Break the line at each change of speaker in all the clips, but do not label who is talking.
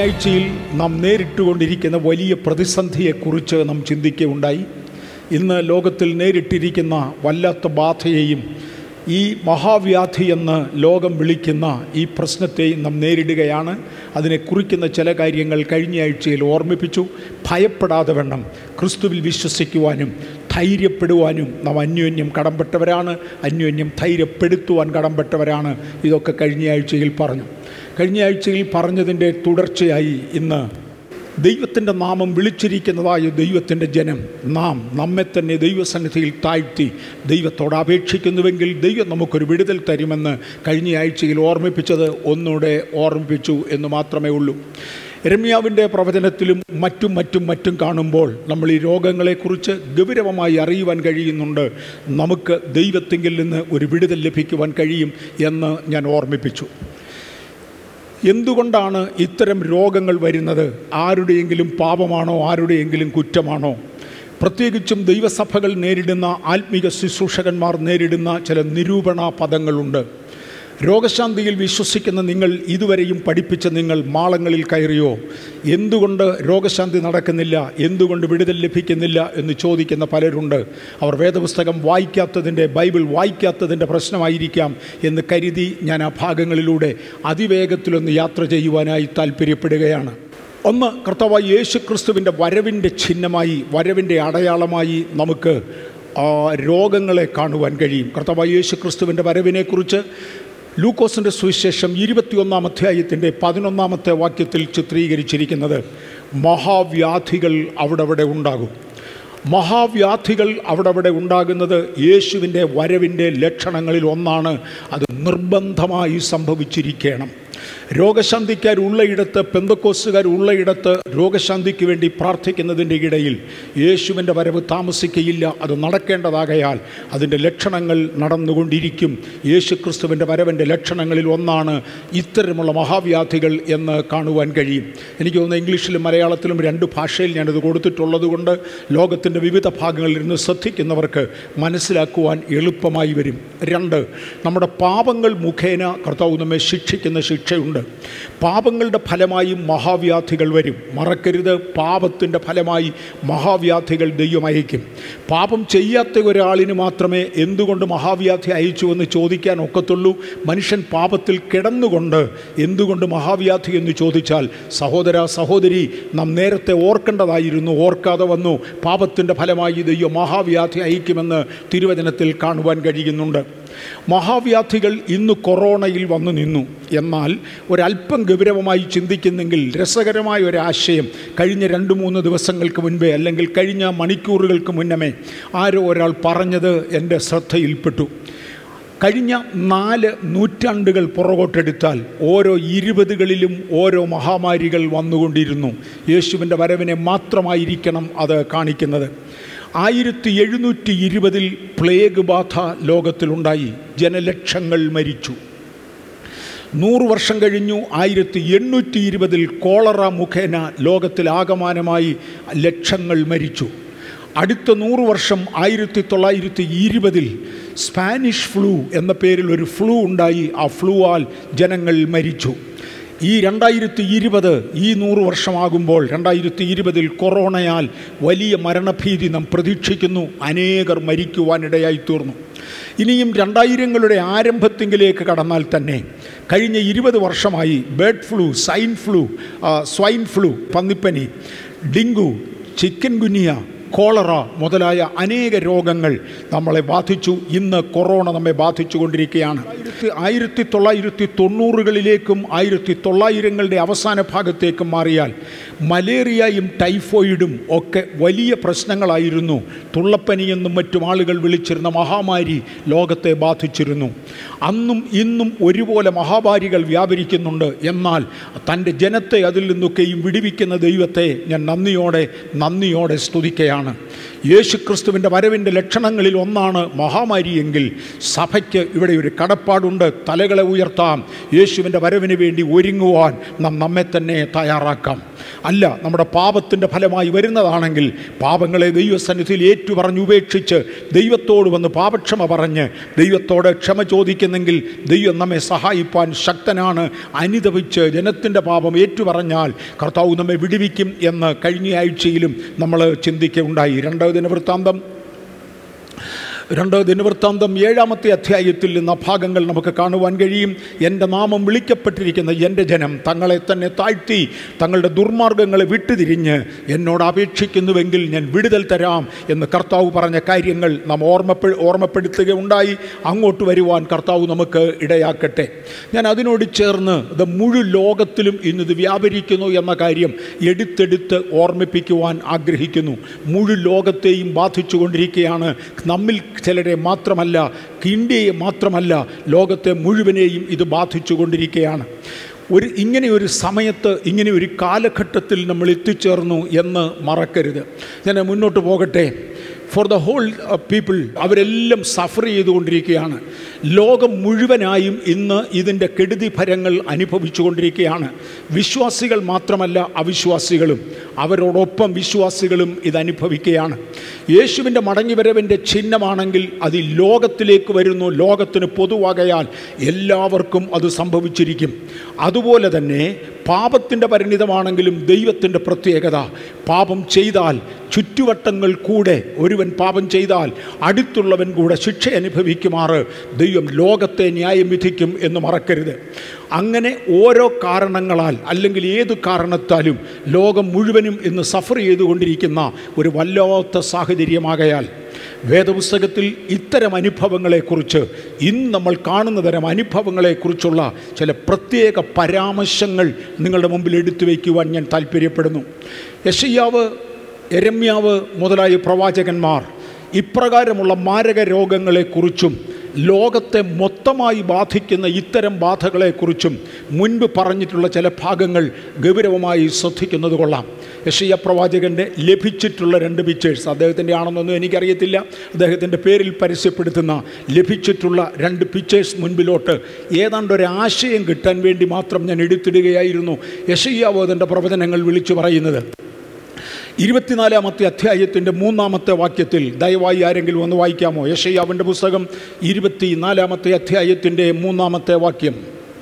ആഴ്ചയിൽ നാം നേരിട്ടുകൊണ്ടിരിക്കുന്ന വലിയ പ്രതിസന്ധിയെക്കുറിച്ച് നാം ചിന്തിക്കുകയുണ്ടായി ഇന്ന് ലോകത്തിൽ നേരിട്ടിരിക്കുന്ന വല്ലാത്ത ബാധയെയും ഈ മഹാവ്യാധി എന്ന് ലോകം വിളിക്കുന്ന ഈ പ്രശ്നത്തെയും നാം നേരിടുകയാണ് അതിനെ കുറിക്കുന്ന ചില കാര്യങ്ങൾ കഴിഞ്ഞ ആഴ്ചയിൽ ഓർമ്മിപ്പിച്ചു ഭയപ്പെടാതെ വേണം ക്രിസ്തുവിൽ വിശ്വസിക്കുവാനും ധൈര്യപ്പെടുവാനും നാം അന്യോന്യം കടംപെട്ടവരാണ് അന്യോന്യം ധൈര്യപ്പെടുത്തുവാൻ കടംപെട്ടവരാണ് ഇതൊക്കെ കഴിഞ്ഞ ആഴ്ചയിൽ പറഞ്ഞു കഴിഞ്ഞ ആഴ്ചയിൽ പറഞ്ഞതിൻ്റെ തുടർച്ചയായി ഇന്ന് ദൈവത്തിൻ്റെ നാമം വിളിച്ചിരിക്കുന്നതായ ദൈവത്തിൻ്റെ ജനം നാം നമ്മെ തന്നെ ദൈവസന്നിധിയിൽ താഴ്ത്തി ദൈവത്തോട് അപേക്ഷിക്കുന്നുവെങ്കിൽ ദൈവം നമുക്കൊരു വിടുതൽ തരുമെന്ന് കഴിഞ്ഞ ആഴ്ചയിൽ ഓർമ്മിപ്പിച്ചത് ഒന്നുകൂടെ ഓർമ്മിപ്പിച്ചു എന്ന് മാത്രമേ ഉള്ളൂ രമ്യാവിൻ്റെ പ്രവചനത്തിലും മറ്റും മറ്റും മറ്റും കാണുമ്പോൾ നമ്മൾ ഈ രോഗങ്ങളെക്കുറിച്ച് ഗൗരവമായി അറിയുവാൻ കഴിയുന്നുണ്ട് നമുക്ക് ദൈവത്തെങ്കിൽ നിന്ന് ഒരു വിടുതൽ ലഭിക്കുവാൻ കഴിയും എന്ന് ഞാൻ ഓർമ്മിപ്പിച്ചു എന്തുകൊണ്ടാണ് ഇത്തരം രോഗങ്ങൾ വരുന്നത് ആരുടെയെങ്കിലും പാപമാണോ ആരുടെയെങ്കിലും കുറ്റമാണോ പ്രത്യേകിച്ചും ദൈവസഭകൾ നേരിടുന്ന ആത്മീക ശുശ്രൂഷകന്മാർ നേരിടുന്ന ചില നിരൂപണ പദങ്ങളുണ്ട് രോഗശാന്തിയിൽ വിശ്വസിക്കുന്ന നിങ്ങൾ ഇതുവരെയും പഠിപ്പിച്ച നിങ്ങൾ മാളങ്ങളിൽ കയറിയോ എന്തുകൊണ്ട് രോഗശാന്തി നടക്കുന്നില്ല എന്തുകൊണ്ട് വിടുതൽ ലഭിക്കുന്നില്ല എന്ന് ചോദിക്കുന്ന പലരുണ്ട് അവർ വേദപുസ്തകം വായിക്കാത്തതിൻ്റെ ബൈബിൾ വായിക്കാത്തതിൻ്റെ പ്രശ്നമായിരിക്കാം എന്ന് കരുതി ഞാൻ ആ ഭാഗങ്ങളിലൂടെ അതിവേഗത്തിലൊന്ന് യാത്ര ചെയ്യുവാനായി താല്പര്യപ്പെടുകയാണ് ഒന്ന് കർത്താവായ യേശു ക്രിസ്തുവിൻ്റെ വരവിൻ്റെ ചിഹ്നമായി വരവിൻ്റെ അടയാളമായി നമുക്ക് ആ രോഗങ്ങളെ കാണുവാൻ കഴിയും കർത്താവായ യേശു ക്രിസ്തുവിൻ്റെ വരവിനെക്കുറിച്ച് ലൂക്കോസിൻ്റെ സുവിശേഷം ഇരുപത്തിയൊന്നാം അധ്യായത്തിൻ്റെ പതിനൊന്നാമത്തെ വാക്യത്തിൽ ചിത്രീകരിച്ചിരിക്കുന്നത് മഹാവ്യാധികൾ അവിടെ അവിടെ ഉണ്ടാകും മഹാവ്യാധികൾ അവിടെ അവിടെ ഉണ്ടാകുന്നത് യേശുവിൻ്റെ വരവിൻ്റെ ലക്ഷണങ്ങളിൽ ഒന്നാണ് അത് നിർബന്ധമായി സംഭവിച്ചിരിക്കണം രോഗശാന്തിക്കാർ ഉള്ളയിടത്ത് പെന്തക്കോസുകാർ ഉള്ളയിടത്ത് രോഗശാന്തിക്ക് വേണ്ടി പ്രാർത്ഥിക്കുന്നതിൻ്റെ ഇടയിൽ യേശുവിൻ്റെ വരവ് താമസിക്കയില്ല അത് നടക്കേണ്ടതാകയാൽ അതിൻ്റെ ലക്ഷണങ്ങൾ നടന്നുകൊണ്ടിരിക്കും യേശു ക്രിസ്തുവിൻ്റെ വരവിൻ്റെ ലക്ഷണങ്ങളിൽ ഒന്നാണ് ഇത്തരമുള്ള മഹാവ്യാധികൾ എന്ന് കാണുവാൻ കഴിയും എനിക്ക് തോന്നുന്നു ഇംഗ്ലീഷിലും മലയാളത്തിലും രണ്ട് ഭാഷയിൽ ഞാനത് കൊടുത്തിട്ടുള്ളത് കൊണ്ട് ലോകത്തിൻ്റെ വിവിധ ഭാഗങ്ങളിൽ നിന്ന് ശ്രദ്ധിക്കുന്നവർക്ക് മനസ്സിലാക്കുവാൻ എളുപ്പമായി വരും രണ്ട് നമ്മുടെ പാപങ്ങൾ മുഖേന കർത്താവ് നമ്മെ ശിക്ഷിക്കുന്ന ശിക്ഷയുണ്ട് പാപങ്ങളുടെ ഫലമായി മഹാവ്യാധികൾ വരും മറക്കരുത് പാപത്തിൻ്റെ ഫലമായി മഹാവ്യാധികൾ ദൈവം അയക്കും പാപം ചെയ്യാത്ത ഒരാളിന് മാത്രമേ എന്തുകൊണ്ട് മഹാവ്യാധി അയച്ചു എന്ന് ചോദിക്കാൻ ഒക്കത്തുള്ളൂ മനുഷ്യൻ പാപത്തിൽ കിടന്നുകൊണ്ട് എന്തുകൊണ്ട് മഹാവ്യാധി എന്ന് ചോദിച്ചാൽ സഹോദര സഹോദരി നാം നേരത്തെ ഓർക്കേണ്ടതായിരുന്നു ഓർക്കാതെ വന്നു പാപത്തിൻ്റെ ഫലമായി ദൈവം മഹാവ്യാധി അയക്കുമെന്ന് തിരുവചനത്തിൽ കാണുവാൻ കഴിയുന്നുണ്ട് മഹാവ്യാധികൾ ഇന്ന് കൊറോണയിൽ വന്നു നിന്നു എന്നാൽ ഒരല്പം ഗൗരവമായി ചിന്തിക്കുന്നെങ്കിൽ രസകരമായ ഒരാശയം കഴിഞ്ഞ രണ്ട് മൂന്ന് ദിവസങ്ങൾക്ക് മുൻപേ അല്ലെങ്കിൽ കഴിഞ്ഞ മണിക്കൂറുകൾക്ക് മുന്നമേ ആരോ ഒരാൾ പറഞ്ഞത് എൻ്റെ ശ്രദ്ധയിൽപ്പെട്ടു കഴിഞ്ഞ നാല് നൂറ്റാണ്ടുകൾ പുറകോട്ടെടുത്താൽ ഓരോ ഇരുപതുകളിലും ഓരോ മഹാമാരികൾ വന്നുകൊണ്ടിരുന്നു യേശുവിൻ്റെ വരവിനെ മാത്രമായിരിക്കണം അത് കാണിക്കുന്നത് ആയിരത്തി എഴുന്നൂറ്റി ഇരുപതിൽ പ്ലേഗ് ബാധ ലോകത്തിലുണ്ടായി ജനലക്ഷങ്ങൾ മരിച്ചു നൂറ് വർഷം കഴിഞ്ഞു ആയിരത്തി എണ്ണൂറ്റി ഇരുപതിൽ കോളറ മുഖേന ലോകത്തിൽ ആകമാനമായി ലക്ഷങ്ങൾ മരിച്ചു അടുത്ത നൂറ് വർഷം ആയിരത്തി തൊള്ളായിരത്തി ഇരുപതിൽ സ്പാനിഷ് ഫ്ലൂ എന്ന പേരിൽ ഒരു ഫ്ലൂ ഉണ്ടായി ആ ഫ്ലൂവാൽ ജനങ്ങൾ മരിച്ചു ഈ രണ്ടായിരത്തി ഇരുപത് ഈ നൂറ് വർഷമാകുമ്പോൾ രണ്ടായിരത്തി ഇരുപതിൽ കൊറോണയാൽ വലിയ മരണഭീതി നാം പ്രതീക്ഷിക്കുന്നു അനേകർ മരിക്കുവാനിടയായി തീർന്നു ഇനിയും രണ്ടായിരങ്ങളുടെ ആരംഭത്തിങ്കിലേക്ക് കടന്നാൽ തന്നെ കഴിഞ്ഞ ഇരുപത് വർഷമായി bird flu swine flu swine flu പന്നിപ്പനി ഡെങ്കു ചിക്കൻ ഗുനിയ കോളറ മുതലായ അനേക രോഗങ്ങൾ നമ്മളെ ബാധിച്ചു ഇന്ന് കൊറോണ നമ്മെ ബാധിച്ചു കൊണ്ടിരിക്കുകയാണ് ആയിരത്തി ആയിരത്തി തൊള്ളായിരത്തി തൊണ്ണൂറുകളിലേക്കും ആയിരത്തി തൊള്ളായിരങ്ങളുടെ അവസാന ഭാഗത്തേക്കും മാറിയാൽ മലേറിയയും ടൈഫോയിഡും ഒക്കെ വലിയ പ്രശ്നങ്ങളായിരുന്നു തുള്ളപ്പനിയെന്നും മറ്റും ആളുകൾ വിളിച്ചിരുന്ന മഹാമാരി ലോകത്തെ ബാധിച്ചിരുന്നു അന്നും ഇന്നും ഒരുപോലെ മഹാമാരികൾ വ്യാപരിക്കുന്നുണ്ട് എന്നാൽ തൻ്റെ ജനത്തെ അതിൽ നിന്നൊക്കെയും വിടിവിക്കുന്ന ദൈവത്തെ ഞാൻ നന്ദിയോടെ നന്ദിയോടെ സ്തുതിക്കുകയാണ് യേശുക്രിസ്തുവിൻ്റെ വരവിൻ്റെ ലക്ഷണങ്ങളിൽ ഒന്നാണ് മഹാമാരിയെങ്കിൽ സഭയ്ക്ക് ഇവിടെ ഒരു കടപ്പാടുണ്ട് തലകളെ ഉയർത്താം യേശുവിൻ്റെ വരവിന് വേണ്ടി ഒരുങ്ങുവാൻ നാം നമ്മെ തന്നെ തയ്യാറാക്കാം അല്ല നമ്മുടെ പാപത്തിൻ്റെ ഫലമായി വരുന്നതാണെങ്കിൽ പാപങ്ങളെ ദൈവസന്നിധിയിൽ ഏറ്റുപറഞ്ഞ് ഉപേക്ഷിച്ച് ദൈവത്തോട് വന്ന് പാപക്ഷമ പറഞ്ഞ് ദൈവത്തോട് ക്ഷമ ചോദിക്കുന്നെങ്കിൽ ദൈവം നമ്മെ സഹായിപ്പാൻ ശക്തനാണ് അനുദപിച്ച് ജനത്തിൻ്റെ പാപം ഏറ്റുപറഞ്ഞാൽ കർത്താവ് നമ്മെ വിടുവിക്കും എന്ന് കഴിഞ്ഞ ആഴ്ചയിലും നമ്മൾ ചിന്തിക്കുകയുണ്ടായി രണ്ടാം ദിനവൃത്താന്തം രണ്ട് ദിനവൃത്താന്തം ഏഴാമത്തെ അധ്യായത്തിൽ നിന്ന് ആ ഭാഗങ്ങൾ നമുക്ക് കാണുവാൻ കഴിയും എൻ്റെ നാമം വിളിക്കപ്പെട്ടിരിക്കുന്ന എൻ്റെ ജനം തങ്ങളെ തന്നെ താഴ്ത്തി തങ്ങളുടെ ദുർമാർഗങ്ങളെ വിട്ടുതിരിഞ്ഞ് എന്നോട് അപേക്ഷിക്കുന്നുവെങ്കിൽ ഞാൻ വിടുതൽ തരാം എന്ന് കർത്താവ് പറഞ്ഞ കാര്യങ്ങൾ നാം ഓർമ്മപ്പെ ഓർമ്മപ്പെടുത്തുകയുണ്ടായി അങ്ങോട്ട് വരുവാൻ കർത്താവ് നമുക്ക് ഇടയാക്കട്ടെ ഞാൻ അതിനോട് ചേർന്ന് ഇത് മുഴു ലോകത്തിലും ഇന്നിത് വ്യാപരിക്കുന്നു എന്ന കാര്യം എടുത്തെടുത്ത് ഓർമ്മിപ്പിക്കുവാൻ ആഗ്രഹിക്കുന്നു മുഴു ലോകത്തെയും ബാധിച്ചുകൊണ്ടിരിക്കുകയാണ് നമ്മിൽ ചിലരെ മാത്രമല്ല ഇന്ത്യയെ മാത്രമല്ല ലോകത്തെ മുഴുവനെയും ഇത് ബാധിച്ചുകൊണ്ടിരിക്കുകയാണ് ഒരു ഇങ്ങനെ ഒരു സമയത്ത് ഇങ്ങനെ ഒരു കാലഘട്ടത്തിൽ നമ്മൾ എത്തിച്ചേർന്നു എന്ന് മറക്കരുത് ഞാൻ മുന്നോട്ട് പോകട്ടെ ഫോർ ദ ഹോൾ പീപ്പിൾ അവരെല്ലാം സഫർ ചെയ്തുകൊണ്ടിരിക്കുകയാണ് ലോകം മുഴുവനായും ഇന്ന് ഇതിൻ്റെ കെടുതി ഫലങ്ങൾ അനുഭവിച്ചുകൊണ്ടിരിക്കുകയാണ് വിശ്വാസികൾ മാത്രമല്ല അവിശ്വാസികളും അവരോടൊപ്പം വിശ്വാസികളും ഇത് അനുഭവിക്കുകയാണ് യേശുവിൻ്റെ മടങ്ങിവരവിൻ്റെ ചിഹ്നമാണെങ്കിൽ അത് ഈ ലോകത്തിലേക്ക് വരുന്നു ലോകത്തിന് പൊതുവാകയാൽ എല്ലാവർക്കും അത് സംഭവിച്ചിരിക്കും അതുപോലെ തന്നെ പാപത്തിൻ്റെ പരിണിതമാണെങ്കിലും ദൈവത്തിൻ്റെ പ്രത്യേകത പാപം ചെയ്താൽ ചുറ്റുവട്ടങ്ങൾ കൂടെ ഒരുവൻ പാപം ചെയ്താൽ അടുത്തുള്ളവൻ കൂടെ ശിക്ഷ അനുഭവിക്കുമാറ് ദൈവം ലോകത്തെ ന്യായം വിധിക്കും എന്ന് മറക്കരുത് അങ്ങനെ ഓരോ കാരണങ്ങളാൽ അല്ലെങ്കിൽ ഏത് കാരണത്താലും ലോകം മുഴുവനും ഇന്ന് സഫർ ചെയ്തുകൊണ്ടിരിക്കുന്ന ഒരു വല്ലാത്ത സാഹചര്യമാകയാൽ വേദപുസ്തകത്തിൽ ഇത്തരം അനുഭവങ്ങളെക്കുറിച്ച് ഇന്ന് നമ്മൾ കാണുന്ന തരം അനുഭവങ്ങളെക്കുറിച്ചുള്ള ചില പ്രത്യേക പരാമർശങ്ങൾ നിങ്ങളുടെ മുമ്പിൽ എടുത്തു വയ്ക്കുവാൻ ഞാൻ താല്പര്യപ്പെടുന്നു യശയ്യാവ് എരമ്യാവ് മുതലായ പ്രവാചകന്മാർ ഇപ്രകാരമുള്ള മാരക രോഗങ്ങളെക്കുറിച്ചും ലോകത്തെ മൊത്തമായി ബാധിക്കുന്ന ഇത്തരം ബാധകളെക്കുറിച്ചും മുൻപ് പറഞ്ഞിട്ടുള്ള ചില ഭാഗങ്ങൾ ഗൗരവമായി ശ്രദ്ധിക്കുന്നത് കൊള്ളാം യഷയ പ്രവാചകൻ്റെ ലഭിച്ചിട്ടുള്ള രണ്ട് പിക്ചേഴ്സ് അദ്ദേഹത്തിൻ്റെ ആണെന്നൊന്നും എനിക്കറിയത്തില്ല അദ്ദേഹത്തിൻ്റെ പേരിൽ പരസ്യപ്പെടുത്തുന്ന ലഭിച്ചിട്ടുള്ള രണ്ട് പിക്ചേഴ്സ് മുൻപിലോട്ട് ഏതാണ്ട് ഒരു ആശയം കിട്ടാൻ വേണ്ടി മാത്രം ഞാൻ എടുത്തിടുകയായിരുന്നു യഷയ്യാവോ അതിൻ്റെ പ്രവചനങ്ങൾ വിളിച്ചു പറയുന്നത് ഇരുപത്തിനാലാമത്തെ അധ്യായത്തിൻ്റെ മൂന്നാമത്തെ വാക്യത്തിൽ ദയവായി ആരെങ്കിലും ഒന്ന് വായിക്കാമോ യശയ്യാവിൻ്റെ പുസ്തകം ഇരുപത്തിനാലാമത്തെ അധ്യായത്തിൻ്റെ മൂന്നാമത്തെ വാക്യം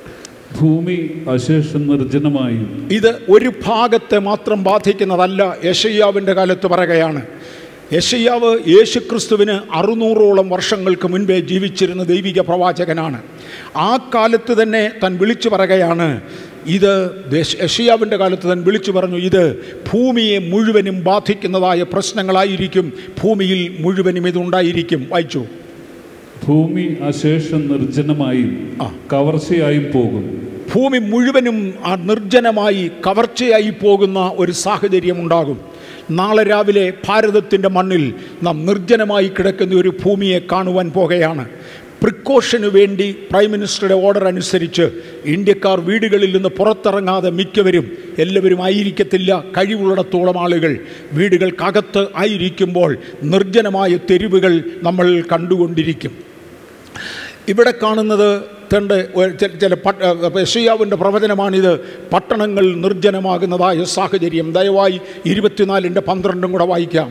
ഭൂമി അശേഷം നിർജ്ജനമായും
ഇത് ഒരു ഭാഗത്തെ മാത്രം ബാധിക്കുന്നതല്ല യശയ്യാവിൻ്റെ കാലത്ത് പറയുകയാണ് യശയ്യാവ് യേശുക്രിസ്തുവിന് അറുന്നൂറോളം വർഷങ്ങൾക്ക് മുൻപേ ജീവിച്ചിരുന്ന ദൈവിക പ്രവാചകനാണ് ആ കാലത്ത് തന്നെ താൻ വിളിച്ചു പറയുകയാണ് ഇത് യഷയാവിൻ്റെ കാലത്ത് താൻ വിളിച്ചു പറഞ്ഞു ഇത് ഭൂമിയെ മുഴുവനും ബാധിക്കുന്നതായ പ്രശ്നങ്ങളായിരിക്കും ഭൂമിയിൽ മുഴുവനും ഇതുണ്ടായിരിക്കും വായിച്ചു
ഭൂമി അശേഷം നിർജ്ജനമായും
ആ.
കവർച്ചയായും പോകും
ഭൂമി മുഴുവനും ആ നിർജ്ജനമായി കവർച്ചയായി പോകുന്ന ഒരു സാഹചര്യം ഉണ്ടാകും നാളെ രാവിലെ ഭാരതത്തിൻ്റെ മണ്ണിൽ നാം നിർജ്ജനമായി കിടക്കുന്ന ഒരു ഭൂമിയെ കാണുവാൻ പോകുകയാണ് പ്രിക്കോഷന് വേണ്ടി പ്രൈം മിനിസ്റ്ററുടെ ഓർഡർ അനുസരിച്ച് ഇന്ത്യക്കാർ വീടുകളിൽ നിന്ന് പുറത്തിറങ്ങാതെ മിക്കവരും എല്ലാവരും ആയിരിക്കത്തില്ല കഴിവുള്ളിടത്തോളം ആളുകൾ വീടുകൾക്കകത്ത് ആയിരിക്കുമ്പോൾ നിർജ്ജനമായ തെരുവുകൾ നമ്മൾ കണ്ടുകൊണ്ടിരിക്കും ഇവിടെ കാണുന്നത് തൻ്റെ ചില പട്ട യശയ്യാവിൻ്റെ പ്രവചനമാണിത് പട്ടണങ്ങൾ നിർജ്ജനമാകുന്നതായ സാഹചര്യം ദയവായി ഇരുപത്തിനാലിൻ്റെ പന്ത്രണ്ടും കൂടെ വായിക്കാം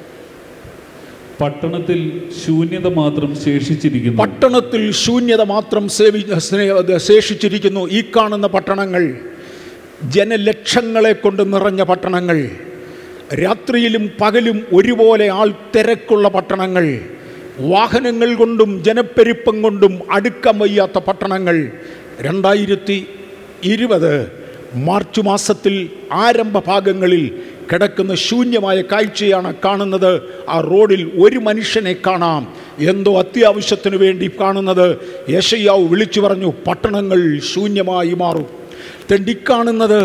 പട്ടണത്തിൽ ശൂന്യത മാത്രം ശേഷിച്ചിരിക്കുന്നു
പട്ടണത്തിൽ ശൂന്യത മാത്രം സേവി സ്നേ- ശേഷിച്ചിരിക്കുന്നു ഈ കാണുന്ന പട്ടണങ്ങൾ ജനലക്ഷങ്ങളെ കൊണ്ട് നിറഞ്ഞ പട്ടണങ്ങൾ രാത്രിയിലും പകലും ഒരുപോലെ ആൾ തിരക്കുള്ള പട്ടണങ്ങൾ വാഹനങ്ങൾ കൊണ്ടും ജനപ്പെരുപ്പം കൊണ്ടും അടുക്കാൻ വയ്യാത്ത പട്ടണങ്ങൾ രണ്ടായിരത്തി ഇരുപത് മാർച്ച് മാസത്തിൽ ആരംഭ ഭാഗങ്ങളിൽ കിടക്കുന്ന ശൂന്യമായ കാഴ്ചയാണ് കാണുന്നത് ആ റോഡിൽ ഒരു മനുഷ്യനെ കാണാം എന്തോ അത്യാവശ്യത്തിന് വേണ്ടി കാണുന്നത് യശയ്യാവ് വിളിച്ചു പറഞ്ഞു പട്ടണങ്ങൾ ശൂന്യമായി മാറും തെണ്ടിക്കാണുന്നത്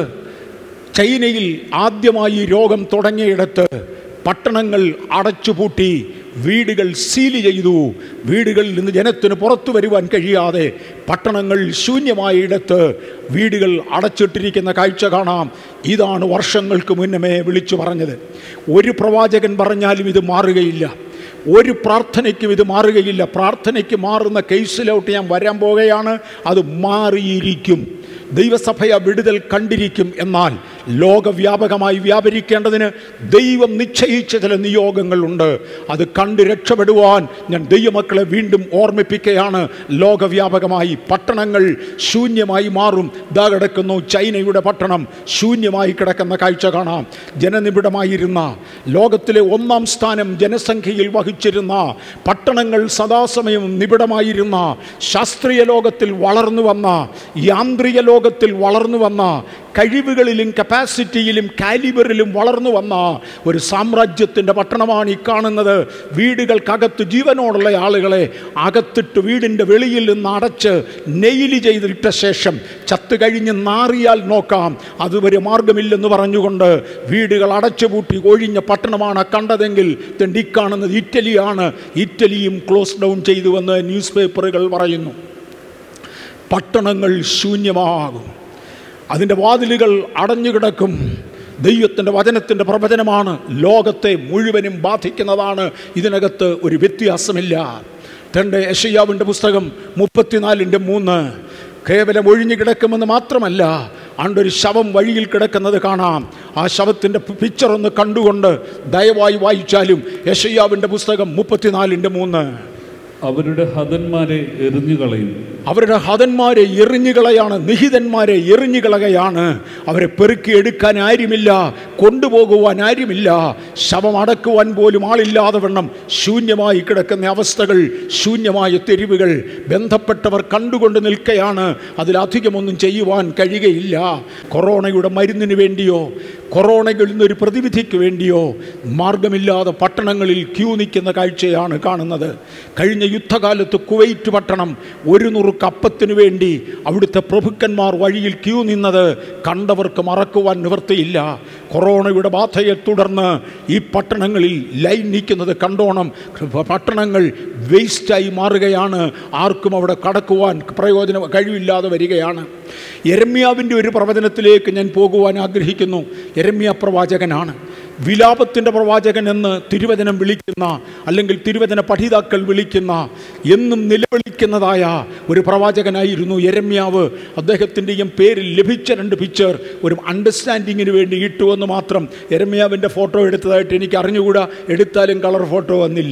ചൈനയിൽ ആദ്യമായി രോഗം തുടങ്ങിയിടത്ത് പട്ടണങ്ങൾ അടച്ചുപൂട്ടി വീടുകൾ സീല് ചെയ്തു വീടുകളിൽ നിന്ന് ജനത്തിന് പുറത്തു വരുവാൻ കഴിയാതെ പട്ടണങ്ങൾ ശൂന്യമായ ഇടത്ത് വീടുകൾ അടച്ചിട്ടിരിക്കുന്ന കാഴ്ച കാണാം ഇതാണ് വർഷങ്ങൾക്ക് മുന്നമേ വിളിച്ചു പറഞ്ഞത് ഒരു പ്രവാചകൻ പറഞ്ഞാലും ഇത് മാറുകയില്ല ഒരു പ്രാർത്ഥനയ്ക്കും ഇത് മാറുകയില്ല പ്രാർത്ഥനയ്ക്ക് മാറുന്ന കേസിലോട്ട് ഞാൻ വരാൻ പോകുകയാണ് അത് മാറിയിരിക്കും ദൈവസഭയ വിടുതൽ കണ്ടിരിക്കും എന്നാൽ ലോകവ്യാപകമായി വ്യാപരിക്കേണ്ടതിന് ദൈവം നിശ്ചയിച്ച ചില നിയോഗങ്ങളുണ്ട് അത് കണ്ട് രക്ഷപ്പെടുവാൻ ഞാൻ ദൈവമക്കളെ വീണ്ടും ഓർമ്മിപ്പിക്കുകയാണ് ലോകവ്യാപകമായി പട്ടണങ്ങൾ ശൂന്യമായി മാറും ദാ കിടക്കുന്നു ചൈനയുടെ പട്ടണം ശൂന്യമായി കിടക്കുന്ന കാഴ്ച കാണാം ജനനിബിഡമായിരുന്ന ലോകത്തിലെ ഒന്നാം സ്ഥാനം ജനസംഖ്യയിൽ വഹിച്ചിരുന്ന പട്ടണങ്ങൾ സദാസമയം നിബിഡമായിരുന്ന ശാസ്ത്രീയ ലോകത്തിൽ വളർന്നു വന്ന യാന്ത്രിക ലോകത്തിൽ വളർന്നു വന്ന കഴിവുകളിലും കപ്പാസിറ്റിയിലും കാലിബറിലും വളർന്നു വന്ന ഒരു സാമ്രാജ്യത്തിൻ്റെ പട്ടണമാണ് ഈ കാണുന്നത് വീടുകൾക്കകത്ത് ജീവനോടുള്ള ആളുകളെ അകത്തിട്ട് വീടിൻ്റെ വെളിയിൽ നിന്ന് അടച്ച് നെയില് ചെയ്തിട്ട ശേഷം ചത്തു കഴിഞ്ഞ് നാറിയാൽ നോക്കാം അതുവരെ മാർഗമില്ലെന്ന് പറഞ്ഞുകൊണ്ട് വീടുകൾ അടച്ചുപൂട്ടി ഒഴിഞ്ഞ പട്ടണമാണ് കണ്ടതെങ്കിൽ ഈ കാണുന്നത് ഇറ്റലിയാണ് ഇറ്റലിയും ക്ലോസ് ഡൗൺ ചെയ്തുവെന്ന് ന്യൂസ് പേപ്പറുകൾ പറയുന്നു പട്ടണങ്ങൾ ശൂന്യമാകും അതിൻ്റെ വാതിലുകൾ അടഞ്ഞുകിടക്കും ദൈവത്തിൻ്റെ വചനത്തിൻ്റെ പ്രവചനമാണ് ലോകത്തെ മുഴുവനും ബാധിക്കുന്നതാണ് ഇതിനകത്ത് ഒരു വ്യത്യാസമില്ല തൻ്റെ യശയ്യാവിൻ്റെ പുസ്തകം മുപ്പത്തിനാലിൻ്റെ മൂന്ന് കേവലം ഒഴിഞ്ഞു കിടക്കുമെന്ന് മാത്രമല്ല ആണ്ടൊരു ശവം വഴിയിൽ കിടക്കുന്നത് കാണാം ആ ശവത്തിൻ്റെ പിക്ചർ ഒന്ന് കണ്ടുകൊണ്ട് ദയവായി വായിച്ചാലും യശയ്യാവിൻ്റെ പുസ്തകം മുപ്പത്തിനാലിൻ്റെ മൂന്ന്
അവരുടെ ഹതന്മാരെ എറിഞ്ഞുകളയും
അവരുടെ ഹതന്മാരെ എറിഞ്ഞുകളയാണ് നിഹിതന്മാരെ എറിഞ്ഞുകളകയാണ് അവരെ പെറുക്കി എടുക്കാൻ ആരുമില്ല കൊണ്ടുപോകുവാൻ ആരുമില്ല ശവം അടക്കുവാൻ പോലും ആളില്ലാതെ വണ്ണം ശൂന്യമായി കിടക്കുന്ന അവസ്ഥകൾ ശൂന്യമായ തെരുവുകൾ ബന്ധപ്പെട്ടവർ കണ്ടുകൊണ്ട് നിൽക്കുകയാണ് അതിലധികമൊന്നും ചെയ്യുവാൻ കഴിയുകയില്ല കൊറോണയുടെ മരുന്നിന് വേണ്ടിയോ കൊറോണയിൽ നിന്നൊരു പ്രതിവിധിക്ക് വേണ്ടിയോ മാർഗമില്ലാതെ പട്ടണങ്ങളിൽ ക്യൂ നിൽക്കുന്ന കാഴ്ചയാണ് കാണുന്നത് കഴിഞ്ഞ യുദ്ധകാലത്ത് കുവൈറ്റ് പട്ടണം ഒരു നുറുക്ക് അപ്പത്തിനു വേണ്ടി അവിടുത്തെ പ്രഭുക്കന്മാർ വഴിയിൽ ക്യൂ നിന്നത് കണ്ടവർക്ക് മറക്കുവാൻ നിവൃത്തിയില്ല കൊറോണയുടെ ബാധയെ തുടർന്ന് ഈ പട്ടണങ്ങളിൽ ലൈൻ നിൽക്കുന്നത് കണ്ടോണം പട്ടണങ്ങൾ വേസ്റ്റായി മാറുകയാണ് ആർക്കും അവിടെ കടക്കുവാൻ പ്രയോജനം കഴിവില്ലാതെ വരികയാണ് എരമ്യാവിൻ്റെ ഒരു പ്രവചനത്തിലേക്ക് ഞാൻ പോകുവാൻ ആഗ്രഹിക്കുന്നു എരമ്യ പ്രവാചകനാണ് വിലാപത്തിൻ്റെ പ്രവാചകൻ എന്ന് തിരുവചനം വിളിക്കുന്ന അല്ലെങ്കിൽ തിരുവചന പഠിതാക്കൾ വിളിക്കുന്ന എന്നും നിലവിളിക്കുന്നതായ ഒരു പ്രവാചകനായിരുന്നു എരമ്യാവ് അദ്ദേഹത്തിൻ്റെയും പേരിൽ ലഭിച്ച രണ്ട് പിക്ചർ ഒരു അണ്ടർസ്റ്റാൻഡിങ്ങിന് വേണ്ടി ഇട്ടുവെന്ന് മാത്രം എരമ്യാവിൻ്റെ ഫോട്ടോ എടുത്തതായിട്ട് എനിക്ക് അറിഞ്ഞുകൂടാ എടുത്താലും കളർ ഫോട്ടോ വന്നില്ല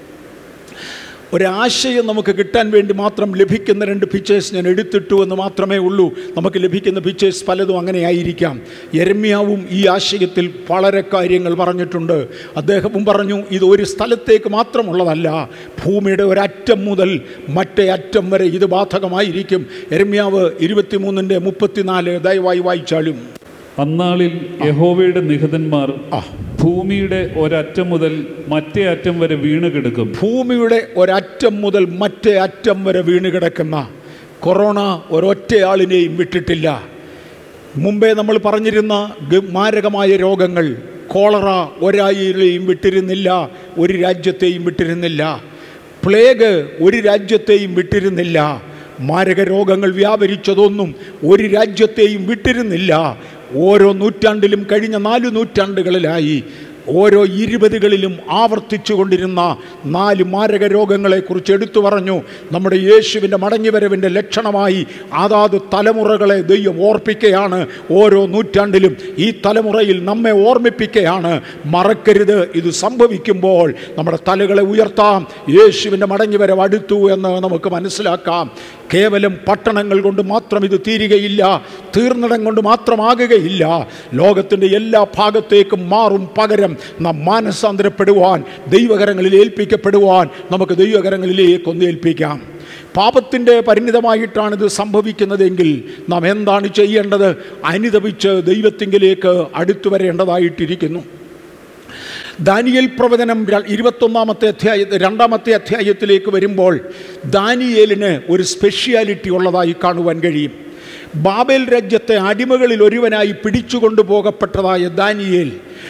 ഒരാശയം നമുക്ക് കിട്ടാൻ വേണ്ടി മാത്രം ലഭിക്കുന്ന രണ്ട് പിക്ചേഴ്സ് ഞാൻ എടുത്തിട്ടു എന്ന് മാത്രമേ ഉള്ളൂ നമുക്ക് ലഭിക്കുന്ന പിക്ചേഴ്സ് പലതും അങ്ങനെ ആയിരിക്കാം എരമ്യാവും ഈ ആശയത്തിൽ വളരെ കാര്യങ്ങൾ പറഞ്ഞിട്ടുണ്ട് അദ്ദേഹവും പറഞ്ഞു ഇത് ഒരു സ്ഥലത്തേക്ക് മാത്രമുള്ളതല്ല ഭൂമിയുടെ ഒരറ്റം മുതൽ മറ്റേ അറ്റം വരെ ഇത് ബാധകമായിരിക്കും എരമ്യാവ് ഇരുപത്തിമൂന്നിൻ്റെ മുപ്പത്തിനാല് ദയവായി വായിച്ചാലും
അന്നാളിൽ യഹോവയുടെ നിഹതന്മാർ
ആ
ഭൂമിയുടെ ഒരറ്റം മുതൽ മറ്റേ അറ്റം വരെ വീണ് കിടക്കും
ഭൂമിയുടെ ഒരറ്റം മുതൽ മറ്റേ അറ്റം വരെ വീണ് കിടക്കുന്ന കൊറോണ ഒരൊറ്റയാളിനെയും വിട്ടിട്ടില്ല മുമ്പേ നമ്മൾ പറഞ്ഞിരുന്ന ഗ- മാരകമായ രോഗങ്ങൾ കോളറ ഒരായിരെയും വിട്ടിരുന്നില്ല ഒരു രാജ്യത്തെയും വിട്ടിരുന്നില്ല പ്ലേഗ് ഒരു രാജ്യത്തെയും വിട്ടിരുന്നില്ല മാരക രോഗങ്ങൾ വ്യാപരിച്ചതൊന്നും ഒരു രാജ്യത്തെയും വിട്ടിരുന്നില്ല ഓരോ നൂറ്റാണ്ടിലും കഴിഞ്ഞ നാല് നൂറ്റാണ്ടുകളിലായി ഓരോ ഇരുപതുകളിലും ആവർത്തിച്ചു കൊണ്ടിരുന്ന നാല് മാരക രോഗങ്ങളെക്കുറിച്ച് എടുത്തു പറഞ്ഞു നമ്മുടെ യേശുവിൻ്റെ മടങ്ങിവരവിൻ്റെ ലക്ഷണമായി അതാത് തലമുറകളെ ദൈവം ഓർപ്പിക്കുകയാണ് ഓരോ നൂറ്റാണ്ടിലും ഈ തലമുറയിൽ നമ്മെ ഓർമ്മിപ്പിക്കുകയാണ് മറക്കരുത് ഇത് സംഭവിക്കുമ്പോൾ നമ്മുടെ തലകളെ ഉയർത്താം യേശുവിൻ്റെ മടങ്ങിവരവ് അടുത്തു എന്ന് നമുക്ക് മനസ്സിലാക്കാം കേവലം പട്ടണങ്ങൾ കൊണ്ട് മാത്രം ഇത് തീരുകയില്ല തീർന്നിടം കൊണ്ട് മാത്രമാകുകയില്ല ലോകത്തിൻ്റെ എല്ലാ ഭാഗത്തേക്കും മാറും പകരം നാം മാനസാന്തരപ്പെടുവാൻ ദൈവകരങ്ങളിൽ ഏൽപ്പിക്കപ്പെടുവാൻ നമുക്ക് ദൈവകരങ്ങളിലേക്ക് ഒന്ന് ഏൽപ്പിക്കാം പാപത്തിൻ്റെ പരിണിതമായിട്ടാണ് ഇത് സംഭവിക്കുന്നതെങ്കിൽ നാം എന്താണ് ചെയ്യേണ്ടത് അനുതപിച്ച് ദൈവത്തിങ്കിലേക്ക് അടുത്തു വരേണ്ടതായിട്ടിരിക്കുന്നു ദാനിയേൽ പ്രവചനം ര- ഇരുപത്തൊന്നാമത്തെ അധ്യായ രണ്ടാമത്തെ അധ്യായത്തിലേക്ക് വരുമ്പോൾ ദാനിയേലിന് ഒരു സ്പെഷ്യാലിറ്റി ഉള്ളതായി കാണുവാൻ കഴിയും ബാബേൽ രാജ്യത്തെ അടിമകളിൽ ഒരുവനായി പിടിച്ചുകൊണ്ടു പോകപ്പെട്ടതായ ദാനിയേൽ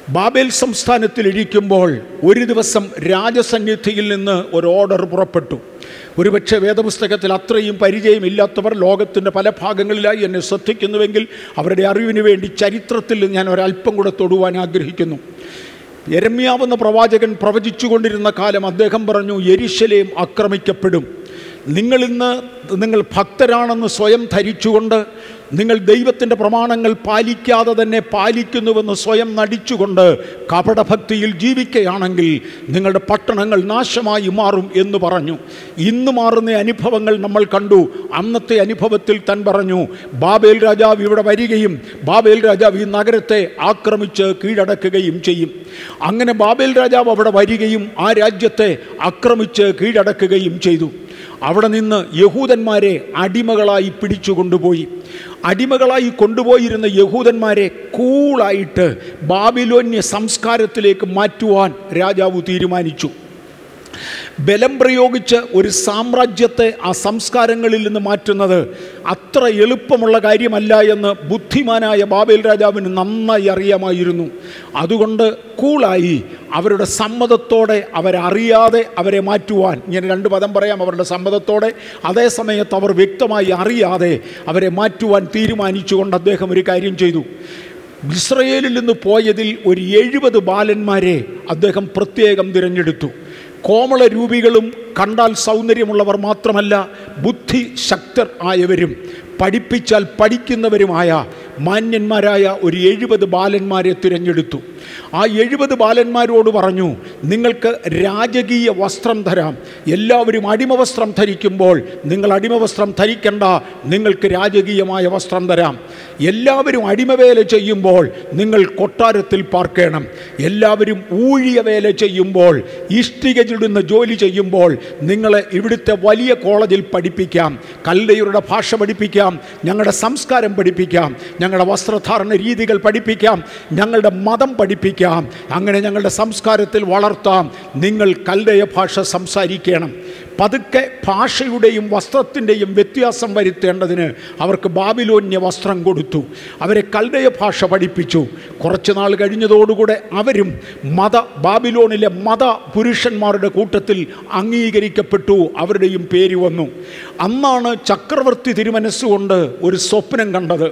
ബാബേൽ സംസ്ഥാനത്തിലിരിക്കുമ്പോൾ ഒരു ദിവസം രാജസന്നിധിയിൽ നിന്ന് ഒരു ഓർഡർ പുറപ്പെട്ടു ഒരുപക്ഷെ വേദപുസ്തകത്തിൽ അത്രയും പരിചയമില്ലാത്തവർ ലോകത്തിൻ്റെ പല ഭാഗങ്ങളിലായി എന്നെ ശ്രദ്ധിക്കുന്നുവെങ്കിൽ അവരുടെ അറിവിന് വേണ്ടി ചരിത്രത്തിൽ ഞാൻ ഒരല്പം കൂടെ തൊടുവാൻ ആഗ്രഹിക്കുന്നു യരമ്യാവെന്ന പ്രവാചകൻ പ്രവചിച്ചുകൊണ്ടിരുന്ന കാലം അദ്ദേഹം പറഞ്ഞു യെരിശലേം ആക്രമിക്കപ്പെടും നിങ്ങളിന്ന് നിങ്ങൾ ഭക്തരാണെന്ന് സ്വയം ധരിച്ചുകൊണ്ട് നിങ്ങൾ ദൈവത്തിൻ്റെ പ്രമാണങ്ങൾ പാലിക്കാതെ തന്നെ പാലിക്കുന്നുവെന്ന് സ്വയം നടിച്ചുകൊണ്ട് കപടഭക്തിയിൽ ജീവിക്കുകയാണെങ്കിൽ നിങ്ങളുടെ പട്ടണങ്ങൾ നാശമായി മാറും എന്ന് പറഞ്ഞു ഇന്ന് മാറുന്ന അനുഭവങ്ങൾ നമ്മൾ കണ്ടു അന്നത്തെ അനുഭവത്തിൽ താൻ പറഞ്ഞു ബാബേൽ രാജാവ് ഇവിടെ വരികയും ബാബേൽ രാജാവ് ഈ നഗരത്തെ ആക്രമിച്ച് കീഴടക്കുകയും ചെയ്യും അങ്ങനെ ബാബേൽ രാജാവ് അവിടെ വരികയും ആ രാജ്യത്തെ ആക്രമിച്ച് കീഴടക്കുകയും ചെയ്തു അവിടെ നിന്ന് യഹൂദന്മാരെ അടിമകളായി പിടിച്ചു കൊണ്ടുപോയി അടിമകളായി കൊണ്ടുപോയിരുന്ന യഹൂദന്മാരെ കൂളായിട്ട് ബാബിലോന്യ സംസ്കാരത്തിലേക്ക് മാറ്റുവാൻ രാജാവ് തീരുമാനിച്ചു ബലം പ്രയോഗിച്ച് ഒരു സാമ്രാജ്യത്തെ ആ സംസ്കാരങ്ങളിൽ നിന്ന് മാറ്റുന്നത് അത്ര എളുപ്പമുള്ള കാര്യമല്ല എന്ന് ബുദ്ധിമാനായ ബാബേൽ രാജാവിന് നന്നായി അറിയാമായിരുന്നു അതുകൊണ്ട് കൂളായി അവരുടെ സമ്മതത്തോടെ അവരറിയാതെ അവരെ മാറ്റുവാൻ ഞാൻ രണ്ട് പദം പറയാം അവരുടെ സമ്മതത്തോടെ അതേ സമയത്ത് അവർ വ്യക്തമായി അറിയാതെ അവരെ മാറ്റുവാൻ തീരുമാനിച്ചുകൊണ്ട് അദ്ദേഹം ഒരു കാര്യം ചെയ്തു ഇസ്രയേലിൽ നിന്ന് പോയതിൽ ഒരു എഴുപത് ബാലന്മാരെ അദ്ദേഹം പ്രത്യേകം തിരഞ്ഞെടുത്തു കോമള രൂപികളും കണ്ടാൽ സൗന്ദര്യമുള്ളവർ മാത്രമല്ല ബുദ്ധി ശക്തർ ആയവരും പഠിപ്പിച്ചാൽ പഠിക്കുന്നവരുമായ മാന്യന്മാരായ ഒരു എഴുപത് ബാലന്മാരെ തിരഞ്ഞെടുത്തു ആ എഴുപത് ബാലന്മാരോട് പറഞ്ഞു നിങ്ങൾക്ക് രാജകീയ വസ്ത്രം തരാം എല്ലാവരും അടിമവസ്ത്രം ധരിക്കുമ്പോൾ നിങ്ങൾ അടിമവസ്ത്രം ധരിക്കണ്ട നിങ്ങൾക്ക് രാജകീയമായ വസ്ത്രം തരാം എല്ലാവരും അടിമവേല ചെയ്യുമ്പോൾ നിങ്ങൾ കൊട്ടാരത്തിൽ പാർക്കണം എല്ലാവരും ഊഴിയ വേല ചെയ്യുമ്പോൾ ഇഷ്ടിക ചുടുന്ന ജോലി ചെയ്യുമ്പോൾ നിങ്ങളെ ഇവിടുത്തെ വലിയ കോളേജിൽ പഠിപ്പിക്കാം കല്ലയുടെ ഭാഷ പഠിപ്പിക്കാം ഞങ്ങളുടെ സംസ്കാരം പഠിപ്പിക്കാം ഞങ്ങളുടെ വസ്ത്രധാരണ രീതികൾ പഠിപ്പിക്കാം ഞങ്ങളുടെ മതം പഠിപ്പിക്കാം അങ്ങനെ ഞങ്ങളുടെ സംസ്കാരത്തിൽ വളർത്താം നിങ്ങൾ കല്ലയ ഭാഷ സംസാരിക്കണം പതുക്കെ ഭാഷയുടെയും വസ്ത്രത്തിൻ്റെയും വ്യത്യാസം വരുത്തേണ്ടതിന് അവർക്ക് ബാബിലോന്യ വസ്ത്രം കൊടുത്തു അവരെ കൽദയ ഭാഷ പഠിപ്പിച്ചു കുറച്ച് നാൾ കഴിഞ്ഞതോടുകൂടെ അവരും മത ബാബിലോണിലെ മത പുരുഷന്മാരുടെ കൂട്ടത്തിൽ അംഗീകരിക്കപ്പെട്ടു അവരുടെയും പേര് വന്നു അന്നാണ് ചക്രവർത്തി തിരുമനസ്സുകൊണ്ട് ഒരു സ്വപ്നം കണ്ടത്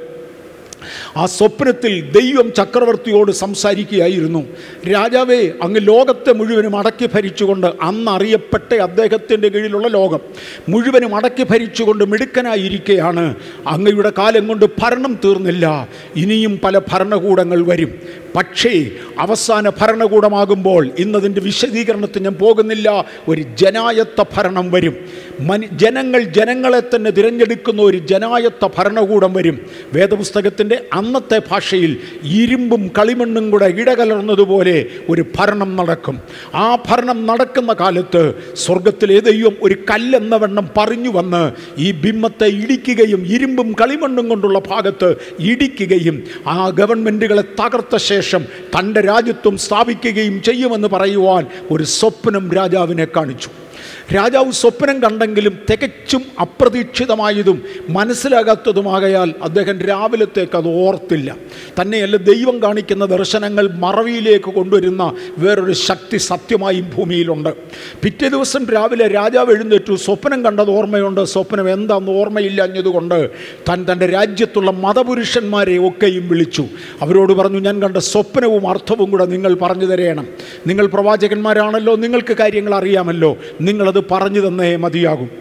ആ സ്വപ്നത്തിൽ ദൈവം ചക്രവർത്തിയോട് സംസാരിക്കുകയായിരുന്നു രാജാവേ അങ്ങ് ലോകത്തെ മുഴുവനും അടക്കി ഭരിച്ചുകൊണ്ട് അന്ന് അറിയപ്പെട്ട അദ്ദേഹത്തിൻ്റെ കീഴിലുള്ള ലോകം മുഴുവനും അടക്കി ഭരിച്ചുകൊണ്ട് മിടുക്കനായിരിക്കുകയാണ് അങ്ങയുടെ കാലം കൊണ്ട് ഭരണം തീർന്നില്ല ഇനിയും പല ഭരണകൂടങ്ങൾ വരും പക്ഷേ അവസാന ഭരണകൂടമാകുമ്പോൾ ഇന്നതിൻ്റെ വിശദീകരണത്തിന് ഞാൻ പോകുന്നില്ല ഒരു ജനായത്ത ഭരണം വരും മനി ജനങ്ങൾ ജനങ്ങളെ തന്നെ തിരഞ്ഞെടുക്കുന്ന ഒരു ജനായത്ത ഭരണകൂടം വരും വേദപുസ്തകത്തിൻ്റെ അന്നത്തെ ഭാഷയിൽ ഇരുമ്പും കളിമണ്ണും കൂടെ ഇടകലർന്നതുപോലെ ഒരു ഭരണം നടക്കും ആ ഭരണം നടക്കുന്ന കാലത്ത് സ്വർഗത്തിലെ ദൈവം ഒരു കല്ലെന്ന വണ്ണം പറഞ്ഞു വന്ന് ഈ ബിംബത്തെ ഇടിക്കുകയും ഇരുമ്പും കളിമണ്ണും കൊണ്ടുള്ള ഭാഗത്ത് ഇടിക്കുകയും ആ ഗവൺമെൻറ്റുകളെ തകർത്ത ശേഷം തൻ്റെ രാജ്യത്വം സ്ഥാപിക്കുകയും ചെയ്യുമെന്ന് പറയുവാൻ ഒരു സ്വപ്നം രാജാവിനെ കാണിച്ചു രാജാവ് സ്വപ്നം കണ്ടെങ്കിലും തികച്ചും അപ്രതീക്ഷിതമായതും മനസ്സിലാകാത്തതുമാകയാൽ അദ്ദേഹം രാവിലത്തേക്ക് അത് ഓർത്തില്ല തന്നെയല്ല ദൈവം കാണിക്കുന്ന ദർശനങ്ങൾ മറവിയിലേക്ക് കൊണ്ടുവരുന്ന വേറൊരു ശക്തി സത്യമായും ഭൂമിയിലുണ്ട് പിറ്റേ ദിവസം രാവിലെ രാജാവ് എഴുന്നേറ്റു സ്വപ്നം കണ്ടത് ഓർമ്മയുണ്ട് സ്വപ്നം എന്താണെന്ന് ഓർമ്മയില്ലഞ്ഞതുകൊണ്ട് താൻ തൻ്റെ രാജ്യത്തുള്ള മതപുരുഷന്മാരെ ഒക്കെയും വിളിച്ചു അവരോട് പറഞ്ഞു ഞാൻ കണ്ട സ്വപ്നവും അർത്ഥവും കൂടെ നിങ്ങൾ പറഞ്ഞു തരയണം നിങ്ങൾ പ്രവാചകന്മാരാണല്ലോ നിങ്ങൾക്ക് കാര്യങ്ങൾ അറിയാമല്ലോ നിങ്ങളത് പറഞ്ഞു തന്നേ മതിയാകും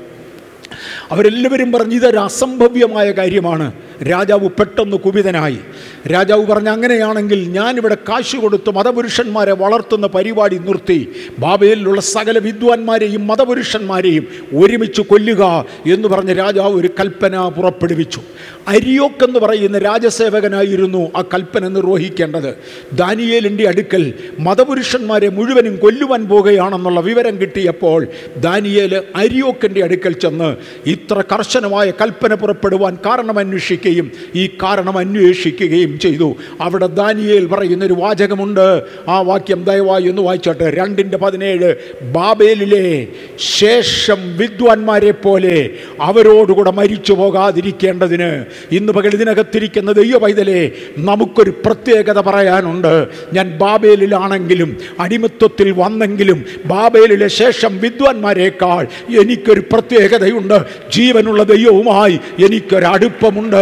അവരെല്ലാവരും പറഞ്ഞു ഇതൊരു അസംഭവ്യമായ കാര്യമാണ് രാജാവ് പെട്ടെന്ന് കുപിതനായി രാജാവ് പറഞ്ഞു അങ്ങനെയാണെങ്കിൽ ഞാനിവിടെ കാശ് കൊടുത്ത് മതപുരുഷന്മാരെ വളർത്തുന്ന പരിപാടി നിർത്തി ബാബയിലുള്ള സകല വിദ്വാൻമാരെയും മതപുരുഷന്മാരെയും ഒരുമിച്ച് കൊല്ലുക എന്ന് പറഞ്ഞ് രാജാവ് ഒരു കൽപ്പന പുറപ്പെടുവിച്ചു അരിയോക്ക് എന്ന് പറയുന്ന രാജസേവകനായിരുന്നു ആ കൽപ്പന നിർവഹിക്കേണ്ടത് ദാനിയേലിൻ്റെ അടുക്കൽ മതപുരുഷന്മാരെ മുഴുവനും കൊല്ലുവാൻ പോകുകയാണെന്നുള്ള വിവരം കിട്ടിയപ്പോൾ ദാനിയേൽ അരിയോക്കിൻ്റെ അടുക്കൽ ചെന്ന് ഇത്ര കർശനമായ കൽപ്പന പുറപ്പെടുവാൻ കാരണം അന്വേഷിക്കുകയും ഈ കാരണം അന്വേഷിക്കുകയും വെളിപ്പെടുത്തുകയും ചെയ്തു അവിടെ ദാനിയേൽ പറയുന്നൊരു വാചകമുണ്ട് ആ വാക്യം ദയവായി ഒന്ന് വായിച്ചോട്ടെ രണ്ടിൻ്റെ പതിനേഴ് ബാബേലിലെ ശേഷം വിദ്വാൻമാരെ പോലെ അവരോടുകൂടെ മരിച്ചു പോകാതിരിക്കേണ്ടതിന് ഇന്ന് പകൽ ഇതിനകത്തിരിക്കുന്ന ദൈവ പൈതലെ നമുക്കൊരു പ്രത്യേകത പറയാനുണ്ട് ഞാൻ ബാബേലിലാണെങ്കിലും അടിമത്വത്തിൽ വന്നെങ്കിലും ബാബേലിലെ ശേഷം വിദ്വാൻമാരെക്കാൾ എനിക്കൊരു പ്രത്യേകതയുണ്ട് ജീവനുള്ള ദൈവവുമായി എനിക്കൊരടുപ്പമുണ്ട്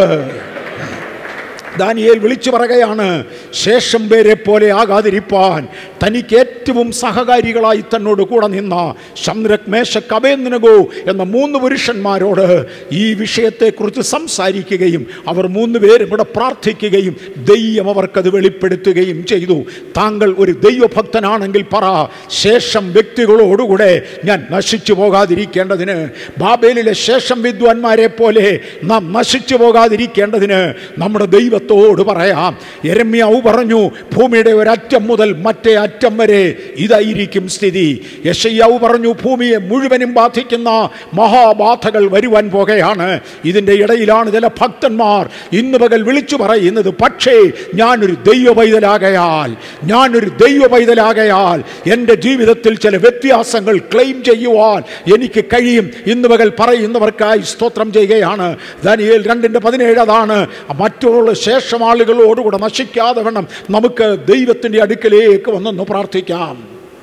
ദാനിയേൽ വിളിച്ചു പറയുകയാണ് ശേഷം പേരെ പോലെ ആകാതിരിപ്പാൻ തനിക്ക് ഏറ്റവും സഹകാരികളായി തന്നോട് കൂടെ നിന്ന ശംരക് മേശക് അബേന്ദ്നഗോ എന്ന മൂന്ന് പുരുഷന്മാരോട് ഈ വിഷയത്തെക്കുറിച്ച് സംസാരിക്കുകയും അവർ മൂന്ന് പേരും കൂടെ പ്രാർത്ഥിക്കുകയും ദൈവം അവർക്കത് വെളിപ്പെടുത്തുകയും ചെയ്തു താങ്കൾ ഒരു ദൈവഭക്തനാണെങ്കിൽ പറ ശേഷം വ്യക്തികളോടുകൂടെ ഞാൻ നശിച്ചു പോകാതിരിക്കേണ്ടതിന് ബാബേലിലെ ശേഷം വിദ്വാൻമാരെ പോലെ നാം നശിച്ചു പോകാതിരിക്കേണ്ടതിന് നമ്മുടെ ദൈവത്തോട് പറയാം എരമ്യാവ് പറഞ്ഞു ഭൂമിയുടെ ഒരറ്റം മുതൽ മറ്റേ അറ്റം വരെ ഇതായിരിക്കും സ്ഥിതി യശയ്യാവ് പറഞ്ഞു ഭൂമിയെ മുഴുവനും ബാധിക്കുന്ന മഹാബാധകൾ വരുവാൻ പോകുകയാണ് ഇതിൻ്റെ ഇടയിലാണ് ചില ഭക്തന്മാർ ഇന്ന് പകൽ വിളിച്ചു പറയുന്നത് പക്ഷേ ഞാനൊരു ദൈവ പൈതലാകയാൽ ഞാനൊരു ദൈവ പൈതലാകയാൽ എൻ്റെ ജീവിതത്തിൽ ചില വ്യത്യാസങ്ങൾ ക്ലെയിം ചെയ്യുവാൻ എനിക്ക് കഴിയും ഇന്ന് പകൽ പറയുന്നവർക്കായി സ്തോത്രം ചെയ്യുകയാണ് ദാനിയേൽ രണ്ടിൻ്റെ പതിനേഴ് അതാണ് മറ്റുള്ള ശേഷം ആളുകളോടുകൂടെ നശിക്കാതെ വേണം നമുക്ക് ദൈവത്തിൻ്റെ അടുക്കലേക്ക് വന്നൊന്ന് പ്രാർത്ഥിക്കാം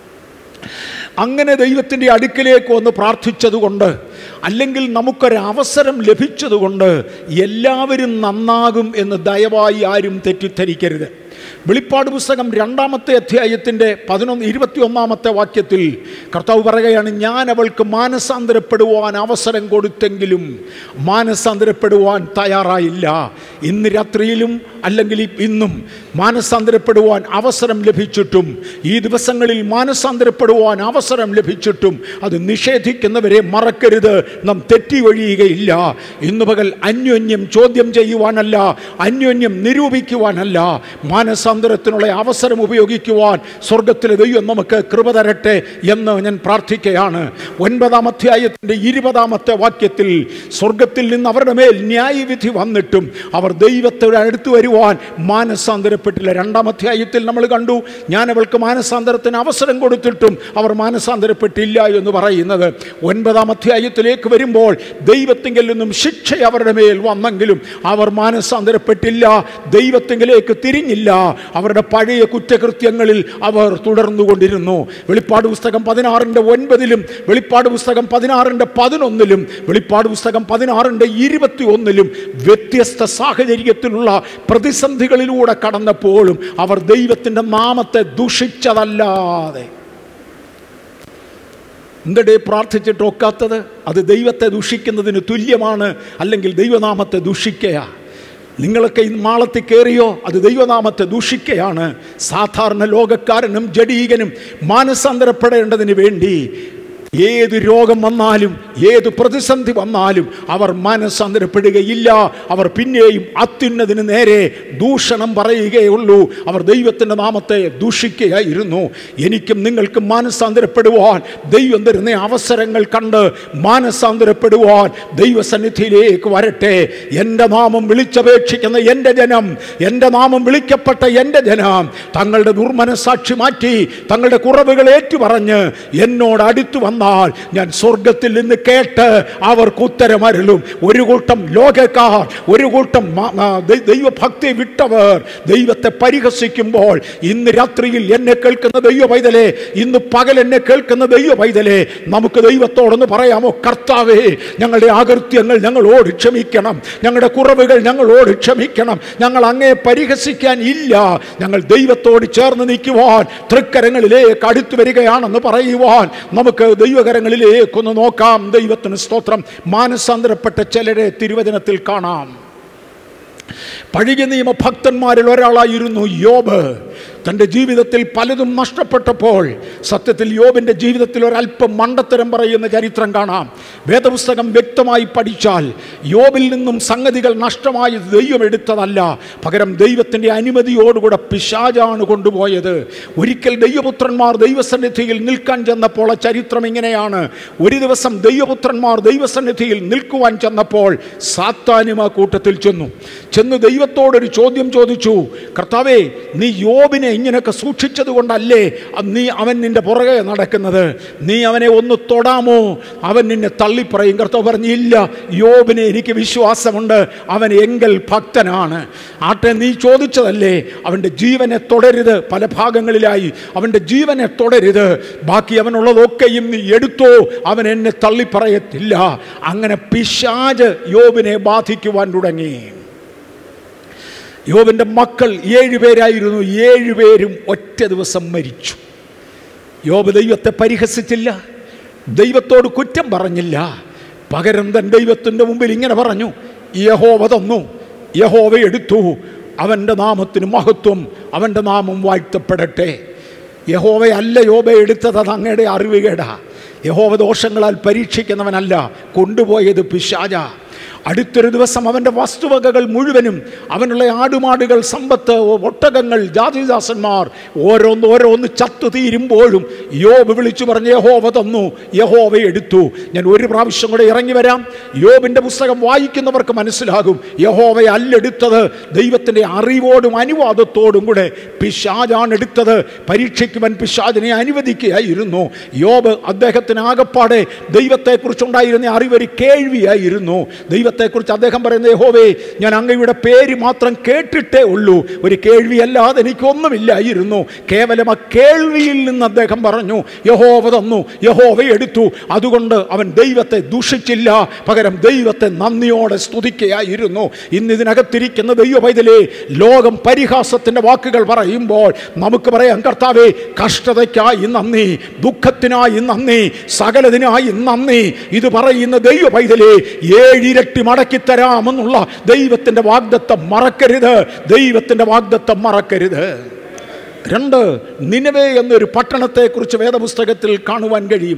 അങ്ങനെ ദൈവത്തിൻ്റെ അടുക്കലേക്ക് വന്ന് പ്രാർത്ഥിച്ചതുകൊണ്ട് അല്ലെങ്കിൽ നമുക്കൊരു അവസരം ലഭിച്ചതുകൊണ്ട് എല്ലാവരും നന്നാകും എന്ന് ദയവായി ആരും തെറ്റിദ്ധരിക്കരുത് വെളിപ്പാട് പുസ്തകം രണ്ടാമത്തെ അധ്യായത്തിൻ്റെ പതിനൊന്ന് ഇരുപത്തിയൊന്നാമത്തെ വാക്യത്തിൽ കർത്താവ് പറയുകയാണ് ഞാൻ അവൾക്ക് മാനസാന്തരപ്പെടുവാൻ അവസരം കൊടുത്തെങ്കിലും മാനസാന്തരപ്പെടുവാൻ തയ്യാറായില്ല ഇന്ന് രാത്രിയിലും അല്ലെങ്കിൽ ഈ- ഇന്നും മാനസാന്തരപ്പെടുവാൻ അവസരം ലഭിച്ചിട്ടും ഈ ദിവസങ്ങളിൽ മാനസാന്തരപ്പെടുവാൻ അവസരം ലഭിച്ചിട്ടും അത് നിഷേധിക്കുന്നവരെ മറക്കരുത് നാം തെറ്റി ഒഴിയുകയില്ല ഇന്ന് പകൽ അന്യോന്യം ചോദ്യം ചെയ്യുവാനല്ല അന്യോന്യം നിരൂപിക്കുവാനല്ല മാനസാന്തരത്തിനുള്ള അവസരം ഉപയോഗിക്കുവാൻ സ്വർഗത്തിലെ ദൈവം നമുക്ക് കൃപ തരട്ടെ എന്ന് ഞാൻ പ്രാർത്ഥിക്കുകയാണ് ഒൻപതാം അധ്യായത്തിൻ്റെ ഇരുപതാമത്തെ വാക്യത്തിൽ സ്വർഗത്തിൽ നിന്ന് അവരുടെ മേൽ ന്യായവിധി വന്നിട്ടും അവർ ദൈവത്തോട് അടുത്ത് വരുവാൻ മാനസാന്തരപ്പെട്ടില്ല രണ്ടാം അധ്യായത്തിൽ നമ്മൾ കണ്ടു ഞാൻ അവൾക്ക് മാനസാന്തരത്തിന് അവസരം കൊടുത്തിട്ടും അവർ മാനസാന്തരപ്പെട്ടില്ല എന്ന് പറയുന്നത് ഒൻപതാം അധ്യായത്തിലേക്ക് വരുമ്പോൾ ദൈവത്തിങ്കിൽ നിന്നും ശിക്ഷ അവരുടെ മേൽ വന്നെങ്കിലും അവർ മാനസാന്തരപ്പെട്ടില്ല ദൈവത്തിങ്കിലേക്ക് തിരിഞ്ഞില്ല അവരുടെ പഴയ കുറ്റകൃത്യങ്ങളിൽ അവർ തുടർന്നുകൊണ്ടിരുന്നു വെളിപ്പാട് പുസ്തകം പതിനാറിൻ്റെ ഒൻപതിലും വെളിപ്പാട് പുസ്തകം പതിനാറിൻ്റെ പതിനൊന്നിലും വെളിപ്പാട് പുസ്തകം പതിനാറിൻ്റെ ഇരുപത്തി ഒന്നിലും വ്യത്യസ്ത സാഹചര്യത്തിലുള്ള പ്രതിസന്ധികളിലൂടെ കടന്നപ്പോഴും അവർ ദൈവത്തിൻ്റെ നാമത്തെ ദുഷിച്ചതല്ലാതെ എന്തടേ പ്രാർത്ഥിച്ചിട്ട് ഒക്കാത്തത് അത് ദൈവത്തെ ദുഷിക്കുന്നതിന് തുല്യമാണ് അല്ലെങ്കിൽ ദൈവനാമത്തെ ദുഷിക്കുക നിങ്ങളൊക്കെ ഈ മാളത്തിൽ കയറിയോ അത് ദൈവനാമത്തെ ദൂഷിക്കുകയാണ് സാധാരണ ലോകക്കാരനും ജഡീകനും മാനസാന്തരപ്പെടേണ്ടതിന് വേണ്ടി ഏത് രോഗം വന്നാലും ഏത് പ്രതിസന്ധി വന്നാലും അവർ മാനസാന്തരപ്പെടുകയില്ല അവർ പിന്നെയും അത്യുന്നതിന് നേരെ ദൂഷണം പറയുകയുള്ളൂ അവർ ദൈവത്തിൻ്റെ നാമത്തെ ദൂഷിക്കുകയായിരുന്നു എനിക്കും നിങ്ങൾക്കും മാനസാന്തരപ്പെടുവാൻ ദൈവം തരുന്ന അവസരങ്ങൾ കണ്ട് മാനസാന്തരപ്പെടുവാൻ ദൈവസന്നിധിയിലേക്ക് വരട്ടെ എൻ്റെ നാമം വിളിച്ചപേക്ഷിക്കുന്ന എൻ്റെ ജനം എൻ്റെ നാമം വിളിക്കപ്പെട്ട എൻ്റെ ജനം തങ്ങളുടെ ദുർമനസാക്ഷി മാറ്റി തങ്ങളുടെ കുറവുകൾ ഏറ്റുപറഞ്ഞ് എന്നോട് അടുത്തു വന്നാൽ ഞാൻ സ്വർഗത്തിൽ നിന്ന് കേട്ട് അവർക്ക് ഉത്തരമരുളും ഒരു കൂട്ടം ലോകക്കാർ ഒരു കൂട്ടം മ- ആ, ദൈ- ദൈവഭക്തി വിട്ടവർ ദൈവത്തെ പരിഹസിക്കുമ്പോൾ ഇന്ന് രാത്രിയിൽ എന്നെ കേൾക്കുന്ന ദൈവ പൈതലേ ഇന്ന് പകൽ എന്നെ കേൾക്കുന്ന ദൈവ പൈതലേ നമുക്ക് ദൈവത്തോടൊന്ന് പറയാമോ കർത്താവേ ഞങ്ങളുടെ ആകൃത്യങ്ങൾ ഞങ്ങളോട് ക്ഷമിക്കണം ഞങ്ങളുടെ കുറവുകൾ ഞങ്ങളോട് ക്ഷമിക്കണം ഞങ്ങൾ അങ്ങേ പരിഹസിക്കാൻ ഇല്ല ഞങ്ങൾ ദൈവത്തോട് ചേർന്ന് നിൽക്കുവാൻ തൃക്കരങ്ങളിലേക്ക് അടുത്തു വരികയാണെന്ന് പറയുവാൻ നമുക്ക് ദൈവകരങ്ങളിലേക്കൊന്ന് നോക്കാം ദൈവത്തിന് സ്തോത്രം മാനസാന്തരപ്പെട്ട ചിലരെ തിരുവചനത്തിൽ കാണാം പഴയ നിയമ ഭക്തന്മാരിൽ ഒരാളായിരുന്നു യോബ് തൻ്റെ ജീവിതത്തിൽ പലതും നഷ്ടപ്പെട്ടപ്പോൾ സത്യത്തിൽ യോബിൻ്റെ ജീവിതത്തിൽ ഒരല്പം മണ്ടത്തരം പറയുന്ന ചരിത്രം കാണാം വേദപുസ്തകം വ്യക്തമായി പഠിച്ചാൽ യോബിൽ നിന്നും സംഗതികൾ നഷ്ടമായി ദൈവം എടുത്തതല്ല പകരം ദൈവത്തിൻ്റെ അനുമതിയോടുകൂടെ പിശാജാണ് കൊണ്ടുപോയത് ഒരിക്കൽ ദൈവപുത്രന്മാർ ദൈവസന്നിധിയിൽ നിൽക്കാൻ ചെന്നപ്പോൾ ആ ചരിത്രം ഇങ്ങനെയാണ് ഒരു ദിവസം ദൈവപുത്രന്മാർ ദൈവസന്നിധിയിൽ നിൽക്കുവാൻ ചെന്നപ്പോൾ സാത്താനും ആ കൂട്ടത്തിൽ ചെന്നു ചെന്ന് ദൈവത്തോടൊരു ചോദ്യം ചോദിച്ചു കർത്താവേ നീ യോബിനെ ഇങ്ങനെയൊക്കെ സൂക്ഷിച്ചത് കൊണ്ടല്ലേ അ- നീ അവൻ നിന്റെ പുറകെ നടക്കുന്നത് നീ അവനെ ഒന്ന് തൊടാമോ അവൻ നിന്നെ തള്ളിപ്പറയും കർത്താവ് പറഞ്ഞു ഇല്ല യോബിനെ എനിക്ക് വിശ്വാസമുണ്ട് അവൻ എങ്കൽ ഭക്തനാണ് ആട്ടെ നീ ചോദിച്ചതല്ലേ അവൻ്റെ ജീവനെ തുടരുത് പല ഭാഗങ്ങളിലായി അവൻ്റെ ജീവനെ തുടരുത് ബാക്കി അവനുള്ളതൊക്കെയും നീ എടുത്തോ അവൻ എന്നെ തള്ളിപ്പറയത്തില്ല അങ്ങനെ പിശാജ് യോബിനെ ബാധിക്കുവാൻ തുടങ്ങി യോബിൻ്റെ മക്കൾ ഏഴുപേരായിരുന്നു ഏഴുപേരും ഒറ്റ ദിവസം മരിച്ചു യോബ് ദൈവത്തെ പരിഹസിച്ചില്ല ദൈവത്തോട് കുറ്റം പറഞ്ഞില്ല പകരം തൻ ദൈവത്തിൻ്റെ മുമ്പിൽ ഇങ്ങനെ പറഞ്ഞു യഹോവ തന്നു യഹോവ എടുത്തു അവൻ്റെ നാമത്തിന് മഹത്വം അവൻ്റെ നാമം വാഴ്ത്തപ്പെടട്ടെ യഹോവയല്ല യോബ എടുത്തത് അത് അങ്ങയുടെ അറിവുകേടാ യഹോവ ദോഷങ്ങളാൽ പരീക്ഷിക്കുന്നവനല്ല കൊണ്ടുപോയത് പിശാച അടുത്തൊരു ദിവസം അവൻ്റെ വസ്തുവകകൾ മുഴുവനും അവനുള്ള ആടുമാടുകൾ സമ്പത്ത് ഒട്ടകങ്ങൾ ജാതിദാസന്മാർ ഓരോന്ന് ഓരോന്ന് ചത്തു തീരുമ്പോഴും യോബ് വിളിച്ചു പറഞ്ഞ് യഹോവ തന്നു യഹോവ എടുത്തു ഞാൻ ഒരു പ്രാവശ്യം കൂടെ ഇറങ്ങി വരാം യോബിൻ്റെ പുസ്തകം വായിക്കുന്നവർക്ക് മനസ്സിലാകും യഹോവയെ അല്ലെടുത്തത് ദൈവത്തിൻ്റെ അറിവോടും അനുവാദത്തോടും കൂടെ പിശാജാണ് എടുത്തത് പരീക്ഷിക്കുവാൻ പിശാജിനെ അനുവദിക്കുകയായിരുന്നു യോബ് അദ്ദേഹത്തിന് ആകപ്പാടെ ദൈവത്തെക്കുറിച്ചുണ്ടായിരുന്ന അറിവൊരു കേൾവിയായിരുന്നു ദൈവത്തെക്കുറിച്ച് അദ്ദേഹം പറയുന്നത് യഹോവേ ഞാൻ അങ്ങയുടെ പേര് മാത്രം കേട്ടിട്ടേ ഉള്ളൂ ഒരു കേൾവിയല്ലാതെ എനിക്കൊന്നുമില്ലായിരുന്നു കേവലം ആ കേൾവിയിൽ നിന്ന് അദ്ദേഹം പറഞ്ഞു യഹോവ തന്നു യഹോവ എടുത്തു അതുകൊണ്ട് അവൻ ദൈവത്തെ ദൂഷിച്ചില്ല പകരം ദൈവത്തെ നന്ദിയോടെ സ്തുതിക്കുകയായിരുന്നു ഇന്ന് ഇതിനകത്തിരിക്കുന്ന ദൈവ പൈതലേ ലോകം പരിഹാസത്തിന്റെ വാക്കുകൾ പറയുമ്പോൾ നമുക്ക് പറയാം കർത്താവേ കഷ്ടതയ്ക്കായി നന്ദി ദുഃഖത്തിനായി നന്ദി സകലതിനായി നന്ദി ഇത് പറയുന്ന ദൈവ പൈതലേ ഏഴിരട്ടി മടക്കി തരാമെന്നുള്ള ദൈവത്തിന്റെ വാഗ്ദത്തം മറക്കരുത് ദൈവത്തിന്റെ വാഗ്ദത്തം മറക്കരുത് രണ്ട് നിനവേ എന്നൊരു പട്ടണത്തെക്കുറിച്ച് വേദപുസ്തകത്തിൽ കാണുവാൻ കഴിയും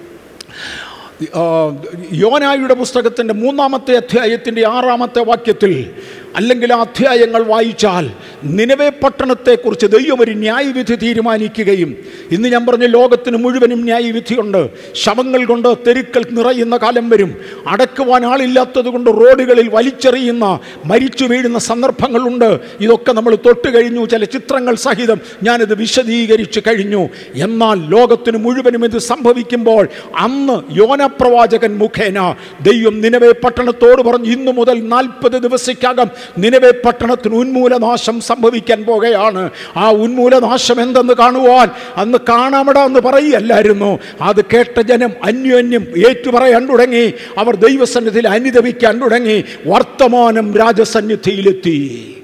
ആ, യോനായുടെ പുസ്തകത്തിൻ്റെ മൂന്നാമത്തെ അധ്യായത്തിൻ്റെ ആറാമത്തെ വാക്യത്തിൽ അല്ലെങ്കിൽ ആ അധ്യായങ്ങൾ വായിച്ചാൽ നിലവേ പട്ടണത്തെക്കുറിച്ച് ദൈവം ഒരു ന്യായവിധി തീരുമാനിക്കുകയും ഇന്ന് ഞാൻ പറഞ്ഞ ലോകത്തിന് മുഴുവനും ന്യായവിധിയുണ്ട് ശവങ്ങൾ കൊണ്ട് തെരുക്കൾ നിറയുന്ന കാലം വരും അടക്കുവാൻ ആളില്ലാത്തത് കൊണ്ട് റോഡുകളിൽ വലിച്ചെറിയുന്ന മരിച്ചു വീഴുന്ന സന്ദർഭങ്ങളുണ്ട് ഇതൊക്കെ നമ്മൾ തൊട്ട് കഴിഞ്ഞു ചില ചിത്രങ്ങൾ സഹിതം ഞാനിത് വിശദീകരിച്ചു കഴിഞ്ഞു എന്നാൽ ലോകത്തിന് മുഴുവനും ഇത് സംഭവിക്കുമ്പോൾ അന്ന് യോനപ്രവാചകൻ മുഖേന ദൈവം നിലവേ പട്ടണത്തോട് പറഞ്ഞു ഇന്നു മുതൽ നാൽപ്പത് ദിവസയ്ക്കകം നിലവേ പട്ടണത്തിന് ഉന്മൂലനാശം സംഭവിക്കാൻ പോകുകയാണ് ആ ഉന്മൂലനാശം എന്തെന്ന് കാണുവാൻ അന്ന് കാണാമട എന്ന് പറയുകയല്ലായിരുന്നു അത് കേട്ട ജനം അന്യോന്യം ഏറ്റുപറയാൻ തുടങ്ങി അവർ ദൈവസന്നിധിയിൽ അനുദവിക്കാൻ തുടങ്ങി വർത്തമാനം രാജസന്നിധിയിലെത്തി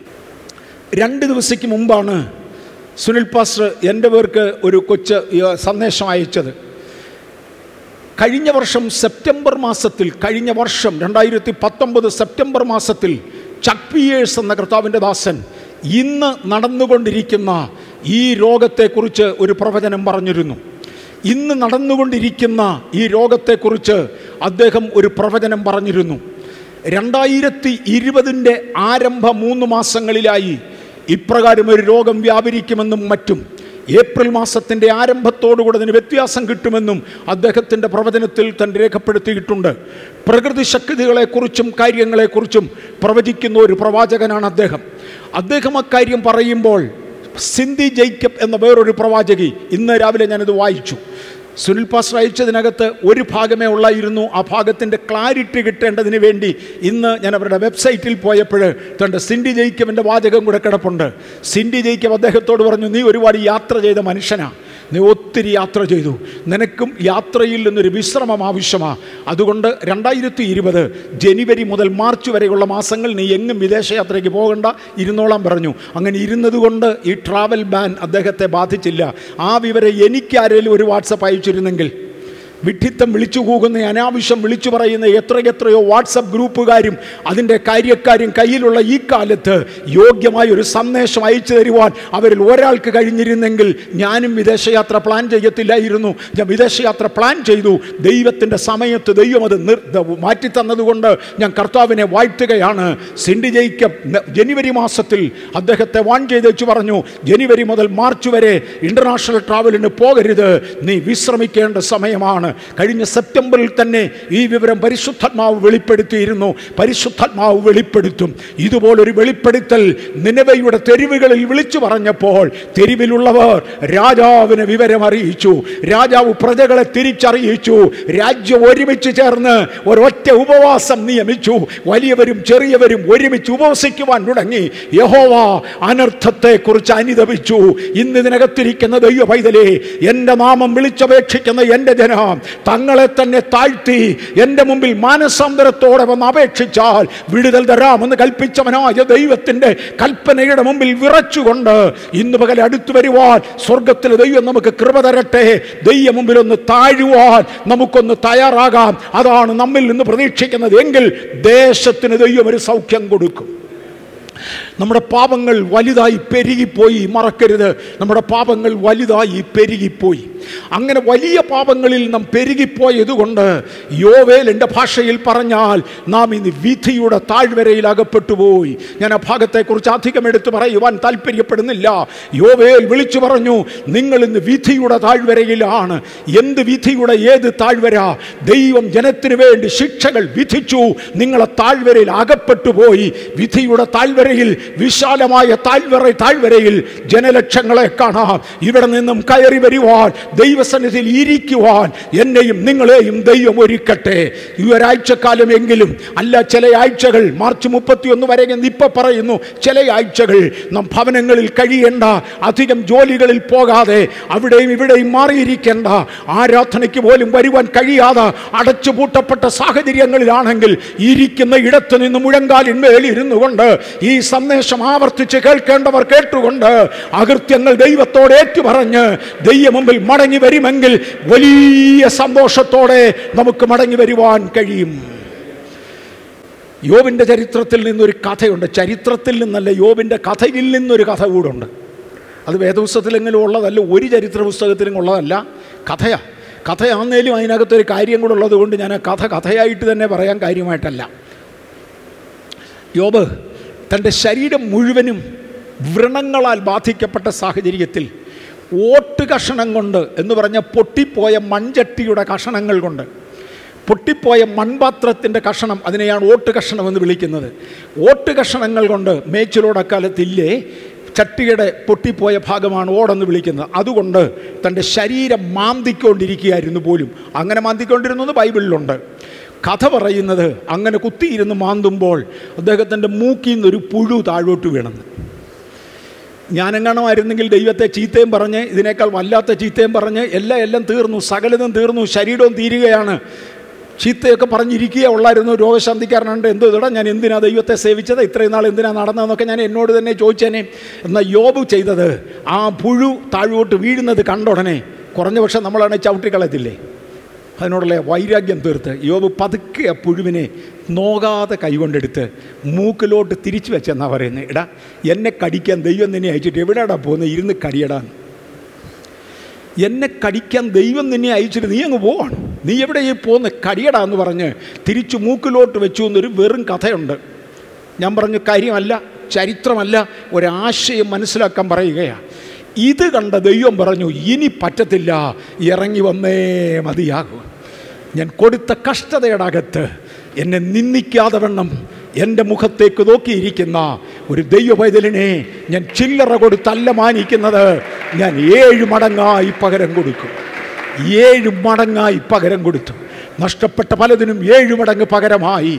രണ്ട് ദിവസയ്ക്ക് മുമ്പാണ് സുനിൽ പാസ്റ്റർ എൻ്റെ പേർക്ക് ഒരു കൊച്ച് ഏ, സന്ദേശം അയച്ചത് കഴിഞ്ഞ വർഷം സെപ്റ്റംബർ മാസത്തിൽ കഴിഞ്ഞ വർഷം രണ്ടായിരത്തി പത്തൊമ്പത് സെപ്റ്റംബർ മാസത്തിൽ ചക്ക് പിയേഴ്സ് എന്ന കർത്താവിൻ്റെ ദാസൻ ഇന്ന് നടന്നുകൊണ്ടിരിക്കുന്ന ഈ രോഗത്തെക്കുറിച്ച് ഒരു പ്രവചനം പറഞ്ഞിരുന്നു ഇന്ന് നടന്നുകൊണ്ടിരിക്കുന്ന ഈ രോഗത്തെക്കുറിച്ച് അദ്ദേഹം ഒരു പ്രവചനം പറഞ്ഞിരുന്നു രണ്ടായിരത്തി ഇരുപതിൻ്റെ ആരംഭ മൂന്ന് മാസങ്ങളിലായി ഇപ്രകാരം ഒരു രോഗം വ്യാപരിക്കുമെന്നും മറ്റും ഏപ്രിൽ മാസത്തിൻ്റെ ആരംഭത്തോടുകൂടെ അതിന് വ്യത്യാസം കിട്ടുമെന്നും അദ്ദേഹത്തിൻ്റെ പ്രവചനത്തിൽ തന്നെ രേഖപ്പെടുത്തിയിട്ടുണ്ട് പ്രകൃതി ശക്തികളെക്കുറിച്ചും കാര്യങ്ങളെക്കുറിച്ചും പ്രവചിക്കുന്ന ഒരു പ്രവാചകനാണ് അദ്ദേഹം അദ്ദേഹം അക്കാര്യം പറയുമ്പോൾ സിന്ധി ജേക്കബ് എന്ന വേറൊരു പ്രവാചകി ഇന്ന് രാവിലെ ഞാനിത് വായിച്ചു സുനിൽ പാസ്റ്റർ അയച്ചതിനകത്ത് ഒരു ഭാഗമേ ഉള്ളായിരുന്നു ആ ഭാഗത്തിൻ്റെ ക്ലാരിറ്റി കിട്ടേണ്ടതിന് വേണ്ടി ഇന്ന് ഞാൻ അവരുടെ വെബ്സൈറ്റിൽ പോയപ്പോൾ തൻ്റെ സിൻഡി ജയിക്കബിൻ്റെ വാചകം കൂടെ കിടപ്പുണ്ട് സിൻഡി ജയിക്കബ് അദ്ദേഹത്തോട് പറഞ്ഞു നീ ഒരുപാട് യാത്ര ചെയ്ത മനുഷ്യനാണ് നീ ഒത്തിരി യാത്ര ചെയ്തു നിനക്കും യാത്രയിൽ നിന്നൊരു വിശ്രമം ആവശ്യമാണ് അതുകൊണ്ട് രണ്ടായിരത്തി ഇരുപത് ജനുവരി മുതൽ മാർച്ച് വരെയുള്ള മാസങ്ങൾ നീ എങ്ങും വിദേശയാത്രയ്ക്ക് പോകണ്ട ഇരുന്നോളാൻ പറഞ്ഞു അങ്ങനെ ഇരുന്നതുകൊണ്ട് ഈ ട്രാവൽ ബാൻ അദ്ദേഹത്തെ ബാധിച്ചില്ല ആ വിവരം എനിക്കാരേലും ഒരു വാട്സപ്പ് അയച്ചിരുന്നെങ്കിൽ വിഡ്ഢിത്തം വിളിച്ചു കൂകുന്ന അനാവശ്യം വിളിച്ചു പറയുന്ന എത്രയെത്രയോ വാട്സപ്പ് ഗ്രൂപ്പുകാരും അതിൻ്റെ കാര്യക്കാരും കയ്യിലുള്ള ഈ കാലത്ത് യോഗ്യമായ ഒരു സന്ദേശം അയച്ചു തരുവാൻ അവരിൽ ഒരാൾക്ക് കഴിഞ്ഞിരുന്നെങ്കിൽ ഞാനും വിദേശയാത്ര പ്ലാൻ ചെയ്യത്തില്ലായിരുന്നു ഞാൻ വിദേശയാത്ര പ്ലാൻ ചെയ്തു ദൈവത്തിൻ്റെ സമയത്ത് ദൈവം അത് നിർ മാറ്റി തന്നതുകൊണ്ട് ഞാൻ കർത്താവിനെ വാഴ്ത്തുകയാണ് സിൻഡി ജയിക്കബ് ന- ജനുവരി മാസത്തിൽ അദ്ദേഹത്തെ വാൺ ചെയ്ത് വെച്ച് പറഞ്ഞു ജനുവരി മുതൽ മാർച്ച് വരെ ഇന്റർനാഷണൽ ട്രാവലിന് പോകരുത് നീ വിശ്രമിക്കേണ്ട സമയമാണ് കഴിഞ്ഞ സെപ്റ്റംബറിൽ തന്നെ ഈ വിവരം പരിശുദ്ധാത്മാവ് വെളിപ്പെടുത്തിയിരുന്നു പരിശുദ്ധാത്മാവ് വെളിപ്പെടുത്തും ഇതുപോലൊരു വെളിപ്പെടുത്തൽ നിലവയുടെ തെരുവുകളിൽ വിളിച്ചു പറഞ്ഞപ്പോൾ തെരുവിലുള്ളവർ രാജാവിന് വിവരം അറിയിച്ചു രാജാവ് പ്രജകളെ തിരിച്ചറിയിച്ചു രാജ്യം ഒരുമിച്ച് ചേർന്ന് ഒരൊറ്റ ഉപവാസം നിയമിച്ചു വലിയവരും ചെറിയവരും ഒരുമിച്ച് ഉപവസിക്കുവാൻ തുടങ്ങി യഹോവ അനർത്ഥത്തെ കുറിച്ച് അനുദപിച്ചു ഇന്ന് ഇതിനകത്തിരിക്കുന്ന ദൈവ പൈതലേ എൻ്റെ നാമം വിളിച്ചപേക്ഷിക്കുന്ന എൻ്റെ ജനം തങ്ങളെ തന്നെ താഴ്ത്തി എൻ്റെ മുമ്പിൽ മാനസാന്തരത്തോടെ വന്ന് അപേക്ഷിച്ചാൽ വിടുതൽ തരാമെന്ന് കൽപ്പിച്ചവനായ ദൈവത്തിൻ്റെ കൽപ്പനയുടെ മുമ്പിൽ വിറച്ചുകൊണ്ട് ഇന്ന് പകൽ അടുത്തു വരുവാൻ സ്വർഗത്തിലെ ദൈവം നമുക്ക് കൃപ തരട്ടെ ദൈവം മുമ്പിൽ ഒന്ന് താഴുവാൻ നമുക്കൊന്ന് തയ്യാറാകാം അതാണ് നമ്മിൽ നിന്ന് പ്രതീക്ഷിക്കുന്നത് എങ്കിൽ ദേശത്തിന് ദൈവം ഒരു സൗഖ്യം കൊടുക്കും നമ്മുടെ പാപങ്ങൾ വലുതായി പെരുകിപ്പോയി മറക്കരുത് നമ്മുടെ പാപങ്ങൾ വലുതായി പെരുകിപ്പോയി അങ്ങനെ വലിയ പാപങ്ങളിൽ നാം പെരുകിപ്പോയതുകൊണ്ട് യോവേൽ എൻ്റെ ഭാഷയിൽ പറഞ്ഞാൽ നാം ഇന്ന് വിധിയുടെ താഴ്വരയിൽ അകപ്പെട്ടു പോയി ഞാൻ ആ ഭാഗത്തെക്കുറിച്ച് അധികം എടുത്തു പറയുവാൻ താല്പര്യപ്പെടുന്നില്ല യോവേൽ വിളിച്ചു പറഞ്ഞു നിങ്ങൾ ഇന്ന് വിധിയുടെ താഴ്വരയിലാണ് എന്ത് വിധിയുടെ ഏത് താഴ്വര ദൈവം ജനത്തിന് വേണ്ടി ശിക്ഷകൾ വിധിച്ചു നിങ്ങളെ താഴ്വരയിൽ അകപ്പെട്ടു പോയി വിധിയുടെ താഴ്വരയിൽ വിശാലമായ താഴ്വര താഴ്വരയിൽ ജനലക്ഷങ്ങളെ കാണാം ഇവിടെ നിന്നും കയറി വരുവാൻ ദൈവസന്നിധിയിൽ ഇരിക്കുവാൻ എന്നെയും നിങ്ങളെയും ദൈവം ഒരുക്കട്ടെ ഈ ഒരാഴ്ചക്കാലം എങ്കിലും അല്ല ചില ആഴ്ചകൾ മാർച്ച് മുപ്പത്തിയൊന്ന് വരെ എന്ന് ഇപ്പൊ പറയുന്നു ചില ആഴ്ചകൾ നാം ഭവനങ്ങളിൽ കഴിയേണ്ട അധികം ജോലികളിൽ പോകാതെ അവിടെയും ഇവിടെയും മാറിയിരിക്കേണ്ട ആരാധനയ്ക്ക് പോലും വരുവാൻ കഴിയാതെ അടച്ചുപൂട്ടപ്പെട്ട സാഹചര്യങ്ങളിലാണെങ്കിൽ ഇരിക്കുന്ന ഇടത്ത് നിന്ന് മുഴങ്കാലിന്മേൽ ഇരുന്നു കൊണ്ട് ഈ സന്ദേശം ആവർത്തിച്ച് കേൾക്കേണ്ടവർ കേട്ടുകൊണ്ട് അകൃത്യങ്ങൾ ദൈവത്തോട് ഏറ്റുപറഞ്ഞ് ദൈവം മുമ്പിൽ മടങ്ങി വരുമെങ്കിൽ വലിയ സന്തോഷത്തോടെ നമുക്ക് മടങ്ങി വരുവാൻ കഴിയും യോബിൻ്റെ ചരിത്രത്തിൽ നിന്നൊരു കഥയുണ്ട് ചരിത്രത്തിൽ നിന്നല്ല യോബിൻ്റെ കഥയിൽ നിന്നൊരു കഥ കൂടുണ്ട് അത് വേദപുസ്തകത്തിലെങ്കിലും ഉള്ളതല്ല ഒരു ചരിത്ര പുസ്തകത്തിലും ഉള്ളതല്ല കഥയാ കഥയാന്നേലും അതിനകത്തൊരു കാര്യം കൂടെ ഉള്ളത് കൊണ്ട് ഞാൻ ആ കഥ കഥയായിട്ട് തന്നെ പറയാൻ കാര്യമായിട്ടല്ല യോബ് തൻ്റെ ശരീരം മുഴുവനും വ്രണങ്ങളാൽ ബാധിക്കപ്പെട്ട സാഹചര്യത്തിൽ ഓട്ട് കഷണം കൊണ്ട് എന്ന് പറഞ്ഞ പൊട്ടിപ്പോയ മൺചട്ടിയുടെ കഷണങ്ങൾ കൊണ്ട് പൊട്ടിപ്പോയ മൺപാത്രത്തിൻ്റെ കഷണം അതിനെയാണ് ഓട്ട് കഷണം എന്ന് വിളിക്കുന്നത് ഓട്ട് കഷണങ്ങൾ കൊണ്ട് മേച്ചിലോടക്കാലത്തില്ലേ ചട്ടിയുടെ പൊട്ടിപ്പോയ ഭാഗമാണ് ഓടെന്ന് വിളിക്കുന്നത് അതുകൊണ്ട് തൻ്റെ ശരീരം മാന്തിക്കൊണ്ടിരിക്കുകയായിരുന്നു പോലും അങ്ങനെ മാന്തിക്കൊണ്ടിരുന്നത് ബൈബിളിലുണ്ട് കഥ പറയുന്നത് അങ്ങനെ കുത്തിയിരുന്ന് മാന്തുമ്പോൾ അദ്ദേഹത്തിൻ്റെ മൂക്കിൽ നിന്നൊരു പുഴു താഴോട്ട് വീണെന്ന് ഞാനെങ്ങാണമായിരുന്നെങ്കിൽ ദൈവത്തെ ചീത്തയും പറഞ്ഞ് ഇതിനേക്കാൾ വല്ലാത്ത ചീത്തയും പറഞ്ഞ് എല്ലാം എല്ലാം തീർന്നു സകലതും തീർന്നു ശരീരവും തീരുകയാണ് ചീത്തയൊക്കെ പറഞ്ഞിരിക്കുക ഉള്ളായിരുന്നു രോഗശാന്തിക്കാരനുണ്ട് എന്തോ ഇതടാ ഞാൻ എന്തിനാ ദൈവത്തെ സേവിച്ചത് ഇത്രയും നാൾ എന്തിനാ നടന്നതെന്നൊക്കെ ഞാൻ എന്നോട് തന്നെ ചോദിച്ചേനെ എന്നാൽ യോബ് ചെയ്തത് ആ പുഴു താഴോട്ട് വീഴുന്നത് കണ്ടുടനെ കുറഞ്ഞ പക്ഷം നമ്മളാണ് ചവിട്ടിക്കളയത്തില്ലേ അതിനോടുള്ള വൈരാഗ്യം തീർത്ത് യോബ് പതുക്കെ ആ പുഴുവിനെ നോകാതെ കൈകൊണ്ടെടുത്ത് മൂക്കിലോട്ട് തിരിച്ചു വെച്ചെന്നാ പറയുന്നത് എടാ എന്നെ കടിക്കാൻ ദൈവം നിന്നെ അയച്ചിട്ട് എവിടെയാടാ പോകുന്നത് ഇരുന്ന് കടിയടാന്ന് എന്നെ കടിക്കാൻ ദൈവം നിന്നെ അയച്ചിട്ട് നീ അങ്ങ് പോവാണ് നീ എവിടെ ഈ പോകുന്ന കടിയടാ എന്ന് പറഞ്ഞ് തിരിച്ചു മൂക്കിലോട്ട് വെച്ചു എന്നൊരു വെറും കഥയുണ്ട് ഞാൻ പറഞ്ഞ കാര്യമല്ല ചരിത്രമല്ല ഒരാശയം മനസ്സിലാക്കാൻ പറയുകയാണ് ഇത് കണ്ട ദൈവം പറഞ്ഞു ഇനി പറ്റത്തില്ല ഇറങ്ങി വന്നേ മതിയാകൂ ഞാൻ കൊടുത്ത കഷ്ടതയുടെ അകത്ത് എന്നെ നിന്ദിക്കാതെ വണ്ണം എൻ്റെ മുഖത്തേക്ക് നോക്കിയിരിക്കുന്ന ഒരു ദൈവ പൈതലിനെ ഞാൻ ചില്ലറ കൊടുത്തല്ല മാനിക്കുന്നത് ഞാൻ ഏഴ് മടങ്ങായി പകരം കൊടുക്കും ഏഴ് മടങ്ങായി പകരം കൊടുത്തു നഷ്ടപ്പെട്ട പലതിനും ഏഴ് മടങ്ങ് പകരമായി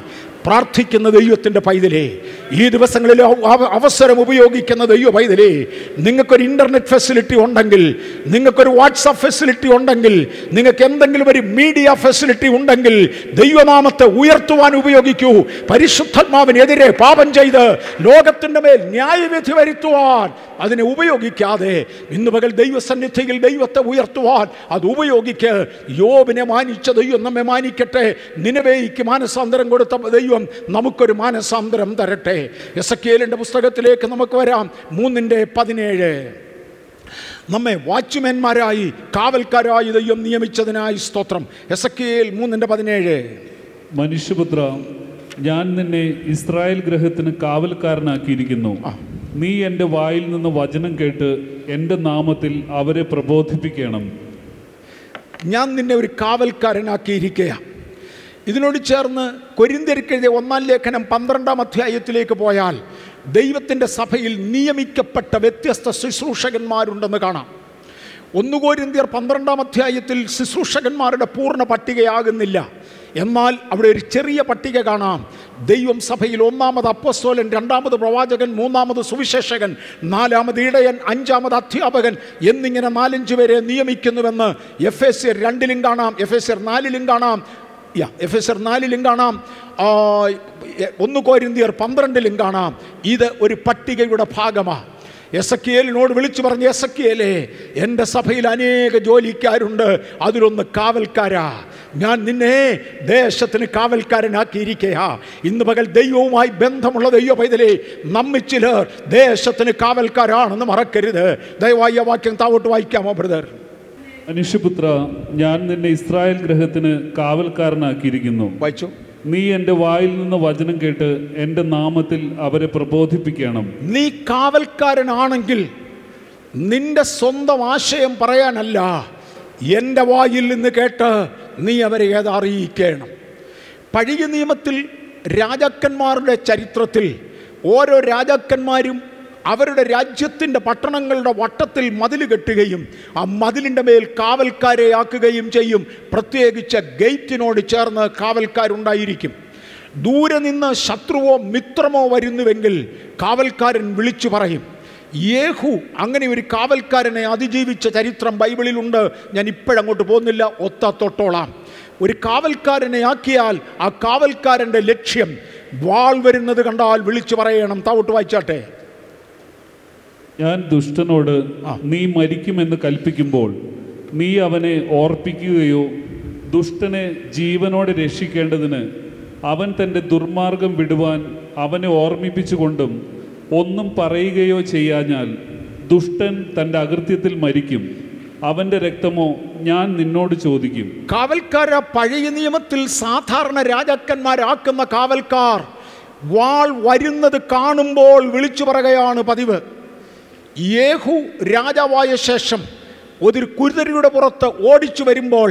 പ്രാർത്ഥിക്കുന്ന ദൈവത്തിൻ്റെ പൈതലേ ഈ ദിവസങ്ങളിൽ അവ- അവസരം ഉപയോഗിക്കുന്ന ദൈവ പൈതലേ നിങ്ങൾക്കൊരു ഇൻ്റർനെറ്റ് ഫെസിലിറ്റി ഉണ്ടെങ്കിൽ നിങ്ങൾക്കൊരു വാട്സാപ്പ് ഫെസിലിറ്റി ഉണ്ടെങ്കിൽ നിങ്ങൾക്ക് എന്തെങ്കിലും ഒരു മീഡിയ ഫെസിലിറ്റി ഉണ്ടെങ്കിൽ ദൈവനാമത്തെ ഉയർത്തുവാൻ ഉപയോഗിക്കൂ പരിശുദ്ധാത്മാവിനെതിരെ പാപം ചെയ്ത് ലോകത്തിൻ്റെ മേൽ ന്യായവിധി വരുത്തുവാൻ അതിനെ ഉപയോഗിക്കാതെ ഇന്ന് പകൽ ദൈവസന്നിധിയിൽ ദൈവത്തെ ഉയർത്തുവാൻ അത് ഉപയോഗിക്ക് യോബിനെ മാനിച്ച ദൈവം നമ്മെ മാനിക്കട്ടെ നിലവേയിക്ക് മാനസാന്തരം കൊടുത്ത ദൈവം നമുക്കൊരു മാനസാന്തരം തരട്ടെ എസ് എ പുസ്തകത്തിലേക്ക് നമുക്ക് വരാം മൂന്നിൻ്റെ പതിനേഴ് നമ്മെ വാച്ച്മാൻമാരായി കാവൽക്കാരായി ദൈവം നിയമിച്ചതിനായി സ്തോത്രം എസ് എ മൂന്നിൻ്റെ പതിനേഴ്
മനുഷ്യപുത്ര ഞാൻ നിന്നെ ഇസ്രായേൽ ഗ്രഹത്തിന് കാവൽക്കാരനാക്കിയിരിക്കുന്നു നീ എൻ്റെ വായിൽ നിന്ന് വചനം കേട്ട് എൻ്റെ നാമത്തിൽ അവരെ പ്രബോധിപ്പിക്കണം
ഞാൻ നിന്നെ ഒരു കാവൽക്കാരനാക്കിയിരിക്കുക ഇതിനോട് ചേർന്ന് കൊരിന്തിരിക്കെഴുതിയ ഒന്നാം ലേഖനം പന്ത്രണ്ടാം അധ്യായത്തിലേക്ക് പോയാൽ ദൈവത്തിൻ്റെ സഭയിൽ നിയമിക്കപ്പെട്ട വ്യത്യസ്ത ശുശ്രൂഷകന്മാരുണ്ടെന്ന് കാണാം ഒന്ന് കോരിന്തിയർ പന്ത്രണ്ടാം അധ്യായത്തിൽ ശുശ്രൂഷകന്മാരുടെ പൂർണ്ണ പട്ടികയാകുന്നില്ല എന്നാൽ അവിടെ ഒരു ചെറിയ പട്ടിക കാണാം ദൈവം സഭയിൽ ഒന്നാമത് അപ്പസ്തോലൻ രണ്ടാമത് പ്രവാചകൻ മൂന്നാമത് സുവിശേഷകൻ നാലാമത് ഇടയൻ അഞ്ചാമത് അധ്യാപകൻ എന്നിങ്ങനെ നാലഞ്ച് പേരെ നിയമിക്കുന്നുവെന്ന് എഫ് എസ് എർ രണ്ടിലും കാണാം എഫ് എസ് എർ നാലിലും കാണാം യാ എഫ് എസ് എർ നാലിലും കാണാം ആ, എ- ഒന്ന് കോരിന്തിയർ പന്ത്രണ്ടിലും കാണാം ഇത് ഒരു പട്ടികയുടെ ഭാഗമാണ് എസക്കിയേലിനോട് വിളിച്ചു പറഞ്ഞ എസക്കിയേലേ എൻ്റെ സഭയിൽ അനേക ജോലിക്കാരുണ്ട് അതിലൊന്ന് കാവൽക്കാരാ ഞാൻ നിന്നെ ദേശത്തിന് കാവൽക്കാരനാക്കിയിരിക്കയാ ഇന്ന് പകൽ ദൈവവുമായി ബന്ധമുള്ള ദൈവ പൈതലേ നമ്മി ചിലർ ദേശത്തിന് കാവൽക്കാരാണെന്ന് മറക്കരുത് ദയവായി ആ വാക്യം താവോട്ട് വായിക്കാമോ ബ്രദർ
മനുഷ്യപുത്ര ഞാൻ നിന്നെ ഇസ്രായേൽ ഗ്രഹത്തിന് കാവൽക്കാരനാക്കിയിരിക്കുന്നു
വായിച്ചു
നീ എൻ്റെ വായിൽ നിന്ന് വചനം കേട്ട് എൻ്റെ നാമത്തിൽ അവരെ പ്രബോധിപ്പിക്കണം
നീ കാവൽക്കാരനാണെങ്കിൽ നിന്റെ സ്വന്തം ആശയം പറയാനല്ല എൻ്റെ വായിൽ നിന്ന് കേട്ട് നീ അവരെ ഏത് അറിയിക്കണം പഴയ നിയമത്തിൽ രാജാക്കന്മാരുടെ ചരിത്രത്തിൽ ഓരോ രാജാക്കന്മാരും അവരുടെ രാജ്യത്തിൻ്റെ പട്ടണങ്ങളുടെ വട്ടത്തിൽ മതിൽ കെട്ടുകയും ആ മതിലിൻ്റെ മേൽ കാവൽക്കാരെ ആക്കുകയും ചെയ്യും പ്രത്യേകിച്ച് ഗേറ്റിനോട് ചേർന്ന് കാവൽക്കാരുണ്ടായിരിക്കും ദൂരെ നിന്ന് ശത്രുവോ മിത്രമോ വരുന്നുവെങ്കിൽ കാവൽക്കാരൻ വിളിച്ചു പറയും യേഹു അങ്ങനെ ഒരു കാവൽക്കാരനെ അതിജീവിച്ച ചരിത്രം ബൈബിളിലുണ്ട് ഞാൻ ഇപ്പോഴങ്ങോട്ട് പോകുന്നില്ല ഒത്ത തൊട്ടോളാം ഒരു കാവൽക്കാരനെ ആക്കിയാൽ ആ കാവൽക്കാരൻ്റെ ലക്ഷ്യം വാൾ വരുന്നത് കണ്ടാൽ വിളിച്ചു പറയണം താവോട്ട് വായിച്ചാട്ടെ
ഞാൻ ദുഷ്ടനോട് നീ മരിക്കുമെന്ന് കൽപ്പിക്കുമ്പോൾ നീ അവനെ ഓർപ്പിക്കുകയോ ദുഷ്ടനെ ജീവനോടെ രക്ഷിക്കേണ്ടതിന് അവൻ തൻ്റെ ദുർമാർഗം വിടുവാൻ അവനെ ഓർമ്മിപ്പിച്ചുകൊണ്ടും ഒന്നും പറയുകയോ ചെയ്യാഞ്ഞാൽ ദുഷ്ടൻ തൻ്റെ അകൃത്യത്തിൽ മരിക്കും അവൻ്റെ രക്തമോ ഞാൻ നിന്നോട് ചോദിക്കും
കാവൽക്കാര പഴയ നിയമത്തിൽ സാധാരണ രാജാക്കന്മാരാക്കുന്ന കാവൽക്കാർ വാൾ വരുന്നത് കാണുമ്പോൾ വിളിച്ചു പറയുകയാണ് പതിവ് യേഹു രാജാവായ ശേഷം ഒരു കുതിരയുടെ പുറത്ത് ഓടിച്ചു വരുമ്പോൾ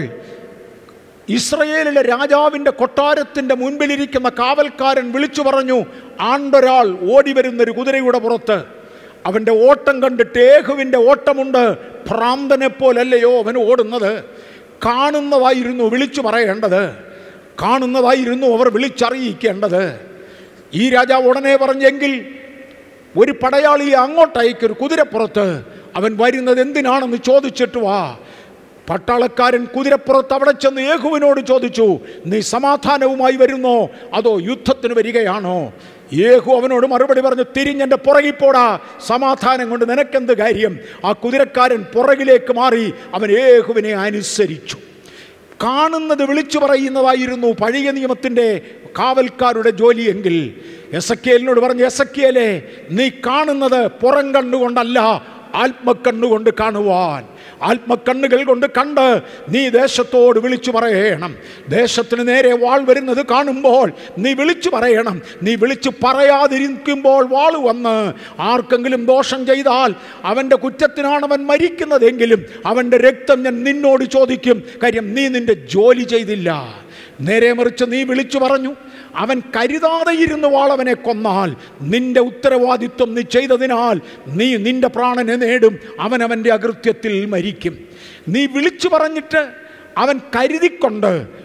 ഇസ്രയേലിലെ രാജാവിൻ്റെ കൊട്ടാരത്തിൻ്റെ മുൻപിലിരിക്കുന്ന കാവൽക്കാരൻ വിളിച്ചു പറഞ്ഞു ആണ്ടൊരാൾ ഓടി വരുന്നൊരു കുതിരയുടെ പുറത്ത് അവൻ്റെ ഓട്ടം കണ്ടിട്ട് ഏഹുവിൻ്റെ ഓട്ടമുണ്ട് ഭ്രാന്തനെ പോലല്ലയോ അവൻ ഓടുന്നത് കാണുന്നതായിരുന്നു വിളിച്ചു പറയേണ്ടത് കാണുന്നതായിരുന്നു അവർ വിളിച്ചറിയിക്കേണ്ടത് ഈ രാജാവ് ഉടനെ പറഞ്ഞെങ്കിൽ ഒരു പടയാളിയെ അങ്ങോട്ടയക്ക് ഒരു കുതിരപ്പുറത്ത് അവൻ വരുന്നത് എന്തിനാണെന്ന് ചോദിച്ചിട്ട് വാ പട്ടാളക്കാരൻ കുതിരപ്പുറത്ത് അവിടെ ചെന്ന് യേഹുവിനോട് ചോദിച്ചു നീ സമാധാനവുമായി വരുന്നോ അതോ യുദ്ധത്തിന് വരികയാണോ യേഹു അവനോട് മറുപടി പറഞ്ഞു തിരിഞ്ഞെൻ്റെ പുറകിൽ പോടാ സമാധാനം കൊണ്ട് നിനക്കെന്ത് കാര്യം ആ കുതിരക്കാരൻ പുറകിലേക്ക് മാറി അവൻ യേഹുവിനെ അനുസരിച്ചു കാണുന്നത് വിളിച്ചു പറയുന്നതായിരുന്നു പഴയ നിയമത്തിൻ്റെ കാവൽക്കാരുടെ ജോലിയെങ്കിൽ എസക്കേലിനോട് പറഞ്ഞു എസക്കേലെ നീ കാണുന്നത് പുറം കണ്ണുകൊണ്ടല്ല ആത്മക്കണ്ണുകൊണ്ട് കാണുവാൻ ആത്മക്കണ്ണുകൾ കൊണ്ട് കണ്ട് നീ ദേശത്തോട് വിളിച്ചു പറയണം ദേശത്തിന് നേരെ വാൾ വരുന്നത് കാണുമ്പോൾ നീ വിളിച്ചു പറയണം നീ വിളിച്ചു പറയാതിരിക്കുമ്പോൾ വാൾ വന്ന് ആർക്കെങ്കിലും ദോഷം ചെയ്താൽ അവൻ്റെ കുറ്റത്തിനാണ് അവൻ മരിക്കുന്നതെങ്കിലും അവൻ്റെ രക്തം ഞാൻ നിന്നോട് ചോദിക്കും കാര്യം നീ നിന്റെ ജോലി ചെയ്തില്ല നേരെ മറിച്ച് നീ വിളിച്ചു പറഞ്ഞു അവൻ കരുതാതെ ഇരുന്ന് വാളവനെ കൊന്നാൽ നിന്റെ ഉത്തരവാദിത്വം നീ ചെയ്തതിനാൽ നീ നിന്റെ പ്രാണനെ നേടും അവൻ അവൻ്റെ അകൃത്യത്തിൽ മരിക്കും നീ വിളിച്ചു പറഞ്ഞിട്ട് അവൻ കരുതിക്കൊണ്ട്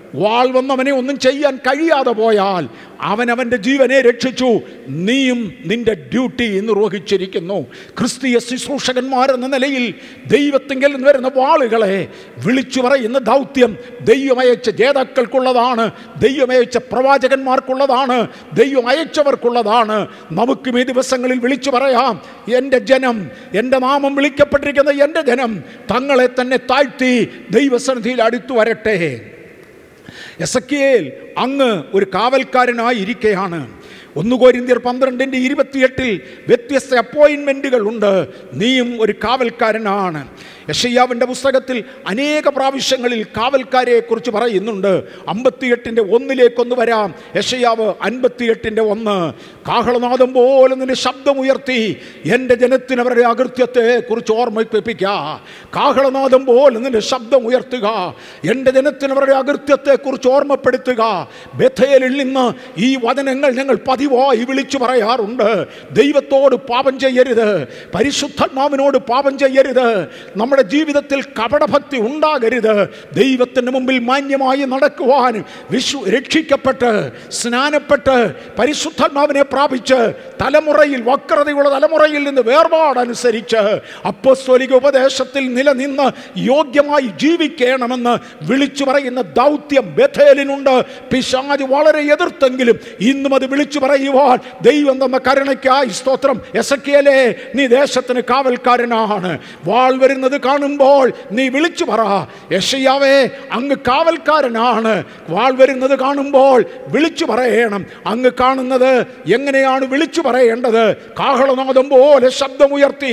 വാൾ വന്നവനെ ഒന്നും ചെയ്യാൻ കഴിയാതെ പോയാൽ അവൻ അവൻ്റെ ജീവനെ രക്ഷിച്ചു നീയും നിന്റെ ഡ്യൂട്ടി നിർവഹിച്ചിരിക്കുന്നു ക്രിസ്തീയ ശുശ്രൂഷകന്മാരെന്ന നിലയിൽ ദൈവത്തിങ്കിൽ നിന്ന് വരുന്ന വാളുകളെ വിളിച്ചു പറയുന്ന ദൗത്യം ദൈവമയച്ച ജേതാക്കൾക്കുള്ളതാണ് ദൈവമയച്ച പ്രവാചകന്മാർക്കുള്ളതാണ് ദൈവം അയച്ചവർക്കുള്ളതാണ് നമുക്കും ഈ ദിവസങ്ങളിൽ വിളിച്ചു പറയാം എൻ്റെ ജനം എൻ്റെ നാമം വിളിക്കപ്പെട്ടിരിക്കുന്ന എൻ്റെ ജനം തങ്ങളെ തന്നെ താഴ്ത്തി ദൈവസന്നിധിയിൽ അടുത്തു വരട്ടെ എസക്കിയേൽ അങ്ങ് ഒരു കാവൽക്കാരനായി ഇരിക്കുകയാണ് ഒന്ന് കോരിന്ത്യർ പന്ത്രണ്ടിൻ്റെ ഇരുപത്തിയെട്ടിൽ വ്യത്യസ്ത അപ്പോയിൻമെൻറ്റുകൾ ഉണ്ട് നീയും ഒരു കാവൽക്കാരനാണ് യഷയ്യാവിൻ്റെ പുസ്തകത്തിൽ അനേക പ്രാവശ്യങ്ങളിൽ കാവൽക്കാരെ കുറിച്ച് പറയുന്നുണ്ട് അമ്പത്തിയെട്ടിൻ്റെ ഒന്നിലേക്കൊന്ന് വരാം യഷയ്യാവ് അൻപത്തിയെട്ടിൻ്റെ ഒന്ന് കാഹളനാദം പോലെ നിന്റെ ശബ്ദമുയർത്തി എൻ്റെ ജനത്തിന് അവരുടെ അകൃത്യത്തെ കുറിച്ച് ഓർമ്മിപ്പിക്കുക കാഹളനാദം പോലെ നിന്റെ ശബ്ദം ഉയർത്തുക എൻ്റെ ജനത്തിന് അവരുടെ അകൃത്യത്തെ കുറിച്ച് ഓർമ്മപ്പെടുത്തുക ബഥേലിൽ നിന്ന് ഈ വചനങ്ങൾ ഞങ്ങൾ പതിവായി വിളിച്ചു പറയാറുണ്ട് ദൈവത്തോട് പാപം ചെയ്യരുത് പരിശുദ്ധാത്മാവിനോട് പാപം ചെയ്യരുത് നമ്മുടെ ജീവിതത്തിൽ കപടഭക്തി ഉണ്ടാകരുത് ദൈവത്തിൻ്റെ മുമ്പിൽ മാന്യമായി നടക്കുവാൻ വിശ്വ രക്ഷിക്കപ്പെട്ട് സ്നാനപ്പെട്ട് പരിശുദ്ധാത്മാവിനെ പ്രാപിച്ച് തലമുറയിൽ വക്രതയുള്ള തലമുറയിൽ നിന്ന് വേർപാടനുസരിച്ച് അപ്പസ്തോലിക ഉപദേശത്തിൽ നിലനിന്ന് യോഗ്യമായി ജീവിക്കണമെന്ന് വിളിച്ചു പറയുന്ന ദൗത്യം ബഥേലിനുണ്ട് പിശാജ് വളരെ എതിർത്തെങ്കിലും ഇന്നും അത് വിളിച്ചു പറയുവാൻ ദൈവം തന്ന കരുണയ്ക്കായി സ്തോത്രം എസക്കിയലേ നീ ദേശത്തിന് കാവൽക്കാരനാണ് വാൾ വരുന്നത് കാണുമ്പോൾ നീ വിളിച്ചു പറ യഷയാവേ അങ്ങ് കാവൽക്കാരനാണ് വാൾ വരുന്നത് കാണുമ്പോൾ വിളിച്ചു പറയണം അങ്ങ് കാണുന്നത് എങ്ങനെയാണ് വിളിച്ചു പറയേണ്ടത് കാഹളനാദം പോലെ ശബ്ദമുയർത്തി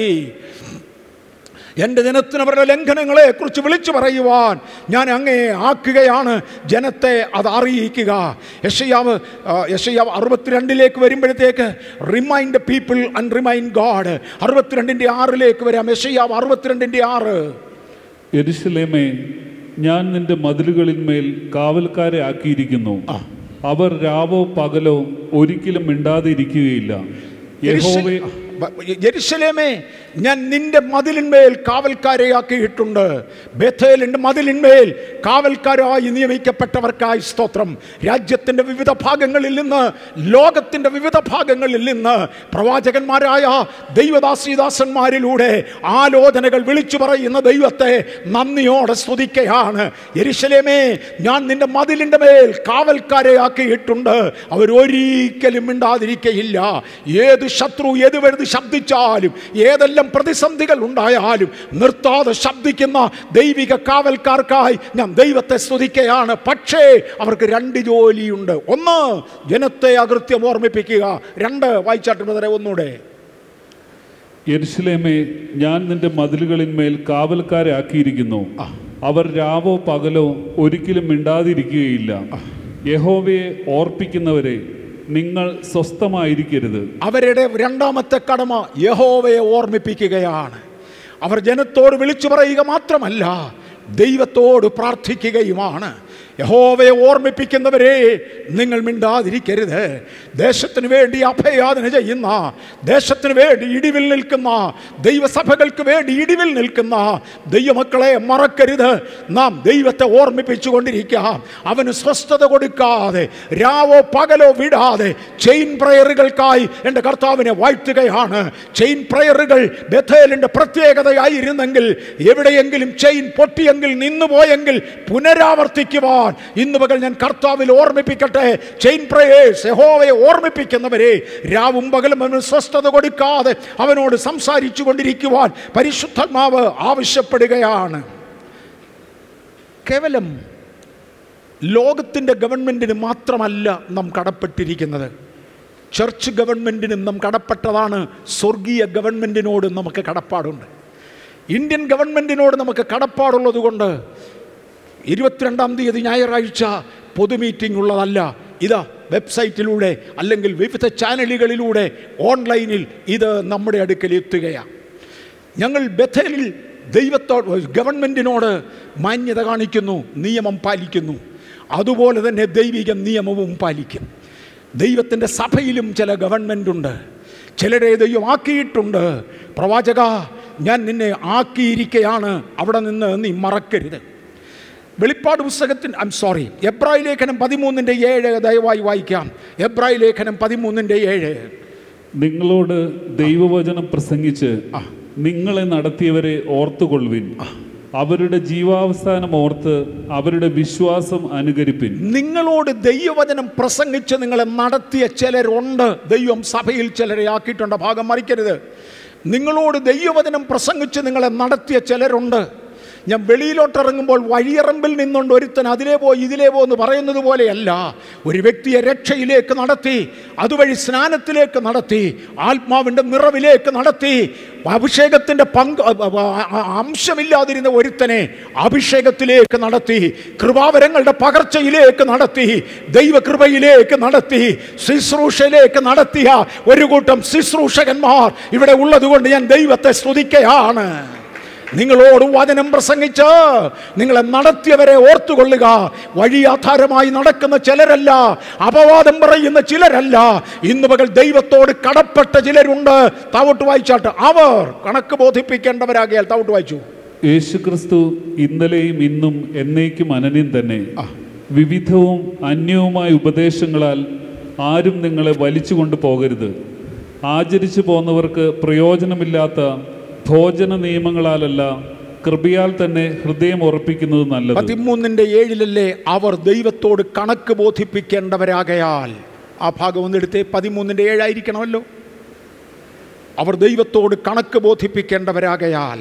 എൻ്റെ ജനത്തിന് അവരുടെ ലംഘനങ്ങളെ കുറിച്ച് വിളിച്ചു പറയുവാൻ ഞാൻ അങ്ങേ ആക്കുകയാണ് ജനത്തെ അത് അറിയിക്കുക യഷയാവ് ആ, യഷയാവ് അറുപത്തിരണ്ടിലേക്ക് വരുമ്പോഴത്തേക്ക് remind people and remind God അറുപത്തിരണ്ടിൻ്റെ ആറിലേക്ക് വരാം യഷയാവ് അറുപത്തിരണ്ടിൻ്റെ ആറ്
എരുശലേമേ ഞാൻ നിന്റെ മതിലുകളിന്മേൽ കാവൽക്കാരെ ആക്കിയിരിക്കുന്നു അവർ രാവോ പകലോ ഒരിക്കലും മിണ്ടാതെ ഇരിക്കുകയില്ല യഹോവേ
യെരുശലേമേ ഞാൻ നിന്റെ മതിലിന്മേൽ കാവൽക്കാരെ ആക്കിയിട്ടുണ്ട് ബഥേലിൻ്റെ മതിലിന്മേൽ കാവൽക്കാരായി നിയമിക്കപ്പെട്ടവർക്കായി സ്തോത്രം രാജ്യത്തിൻ്റെ വിവിധ ഭാഗങ്ങളിൽ നിന്ന് ലോകത്തിൻ്റെ വിവിധ ഭാഗങ്ങളിൽ നിന്ന് പ്രവാചകന്മാരായ ദൈവദാസിദാസന്മാരിലൂടെ ആലോചനകൾ വിളിച്ചു പറയുന്ന ദൈവത്തെ നന്ദിയോടെ സ്തുതിക്കുകയാണ് യെരുശലേമേ ഞാൻ നിന്റെ മതിലിൻ്റെ മേൽ കാവൽക്കാരെ ആക്കിയിട്ടുണ്ട് അവരൊരിക്കലും മിണ്ടാതിരിക്കയില്ല ഏത് ശത്രു ഏത് വരുത് ശബ്ദിച്ചാലും ഏതെല്ലാം പ്രതിസന്ധികൾ ഉണ്ടായാലും നിർത്താതെ ശബ്ദിക്കുന്ന ദൈവിക കാവൽക്കാർക്കായി ഞാൻ ദൈവത്തെ സ്തുതിക്കുകയാണ് പക്ഷേ അവർക്ക് രണ്ട് ജോലിയുണ്ട് ഒന്ന് ജനത്തെ അകൃത്യം ഓർമ്മിപ്പിക്കുക രണ്ട് വായിച്ചാട്ട് ബദറെ ഒന്നുകൂടെ
യെരുശലേമേ ഞാൻ നിന്റെ മതിലുകളിന്മേൽ കാവൽക്കാരെ ആക്കിയിരിക്കുന്നു അവർ രാവോ പകലോ ഒരിക്കലും മിണ്ടാതിരിക്കുകയില്ല യഹോവയെ ഓർപ്പിക്കുന്നവരെ നിങ്ങൾ സ്വസ്ഥമായിരിക്കരുത്
അവരുടെ രണ്ടാമത്തെ കടമ യഹോവയെ ഓർമ്മിപ്പിക്കുകയാണ് അവർ ജനത്തോട് വിളിച്ചു പറയുക മാത്രമല്ല ദൈവത്തോട് പ്രാർത്ഥിക്കുകയുമാണ് യഹോവയെ ഓർമ്മിപ്പിക്കുന്നവരെ നിങ്ങൾ മിണ്ടാതിരിക്കരുത് ദേശത്തിന് വേണ്ടി അഭയാതന ചെയ്യുന്ന ദേശത്തിന് വേണ്ടി ഇടിവിൽ നിൽക്കുന്ന ദൈവസഭകൾക്ക് വേണ്ടി ഇടിവിൽ നിൽക്കുന്ന ദൈവമക്കളെ മറക്കരുത് നാം ദൈവത്തെ ഓർമ്മിപ്പിച്ചുകൊണ്ടിരിക്കാം അവന് സ്വസ്ഥത കൊടുക്കാതെ രാവോ പകലോ വിടാതെ ചെയിൻ പ്രയറുകൾക്കായി എൻ്റെ കർത്താവിനെ വാഴ്ത്തുകയാണ് ചെയിൻ പ്രയറുകൾ ബഥേലിൻ്റെ പ്രത്യേകതയായിരുന്നെങ്കിൽ എവിടെയെങ്കിലും ചെയിൻ പൊട്ടിയെങ്കിൽ നിന്നുപോയെങ്കിൽ പുനരാവർത്തിക്കുവാൻ ഇന്ന് പകൽ ഞാൻ കർത്താവിൽ ഓർമ്മിപ്പിക്കട്ടെ ചെയിൻ പ്രയേഴ്സ് യഹോവയെ ഓർമ്മിപ്പിക്കുന്നവരെ രാവും പകലും അവന് സ്വസ്ഥത കൊടുക്കാതെ അവനോട് സംസാരിച്ചു കൊണ്ടിരിക്കുവാൻ പരിശുദ്ധാത്മാവ് ആവശ്യപ്പെടുകയാണ് കേവലം ലോകത്തിൻ്റെ ഗവൺമെൻറ്റിന് മാത്രമല്ല നാം കടപ്പെട്ടിരിക്കുന്നത് ചർച്ച് ഗവൺമെൻറ്റിനും നാം കടപ്പെട്ടതാണ് സ്വർഗീയ ഗവൺമെൻറ്റിനോട് നമുക്ക് കടപ്പാടുണ്ട് ഇന്ത്യൻ ഗവൺമെൻറ്റിനോട് നമുക്ക് കടപ്പാടുള്ളത് കൊണ്ട് ഇരുപത്തിരണ്ടാം തീയതി ഞായറാഴ്ച പൊതു മീറ്റിംഗ് ഉള്ളതല്ല ഇതാ വെബ്സൈറ്റിലൂടെ അല്ലെങ്കിൽ വിവിധ ചാനലുകളിലൂടെ ഓൺലൈനിൽ ഇത് നമ്മുടെ അടുക്കൽ എത്തുകയാണ് ഞങ്ങൾ ബഥേലിൽ ദൈവത്തോട് ഗവൺമെൻറ്റിനോട് മാന്യത കാണിക്കുന്നു നിയമം പാലിക്കുന്നു അതുപോലെ തന്നെ ദൈവിക നിയമവും പാലിക്കും ദൈവത്തിൻ്റെ സഭയിലും ചില ഗവൺമെൻറ് ഉണ്ട് ചിലരെ ദൈവം ആക്കിയിട്ടുണ്ട് പ്രവാചക ഞാൻ നിന്നെ ആക്കിയിരിക്കയാണ് അവിടെ നിന്ന് നീ മറക്കരുത് വെളിപ്പാട് പുസ്തകത്തിൻ ഐം സോറി എബ്രായി ലേഖനം പതിമൂന്നിൻ്റെ ഏഴ് ദയവായി വായിക്കാം എബ്രായി ലേഖനം പതിമൂന്നിൻ്റെ ഏഴ്
നിങ്ങളോട് ദൈവവചനം പ്രസംഗിച്ച് നിങ്ങളെ നടത്തിയവരെ ഓർത്തുകൊള്ളുവിൻ അവരുടെ ജീവാവസാനം ഓർത്ത് അവരുടെ വിശ്വാസം അനുകരിപ്പിൻ
നിങ്ങളോട് ദൈവവചനം പ്രസംഗിച്ച് നിങ്ങളെ നടത്തിയ ചിലരുണ്ട് ദൈവം സഭയിൽ ചിലരെ ആക്കിയിട്ടുണ്ട് ഭാഗം മറിക്കരുത് നിങ്ങളോട് ദൈവവചനം പ്രസംഗിച്ച് നിങ്ങളെ നടത്തിയ ചിലരുണ്ട് ഞാൻ വെളിയിലോട്ടിറങ്ങുമ്പോൾ വഴിയറമ്പിൽ നിന്നുകൊണ്ട് ഒരുത്തൻ അതിലേ പോ ഇതിലേ പോ എന്ന് പറയുന്നത് പോലെയല്ല ഒരു വ്യക്തിയെ രക്ഷയിലേക്ക് നടത്തി അതുവഴി സ്നാനത്തിലേക്ക് നടത്തി ആത്മാവിൻ്റെ നിറവിലേക്ക് നടത്തി അഭിഷേകത്തിൻ്റെ പങ്ക് അ- അ- അ- അംശമില്ലാതിരുന്ന ഒരുത്തനെ അഭിഷേകത്തിലേക്ക് നടത്തി കൃപാവരങ്ങളുടെ പകർച്ചയിലേക്ക് നടത്തി ദൈവകൃപയിലേക്ക് നടത്തി ശുശ്രൂഷയിലേക്ക് നടത്തിയ ഒരു കൂട്ടം ശുശ്രൂഷകന്മാർ ഇവിടെ ഉള്ളതുകൊണ്ട് ഞാൻ ദൈവത്തെ സ്തുതിക്കുകയാണ് നിങ്ങളോട് വചനം പ്രസംഗിച്ച് നിങ്ങളെ നടത്തിയവരെ ഓർത്തുകൊള്ളുക വഴിയാധാരമായി നടക്കുന്ന ചിലരല്ല അപവാദം പറയുന്ന ചിലരല്ല ഇന്ന് പകൽ ദൈവത്തോട് കടപ്പെട്ട ചിലരുണ്ട് താവോട്ട് വായിച്ചാട്ട് അവർ കണക്ക് ബോധിപ്പിക്കേണ്ടവരാകിയാൽ താവോട്ട് വായിച്ചു
യേശുക്രിസ്തു ഇന്നലെയും ഇന്നും എന്നേക്കും അനന്യം തന്നെ വിവിധവും അന്യവുമായ ഉപദേശങ്ങളാൽ ആരും നിങ്ങളെ വലിച്ചു കൊണ്ടു പോകരുത് ആചരിച്ചു പോന്നവർക്ക് പ്രയോജനമില്ലാത്ത ഭോജന നിയമങ്ങളാലല്ല കൃപയാൽ തന്നെ ഹൃദയം ഉറപ്പിക്കുന്നത് നല്ലത്
പതിമൂന്നിന്റെ ഏഴിലല്ലേ അവർ ദൈവത്തോട് കണക്ക് ബോധിപ്പിക്കേണ്ടവരാകയാൽ ആ ഭാഗം ഒന്നെടുത്തേ പതിമൂന്നിന്റെ ഏഴായിരിക്കണമല്ലോ അവർ ദൈവത്തോട് കണക്ക് ബോധിപ്പിക്കേണ്ടവരാകയാൽ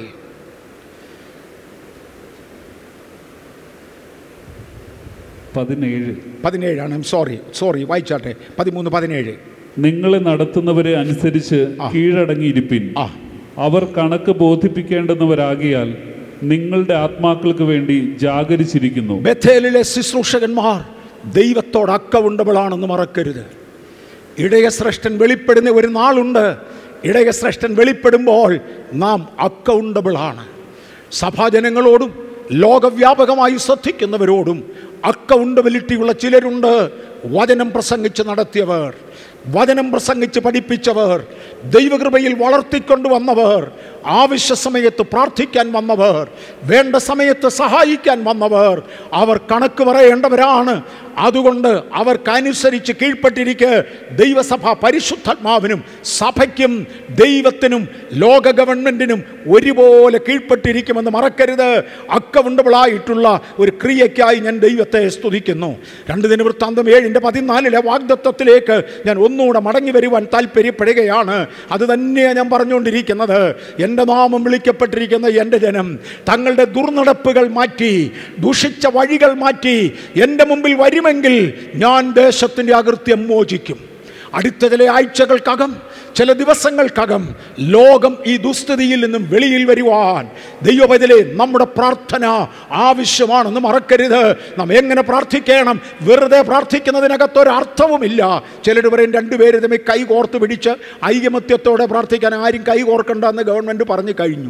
പതിനേഴ്
പതിനേഴാണ് സോറി സോറി വായിച്ചാട്ടെ പതിമൂന്ന് പതിനേഴ്
നിങ്ങളെ നടത്തുന്നവരെ അനുസരിച്ച് കീഴടങ്ങിയിരിപ്പിൻ
ആ
അവർ കണക്ക് ബോധിപ്പിക്കേണ്ടുന്നവരാകിയാൽ നിങ്ങളുടെ ആത്മാക്കൾക്ക് വേണ്ടി ജാഗരിച്ചിരിക്കുന്നു
ബഥേലിലെ ശുശ്രൂഷകന്മാർ ദൈവത്തോട് അക്കൗണ്ടബിളാണെന്ന് മറക്കരുത് ഇടയശ്രേഷ്ഠൻ വെളിപ്പെടുന്ന ഒരു നാളുണ്ട് ഇടയശ്രേഷ്ഠൻ വെളിപ്പെടുമ്പോൾ നാം അക്കൗണ്ടബിളാണ് സഭാജനങ്ങളോടും ലോകവ്യാപകമായി ശ്രദ്ധിക്കുന്നവരോടും അക്കൗണ്ടബിലിറ്റിയുള്ള ചിലരുണ്ട് വചനം പ്രസംഗിച്ച് നടത്തിയവർ വചനം പ്രസംഗിച്ച് പഠിപ്പിച്ചവർ ദൈവകൃപയിൽ വളർത്തിക്കൊണ്ടു വന്നവർ ആവശ്യ സമയത്ത് പ്രാർത്ഥിക്കാൻ വന്നവർ വേണ്ട സമയത്ത് സഹായിക്കാൻ വന്നവർ അവർ കണക്ക് പറയേണ്ടവരാണ് അതുകൊണ്ട് അവർക്കനുസരിച്ച് കീഴ്പ്പെട്ടിരിക്കെ ദൈവസഭ പരിശുദ്ധാത്മാവിനും സഭയ്ക്കും ദൈവത്തിനും ലോക ഗവൺമെൻറ്റിനും ഒരുപോലെ കീഴ്പ്പെട്ടിരിക്കുമെന്ന് മറക്കരുത് അക്കൗണ്ടബിളായിട്ടുള്ള ഒരു ക്രിയയ്ക്കായി ഞാൻ ദൈവത്തെ സ്തുതിക്കുന്നു രണ്ട് ദിന വൃത്താന്തം ഏഴിൻ്റെ പതിനാലിലെ വാഗ്ദത്വത്തിലേക്ക് ഞാൻ ഒന്നുകൂടെ മടങ്ങി വരുവാൻ താല്പര്യപ്പെടുകയാണ് അത് തന്നെയാണ് ഞാൻ പറഞ്ഞുകൊണ്ടിരിക്കുന്നത് എൻ്റെ നാമം വിളിക്കപ്പെട്ടിരിക്കുന്ന എൻ്റെ ജനം തങ്ങളുടെ ദുർനടപ്പുകൾ മാറ്റി ദുഷിച്ച വഴികൾ മാറ്റി എൻ്റെ മുമ്പിൽ വരുമെങ്കിൽ ഞാൻ ദേശത്തിൻ്റെ അകൃത്യം മോചിക്കും അടുത്ത ചില ആഴ്ചകൾക്കകം ചില ദിവസങ്ങൾക്കകം ലോകം ഈ ദുസ്ഥിതിയിൽ നിന്നും വെളിയിൽ വരുവാൻ ദൈവപതിലെ നമ്മുടെ പ്രാർത്ഥന ആവശ്യമാണെന്ന് മറക്കരുത് നാം എങ്ങനെ പ്രാർത്ഥിക്കണം വെറുതെ പ്രാർത്ഥിക്കുന്നതിനകത്ത് ഒരു അർത്ഥവുമില്ല ചിലർ പറയും രണ്ടുപേര് തമ്മിൽ കൈ കോർത്ത് പിടിച്ച് ഐകമത്യത്തോടെ പ്രാർത്ഥിക്കാൻ ആരും കൈ കോർക്കണ്ട എന്ന് ഗവൺമെൻറ് പറഞ്ഞു കഴിഞ്ഞു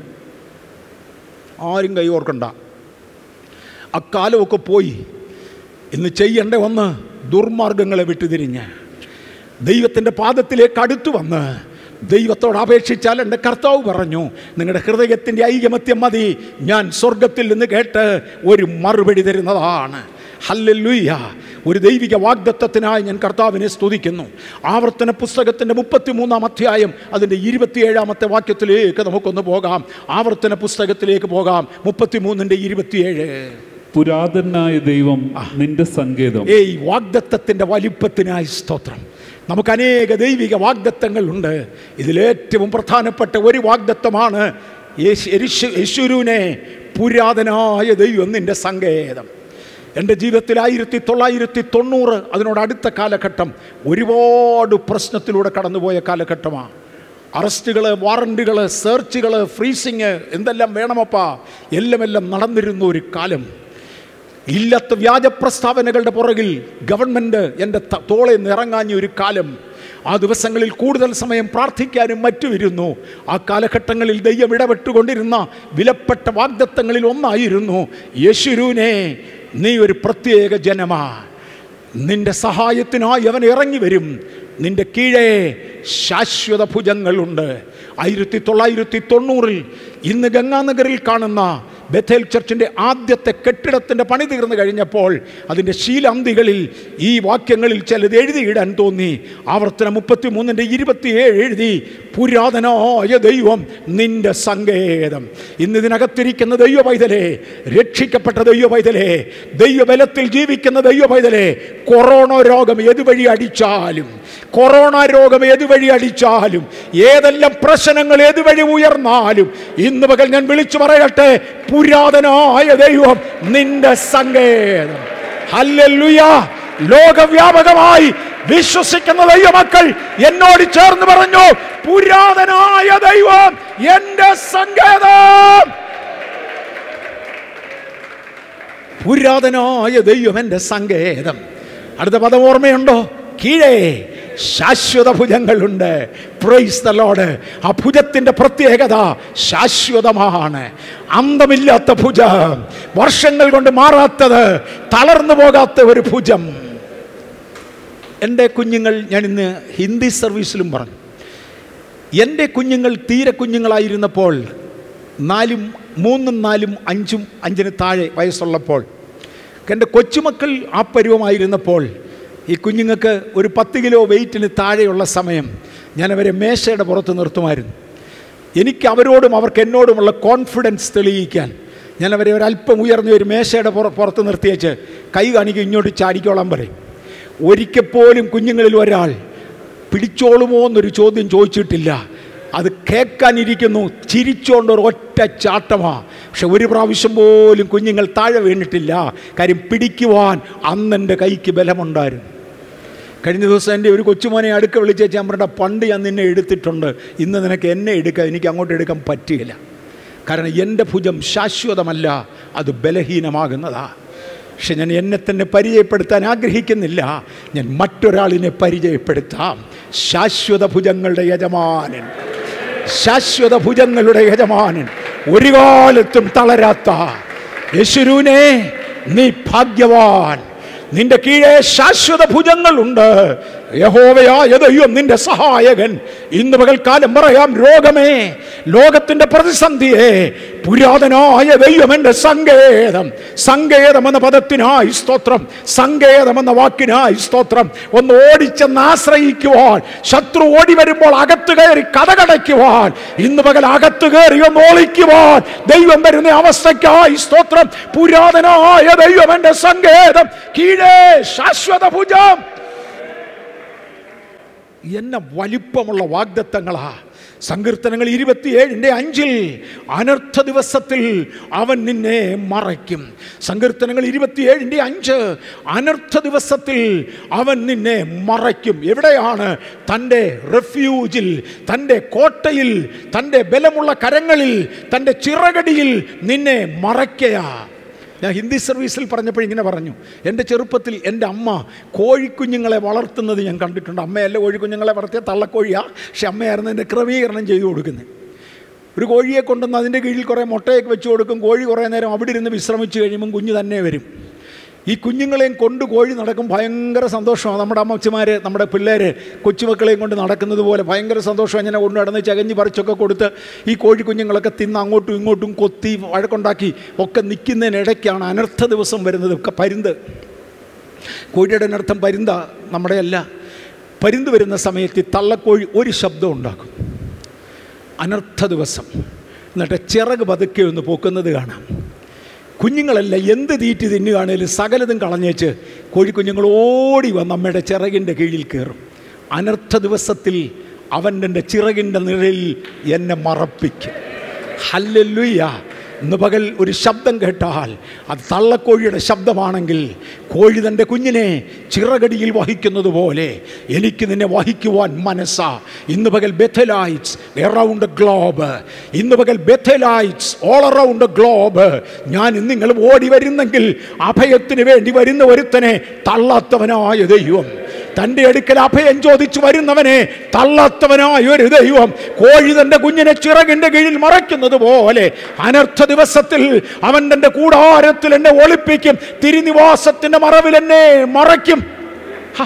ആരും കൈ കോർക്കണ്ട അക്കാലമൊക്കെ പോയി ഇന്ന് ചെയ്യേണ്ട ഒന്ന് ദുർമാർഗങ്ങളെ വിട്ടുതിരിഞ്ഞ് ദൈവത്തിൻ്റെ പാദത്തിലേക്ക് അടുത്തു വന്ന് ദൈവത്തോട് അപേക്ഷിച്ചാൽ എൻ്റെ കർത്താവ് പറഞ്ഞു നിങ്ങളുടെ ഹൃദയത്തിൻ്റെ ഐകമത്യം മതി ഞാൻ സ്വർഗത്തിൽ നിന്ന് കേട്ട് ഒരു മറുപടി തരുന്നതാണ് ഹല്ലുയ്യ ഒരു ദൈവിക വാഗ്ദത്തത്തിനായി ഞാൻ കർത്താവിനെ സ്തുതിക്കുന്നു ആവർത്തന പുസ്തകത്തിൻ്റെ മുപ്പത്തിമൂന്നാം അധ്യായം അതിൻ്റെ ഇരുപത്തിയേഴാമത്തെ വാക്യത്തിലേക്ക് നമുക്കൊന്ന് പോകാം ആവർത്തന പുസ്തകത്തിലേക്ക് പോകാം മുപ്പത്തിമൂന്നിൻ്റെ ഇരുപത്തിയേഴ്
പുരാതനായ ദൈവം നിന്റെ സങ്കേതം
ഏയ് വാഗ്ദത്തത്തിൻ്റെ വലിപ്പത്തിനായി സ്തോത്രം നമുക്ക് അനേക ദൈവിക വാഗ്ദത്തങ്ങളുണ്ട് ഇതിലേറ്റവും പ്രധാനപ്പെട്ട ഒരു വാഗ്ദത്തമാണ് യേശു- യേശു- യേശുരുവിനെ പുരാതനായ ദൈവം നിന്റെ സങ്കേതം എൻ്റെ ജീവിതത്തിൽ ആയിരത്തി തൊള്ളായിരത്തി തൊണ്ണൂറ് അതിനോട് അടുത്ത കാലഘട്ടം ഒരുപാട് പ്രശ്നത്തിലൂടെ കടന്നുപോയ കാലഘട്ടമാണ് അറസ്റ്റുകൾ വാറണ്ടുകൾ സെർച്ചുകൾ ഫ്രീസിങ് എന്തെല്ലാം വേണമപ്പാ എല്ലാം എല്ലാം നടന്നിരുന്ന ഒരു കാലം ഇല്ലാത്ത വ്യാജ പ്രസ്താവനകളുടെ പുറകിൽ ഗവൺമെൻറ് എൻ്റെ ത- തോളെ നിറങ്ങാഞ്ഞ ഒരു കാലം ആ ദിവസങ്ങളിൽ കൂടുതൽ സമയം പ്രാർത്ഥിക്കാനും മറ്റും ഇരുന്നു ആ കാലഘട്ടങ്ങളിൽ ദൈവം ഇടപെട്ടുകൊണ്ടിരുന്ന വിലപ്പെട്ട വാഗ്ദത്തങ്ങളിൽ ഒന്നായിരുന്നു യേശുരുവിനെ നീ ഒരു പ്രത്യേക ജനമാ നിന്റെ സഹായത്തിനായി അവൻ ഇറങ്ങി വരും നിന്റെ കീഴേ ശാശ്വത ഭുജങ്ങളുണ്ട് ആയിരത്തി തൊള്ളായിരത്തി തൊണ്ണൂറിൽ ഇന്ന് ഗംഗാനഗറിൽ കാണുന്ന ബഥേൽ ചർച്ചിൻ്റെ ആദ്യത്തെ കെട്ടിടത്തിൻ്റെ പണി തീർന്നു കഴിഞ്ഞപ്പോൾ അതിൻ്റെ ശീലാന്തികളിൽ ഈ വാക്യങ്ങളിൽ ചിലത് എഴുതിയിടാൻ തോന്നി ആവർത്തന മുപ്പത്തി മൂന്നിൻ്റെ ഇരുപത്തിയേഴ് എഴുതി പുരാതനായ ദൈവം നിന്റെ സങ്കേതം ഇന്ന് ഇതിനകത്തിരിക്കുന്ന ദൈവ പൈതലേ രക്ഷിക്കപ്പെട്ട ദൈവ പൈതലേ ദൈവബലത്തിൽ ജീവിക്കുന്ന ദൈവ പൈതലേ കൊറോണ രോഗം ഏതുവഴി അടിച്ചാലും കൊറോണ രോഗം ഏതുവഴി അടിച്ചാലും ഏതെല്ലാം പ്രശ്നങ്ങൾ ഏതുവഴി ഉയർന്നാലും ഇന്ന് പകൽ ഞാൻ വിളിച്ചു പറയട്ടെ പുരാതനായ ദൈവം നിന്റെ സങ്കേതം ഹല്ലേലൂയ ലോകവ്യാപകമായി വിശ്വസിക്കുന്ന ദൈവമക്കൾ എന്നോട് ചേർന്ന് പറഞ്ഞു പുരാതനായ ദൈവം എന്റെ സങ്കേതം പുരാതനായ ദൈവം എൻ്റെ സങ്കേതം അടുത്ത പദം ഓർമ്മയുണ്ടോ കീഴേ ശാശ്വത ഭുജങ്ങളുണ്ട് പ്രൈസ് ദ ലോഡ് ആ ഭുജത്തിൻ്റെ പ്രത്യേകത ശാശ്വതമാണ് അന്തമില്ലാത്ത ഭുജം വർഷങ്ങൾ കൊണ്ട് മാറാത്തത് തളർന്നു പോകാത്ത ഒരു ഭുജം എൻ്റെ കുഞ്ഞുങ്ങൾ ഞാൻ ഇന്ന് ഹിന്ദി സർവീസിലും പറഞ്ഞു എൻ്റെ കുഞ്ഞുങ്ങൾ തീരെ കുഞ്ഞുങ്ങളായിരുന്നപ്പോൾ നാലും മൂന്നും നാലും അഞ്ചും അഞ്ചിന് താഴെ വയസ്സുള്ളപ്പോൾ എൻ്റെ കൊച്ചുമക്കൾ ആ പരുവമായിരുന്നപ്പോൾ ഈ കുഞ്ഞുങ്ങൾക്ക് ഒരു പത്ത് കിലോ വെയിറ്റിന് താഴെയുള്ള സമയം ഞാൻ അവരെ മേശയുടെ പുറത്ത് നിർത്തുമായിരുന്നു എനിക്ക് അവരോടും അവർക്ക് എന്നോടുമുള്ള കോൺഫിഡൻസ് തെളിയിക്കാൻ ഞാൻ അവരെ ഒരല്പം ഉയർന്ന ഒരു മേശയുടെ പുറ പുറത്ത് നിർത്തിയേച്ച് കൈ കാണിക്കും ഇങ്ങോട്ട് ചാടിക്കോളാൻ പറയും ഒരിക്കൽ പോലും കുഞ്ഞുങ്ങളിൽ ഒരാൾ പിടിച്ചോളുമോ എന്നൊരു ചോദ്യം ചോദിച്ചിട്ടില്ല അത് കേൾക്കാനിരിക്കുന്നു ചിരിച്ചോണ്ട് ഒരു ഒറ്റ ചാട്ടമാ പക്ഷെ ഒരു പ്രാവശ്യം പോലും കുഞ്ഞുങ്ങൾ താഴെ വീണിട്ടില്ല കാര്യം പിടിക്കുവാൻ അന്നെൻ്റെ കൈക്ക് ബലമുണ്ടായിരുന്നു കഴിഞ്ഞ ദിവസം എൻ്റെ ഒരു കൊച്ചുമോനെ അടുക്ക വിളിച്ച ഞാൻ പറഞ്ഞ പണ്ട് ഞാൻ നിന്നെ എടുത്തിട്ടുണ്ട് ഇന്ന് നിനക്ക് എന്നെ എടുക്കാൻ എനിക്ക് അങ്ങോട്ട് എടുക്കാൻ പറ്റുകയില്ല കാരണം എൻ്റെ ഭുജം ശാശ്വതമല്ല അത് ബലഹീനമാകുന്നതാ പക്ഷെ ഞാൻ എന്നെ തന്നെ പരിചയപ്പെടുത്താൻ ആഗ്രഹിക്കുന്നില്ല ഞാൻ മറ്റൊരാളിനെ പരിചയപ്പെടുത്താം ശാശ്വത ഭുജങ്ങളുടെ യജമാനൻ ശാശ്വത ഭുജങ്ങളുടെ യജമാനൻ ഒരു കാലത്തും തളരാത്ത യേശുരുവിനെ നീ ഭാഗ്യവാൻ നിന്റെ കീഴെ ശാശ്വത ഭുജങ്ങളുണ്ട് യഹോവയായ ദൈവം നിന്റെ സഹായകൻ ഇന്ന് പകൽക്കാലം പറയാം രോഗമേ ലോകത്തിന്റെ പ്രതിസന്ധിയെ പുരാതനായ ദൈവം എൻ്റെ സങ്കേതം സങ്കേതം എന്ന പദത്തിനായി സ്തോത്രം സങ്കേതം എന്ന വാക്കിനായി സ്തോത്രം ഒന്ന് ഓടിച്ചെന്ന് ആശ്രയിക്കുവാൻ ശത്രു ഓടി വരുമ്പോൾ അകത്ത് കയറി കഥകടയ്ക്കുവാൻ ഇന്ന് പകൽ അകത്ത് കയറി ഒന്ന് ഓളിക്കുവാൻ ദൈവം വരുന്ന അവസ്ഥയ്ക്കായി സ്തോത്രം പുരാതനായ ദൈവം എൻ്റെ സങ്കേതം കീഴേ ശാശ്വത ഭുജം എന്ന വലിപ്പമുള്ള വാഗ്ദത്തങ്ങളാ സങ്കീർത്തനങ്ങൾ ഇരുപത്തിയേഴിൻ്റെ അഞ്ചിൽ അനർത്ഥ ദിവസത്തിൽ അവൻ നിന്നെ മറയ്ക്കും സങ്കീർത്തനങ്ങൾ ഇരുപത്തിയേഴിൻ്റെ അഞ്ച് അനർത്ഥ ദിവസത്തിൽ അവൻ നിന്നെ മറയ്ക്കും എവിടെയാണ് തൻ്റെ റെഫ്യൂജിൽ തൻ്റെ കോട്ടയിൽ തൻ്റെ ബലമുള്ള കരങ്ങളിൽ തൻ്റെ ചിറകടിയിൽ നിന്നെ മറയ്ക്കയാ ഞാൻ ഹിന്ദി സർവീസിൽ പറഞ്ഞപ്പോൾ ഇങ്ങനെ പറഞ്ഞു എൻ്റെ ചെറുപ്പത്തിൽ എൻ്റെ അമ്മ കോഴിക്കുഞ്ഞുങ്ങളെ വളർത്തുന്നത് ഞാൻ കണ്ടിട്ടുണ്ട് അമ്മയല്ല കോഴിക്കുഞ്ഞുങ്ങളെ വളർത്തിയ തള്ളക്കോഴിയാ പക്ഷെ അമ്മയായിരുന്നു എൻ്റെ ക്രമീകരണം ചെയ്തു കൊടുക്കുന്നത് ഒരു കോഴിയെ കൊണ്ടുവന്ന് അതിൻ്റെ കീഴിൽ കുറേ മുട്ടയൊക്കെ വെച്ച് കൊടുക്കും കോഴി കുറേ നേരം അവിടെ ഇരുന്ന് വിശ്രമിച്ച് കഴിയുമ്പം കുഞ്ഞ് തന്നെ വരും ഈ കുഞ്ഞുങ്ങളെയും കൊണ്ട് കോഴി നടക്കും ഭയങ്കര സന്തോഷമാണ് നമ്മുടെ അമ്മച്ചിമാർ നമ്മുടെ പിള്ളേർ കൊച്ചുമക്കളെയും കൊണ്ട് നടക്കുന്നത് പോലെ ഭയങ്കര സന്തോഷം ഇങ്ങനെ കൊണ്ട് നടന്ന് ചകഞ്ഞ് പറിച്ചൊക്കെ കൊടുത്ത് ഈ കോഴി കുഞ്ഞുങ്ങളൊക്കെ തിന്ന് അങ്ങോട്ടും ഇങ്ങോട്ടും കൊത്തി വഴക്കുണ്ടാക്കി ഒക്കെ നിൽക്കുന്നതിനിടയ്ക്കാണ് അനർത്ഥ ദിവസം വരുന്നത് ഒക്കെ പരുന്ത് കോഴിയുടെ അനർത്ഥം പരുന്ത നമ്മുടെ അല്ല പരുന്ത് വരുന്ന സമയത്ത് ഈ തള്ളക്കോഴി ഒരു ശബ്ദം ഉണ്ടാക്കും അനർത്ഥ ദിവസം എന്നിട്ട് ചിറക് പതുക്കെ ഒന്ന് പൊക്കുന്നത് കാണാം കുഞ്ഞുങ്ങളല്ല എന്ത് തീറ്റി തിന്നുകയാണേലും സകലതും കളഞ്ഞേച്ച് കോഴിക്കുഞ്ഞുങ്ങൾ ഓടി വന്ന് അമ്മയുടെ ചിറകിൻ്റെ കീഴിൽ കയറും അനർത്ഥ ദിവസത്തിൽ അവൻ്റെ ചിറകിൻ്റെ നിഴലിൽ എന്നെ മറപ്പിക്കും ഹല്ലുയ്യ ഇന്ന് പകൽ ഒരു ശബ്ദം കേട്ടാൽ അത് തള്ളക്കോഴിയുടെ ശബ്ദമാണെങ്കിൽ കോഴി തൻ്റെ കുഞ്ഞിനെ ചിറകടിയിൽ വഹിക്കുന്നത് പോലെ എനിക്ക് നിന്നെ വഹിക്കുവാൻ മനസ്സാ ഇന്ന് പകൽ ബെഥലൈറ്റ്സ് എറൗണ്ട് ഗ്ലോബ് ഇന്ന് പകൽ ബെഥലൈറ്റ്സ് ഓൾ അറൗണ്ട് ഗ്ലോബ് ഞാൻ നിങ്ങൾ ഓടി വരുന്നെങ്കിൽ അഭയത്തിന് വേണ്ടി വരുന്ന ഒരുത്തനെ തള്ളാത്തവനായ ദൈവം തൻ്റെ അടുക്കൽ അഭയം ചോദിച്ചു വരുന്നവനെ തള്ളാത്തവനായ ഒരു ദൈവം കോഴി തൻ്റെ കുഞ്ഞിനെ ചിറകിൻ്റെ കീഴിൽ മറയ്ക്കുന്നത് പോലെ അനർത്ഥ ദിവസത്തിൽ അവൻ തൻ്റെ കൂടാരത്തിൽ എന്നെ ഒളിപ്പിക്കും തിരുനിവാസത്തിൻ്റെ മറവിൽ എന്നെ മറയ്ക്കും ഹ,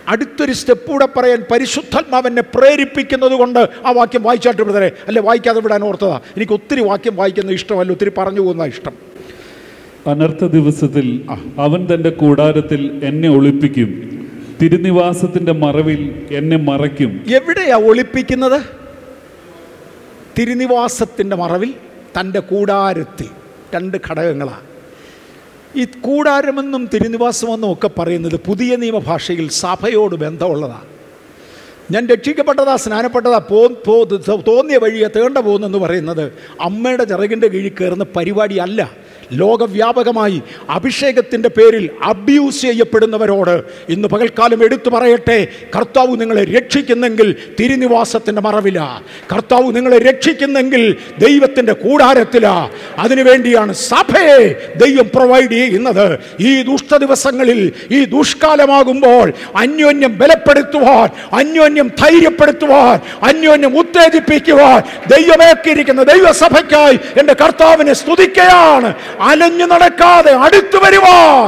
അടുത്തൊരു സ്റ്റെപ്പ് കൂടെ പറയാൻ പരിശുദ്ധാത്മാവെന്നെ പ്രേരിപ്പിക്കുന്നത് കൊണ്ട് ആ വാക്യം വായിച്ചാട്ട് വിടുതരെ അല്ലെ വായിക്കാതെ വിടാൻ ഓർത്തതാ എനിക്ക് ഒത്തിരി വാക്യം വായിക്കുന്ന ഇഷ്ടമല്ല ഒത്തിരി പറഞ്ഞു പോകുന്ന ഇഷ്ടം
അനർത്ഥ ദിവസത്തിൽ അവൻ തന്റെ കൂടാരത്തിൽ എന്നെ ഒളിപ്പിക്കും തിരുനിവാസത്തിന്റെ മറവിൽ എന്നെ മറയ്ക്കും
എവിടെയാ ഒളിപ്പിക്കുന്നത് തിരുനിവാസത്തിൻ്റെ മറവിൽ തൻ്റെ കൂടാരത്തിൽ രണ്ട് ഘടകങ്ങളാണ് ഈ കൂടാരമെന്നും തിരുനിവാസമെന്നും ഒക്കെ പറയുന്നത് പുതിയ നിയമഭാഷയിൽ സഭയോട് ബന്ധമുള്ളതാണ് ഞാൻ രക്ഷിക്കപ്പെട്ടതാ സ്നാനപ്പെട്ടതാ പോ പോ- തോന്നിയ വഴിയെ തേണ്ട പോകുന്നെന്ന് പറയുന്നത് അമ്മയുടെ ചിറകിൻ്റെ കീഴിൽ കയറുന്ന പരിപാടിയല്ല ലോകവ്യാപകമായി അഭിഷേകത്തിൻ്റെ പേരിൽ അബ്യൂസ് ചെയ്യപ്പെടുന്നവരോട് ഇന്ന് പകൽക്കാലം എടുത്തു പറയട്ടെ കർത്താവ് നിങ്ങളെ രക്ഷിക്കുന്നെങ്കിൽ തിരുനിവാസത്തിൻ്റെ മറവില കർത്താവ് നിങ്ങളെ രക്ഷിക്കുന്നെങ്കിൽ ദൈവത്തിൻ്റെ കൂടാരത്തിലാ അതിനുവേണ്ടിയാണ് സഭയെ ദൈവം പ്രൊവൈഡ് ചെയ്യുന്നത് ഈ ദുഷ്ട ദിവസങ്ങളിൽ ഈ ദുഷ്കാലമാകുമ്പോൾ അന്യോന്യം ബലപ്പെടുത്തുവാൻ അന്യോന്യം ധൈര്യപ്പെടുത്തുവാൻ അന്യോന്യം ഉത്തേജിപ്പിക്കുവാൻ ദൈവമേക്കിരിക്കുന്ന ദൈവസഭയ്ക്കായി എൻ്റെ കർത്താവിനെ സ്തുതിക്കുകയാണ് അലഞ്ഞു നടക്കാതെ അടുത്തു വരുവാൻ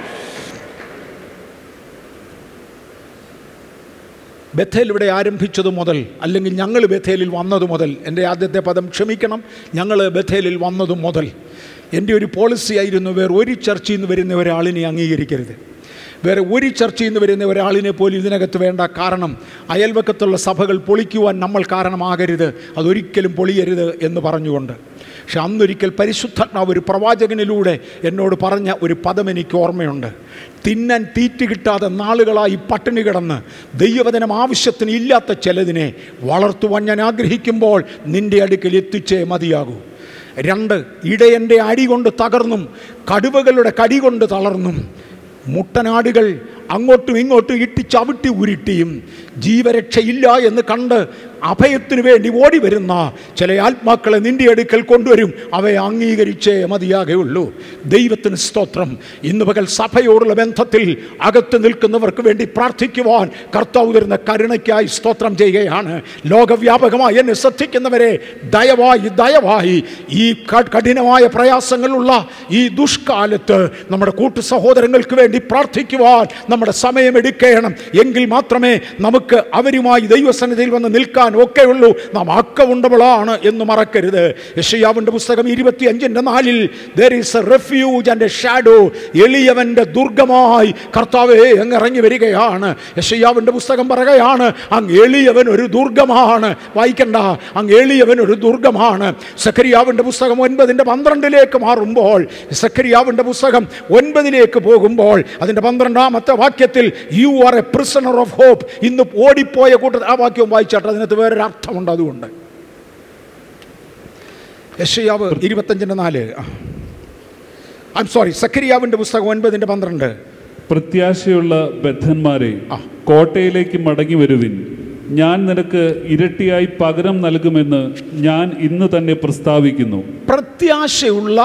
ബഥേൽ ഇവിടെ ആരംഭിച്ചതു മുതൽ അല്ലെങ്കിൽ ഞങ്ങൾ ബഥേലിൽ വന്നതു മുതൽ എൻ്റെ ആദ്യത്തെ പദം ക്ഷമിക്കണം ഞങ്ങൾ ബഥേലിൽ വന്നതു മുതൽ എൻ്റെ ഒരു പോളിസി ആയിരുന്നു വേറെ ഒരു ചർച്ചയിൽ നിന്ന് വരുന്ന ഒരാളിനെ അംഗീകരിക്കരുത് വേറെ ഒരു ചർച്ചയിൽ നിന്ന് വരുന്ന ഒരാളിനെ പോലും ഇതിനകത്ത് വേണ്ട കാരണം അയൽവക്കത്തുള്ള സഭകൾ പൊളിക്കുവാൻ നമ്മൾ കാരണമാകരുത് അതൊരിക്കലും പൊളിയരുത് എന്ന് പറഞ്ഞുകൊണ്ട് പക്ഷെ അന്നൊരിക്കൽ പരിശുദ്ധാത്മാവ് ഒരു പ്രവാചകനിലൂടെ എന്നോട് പറഞ്ഞ ഒരു പദം എനിക്ക് ഓർമ്മയുണ്ട് തിന്നാൻ തീറ്റ് കിട്ടാതെ നാളുകളായി പട്ടിണി കിടന്ന് ദൈവവചനം ആവശ്യത്തിന് ഇല്ലാത്ത ചിലതിനെ വളർത്തുവാൻ ഞാൻ ആഗ്രഹിക്കുമ്പോൾ നിന്റെ അടുക്കൽ എത്തിച്ചേ മതിയാകൂ രണ്ട് ഇടയൻ്റെ അടി കൊണ്ട് തകർന്നും കടുവകളുടെ കടി കൊണ്ട് തളർന്നും മുട്ടനാടുകൾ അങ്ങോട്ടും ഇങ്ങോട്ടും ഇട്ടി ചവിട്ടി ഉരുട്ടിയും ജീവരക്ഷയില്ല എന്ന് കണ്ട് അഭയത്തിനു വേണ്ടി ഓടി വരുന്ന ചില ആത്മാക്കളെ നിന്റെ അടുക്കൽ കൊണ്ടുവരും അവയെ അംഗീകരിച്ചേ മതിയാകെയുള്ളൂ ദൈവത്തിന് സ്തോത്രം ഇന്ന് പകൽ സഭയോടുള്ള ബന്ധത്തിൽ അകത്ത് നിൽക്കുന്നവർക്ക് വേണ്ടി പ്രാർത്ഥിക്കുവാൻ കർത്താവ് തരുന്ന കരുണയ്ക്കായി സ്തോത്രം ചെയ്യുകയാണ് ലോകവ്യാപകമായി എന്നെ ശ്രദ്ധിക്കുന്നവരെ ദയവായി ദയവായി ഈ ക- കഠിനമായ പ്രയാസങ്ങളുള്ള ഈ ദുഷ്കാലത്ത് നമ്മുടെ കൂട്ടു സഹോദരങ്ങൾക്ക് വേണ്ടി പ്രാർത്ഥിക്കുവാൻ നമ്മുടെ സമയം എടുക്കണം എങ്കിൽ മാത്രമേ നമുക്ക് അവരുമായി ദൈവസന്നിധിയിൽ വന്ന് നിൽക്കാൻ ഒക്കെയുള്ളൂ നാം അക്കവുണ്ടവളാണ് എന്ന് മറക്കരുത് യശയാവിൻ്റെ പുസ്തകം ഇരുപത്തി അഞ്ചിൻ്റെ നാലിൽ there is a refuge and a shadow എളിയവൻ്റെ ദുർഗമായി കർത്താവേ അങ്ങ് ഇറങ്ങി വരികയാണ് യശയാവിൻ്റെ പുസ്തകം പറയുകയാണ് അങ്ങ് എളിയവൻ ഒരു ദുർഗമാണ് വായിക്കണ്ട അങ്ങ് എളിയവൻ ഒരു ദുർഗമാണ് സക്കരിയാവിൻ്റെ പുസ്തകം ഒൻപതിൻ്റെ പന്ത്രണ്ടിലേക്ക് മാറുമ്പോൾ സക്കരിയാവിൻ്റെ പുസ്തകം ഒൻപതിലേക്ക് പോകുമ്പോൾ അതിൻ്റെ പന്ത്രണ്ടാമത്തെ വാക്യത്തിൽ you are a prisoner of hope ഇന്ന് ഓടിപ്പോയ കൂട്ടത്തിൽ ആ വാക്യം വായിച്ചാട്ട് അതിനകത്ത് വേറൊരു അർത്ഥമുണ്ട് അതുകൊണ്ട് യശയാവ് ഇരുപത്തഞ്ചിൻ്റെ നാല് ഐ എം സോറി സക്കരിയാവിൻ്റെ പുസ്തകം ഒൻപതിൻ്റെ പന്ത്രണ്ട്
പ്രത്യാശയുള്ള ബദ്ധന്മാരെ കോട്ടയിലേക്ക് മടങ്ങി വരുവിൻ ഞാൻ നിനക്ക് ഇരട്ടിയായി പകരം നൽകുമെന്ന് ഞാൻ ഇന്ന് തന്നെ പ്രസ്താവിക്കുന്നു
പ്രത്യാശയുള്ള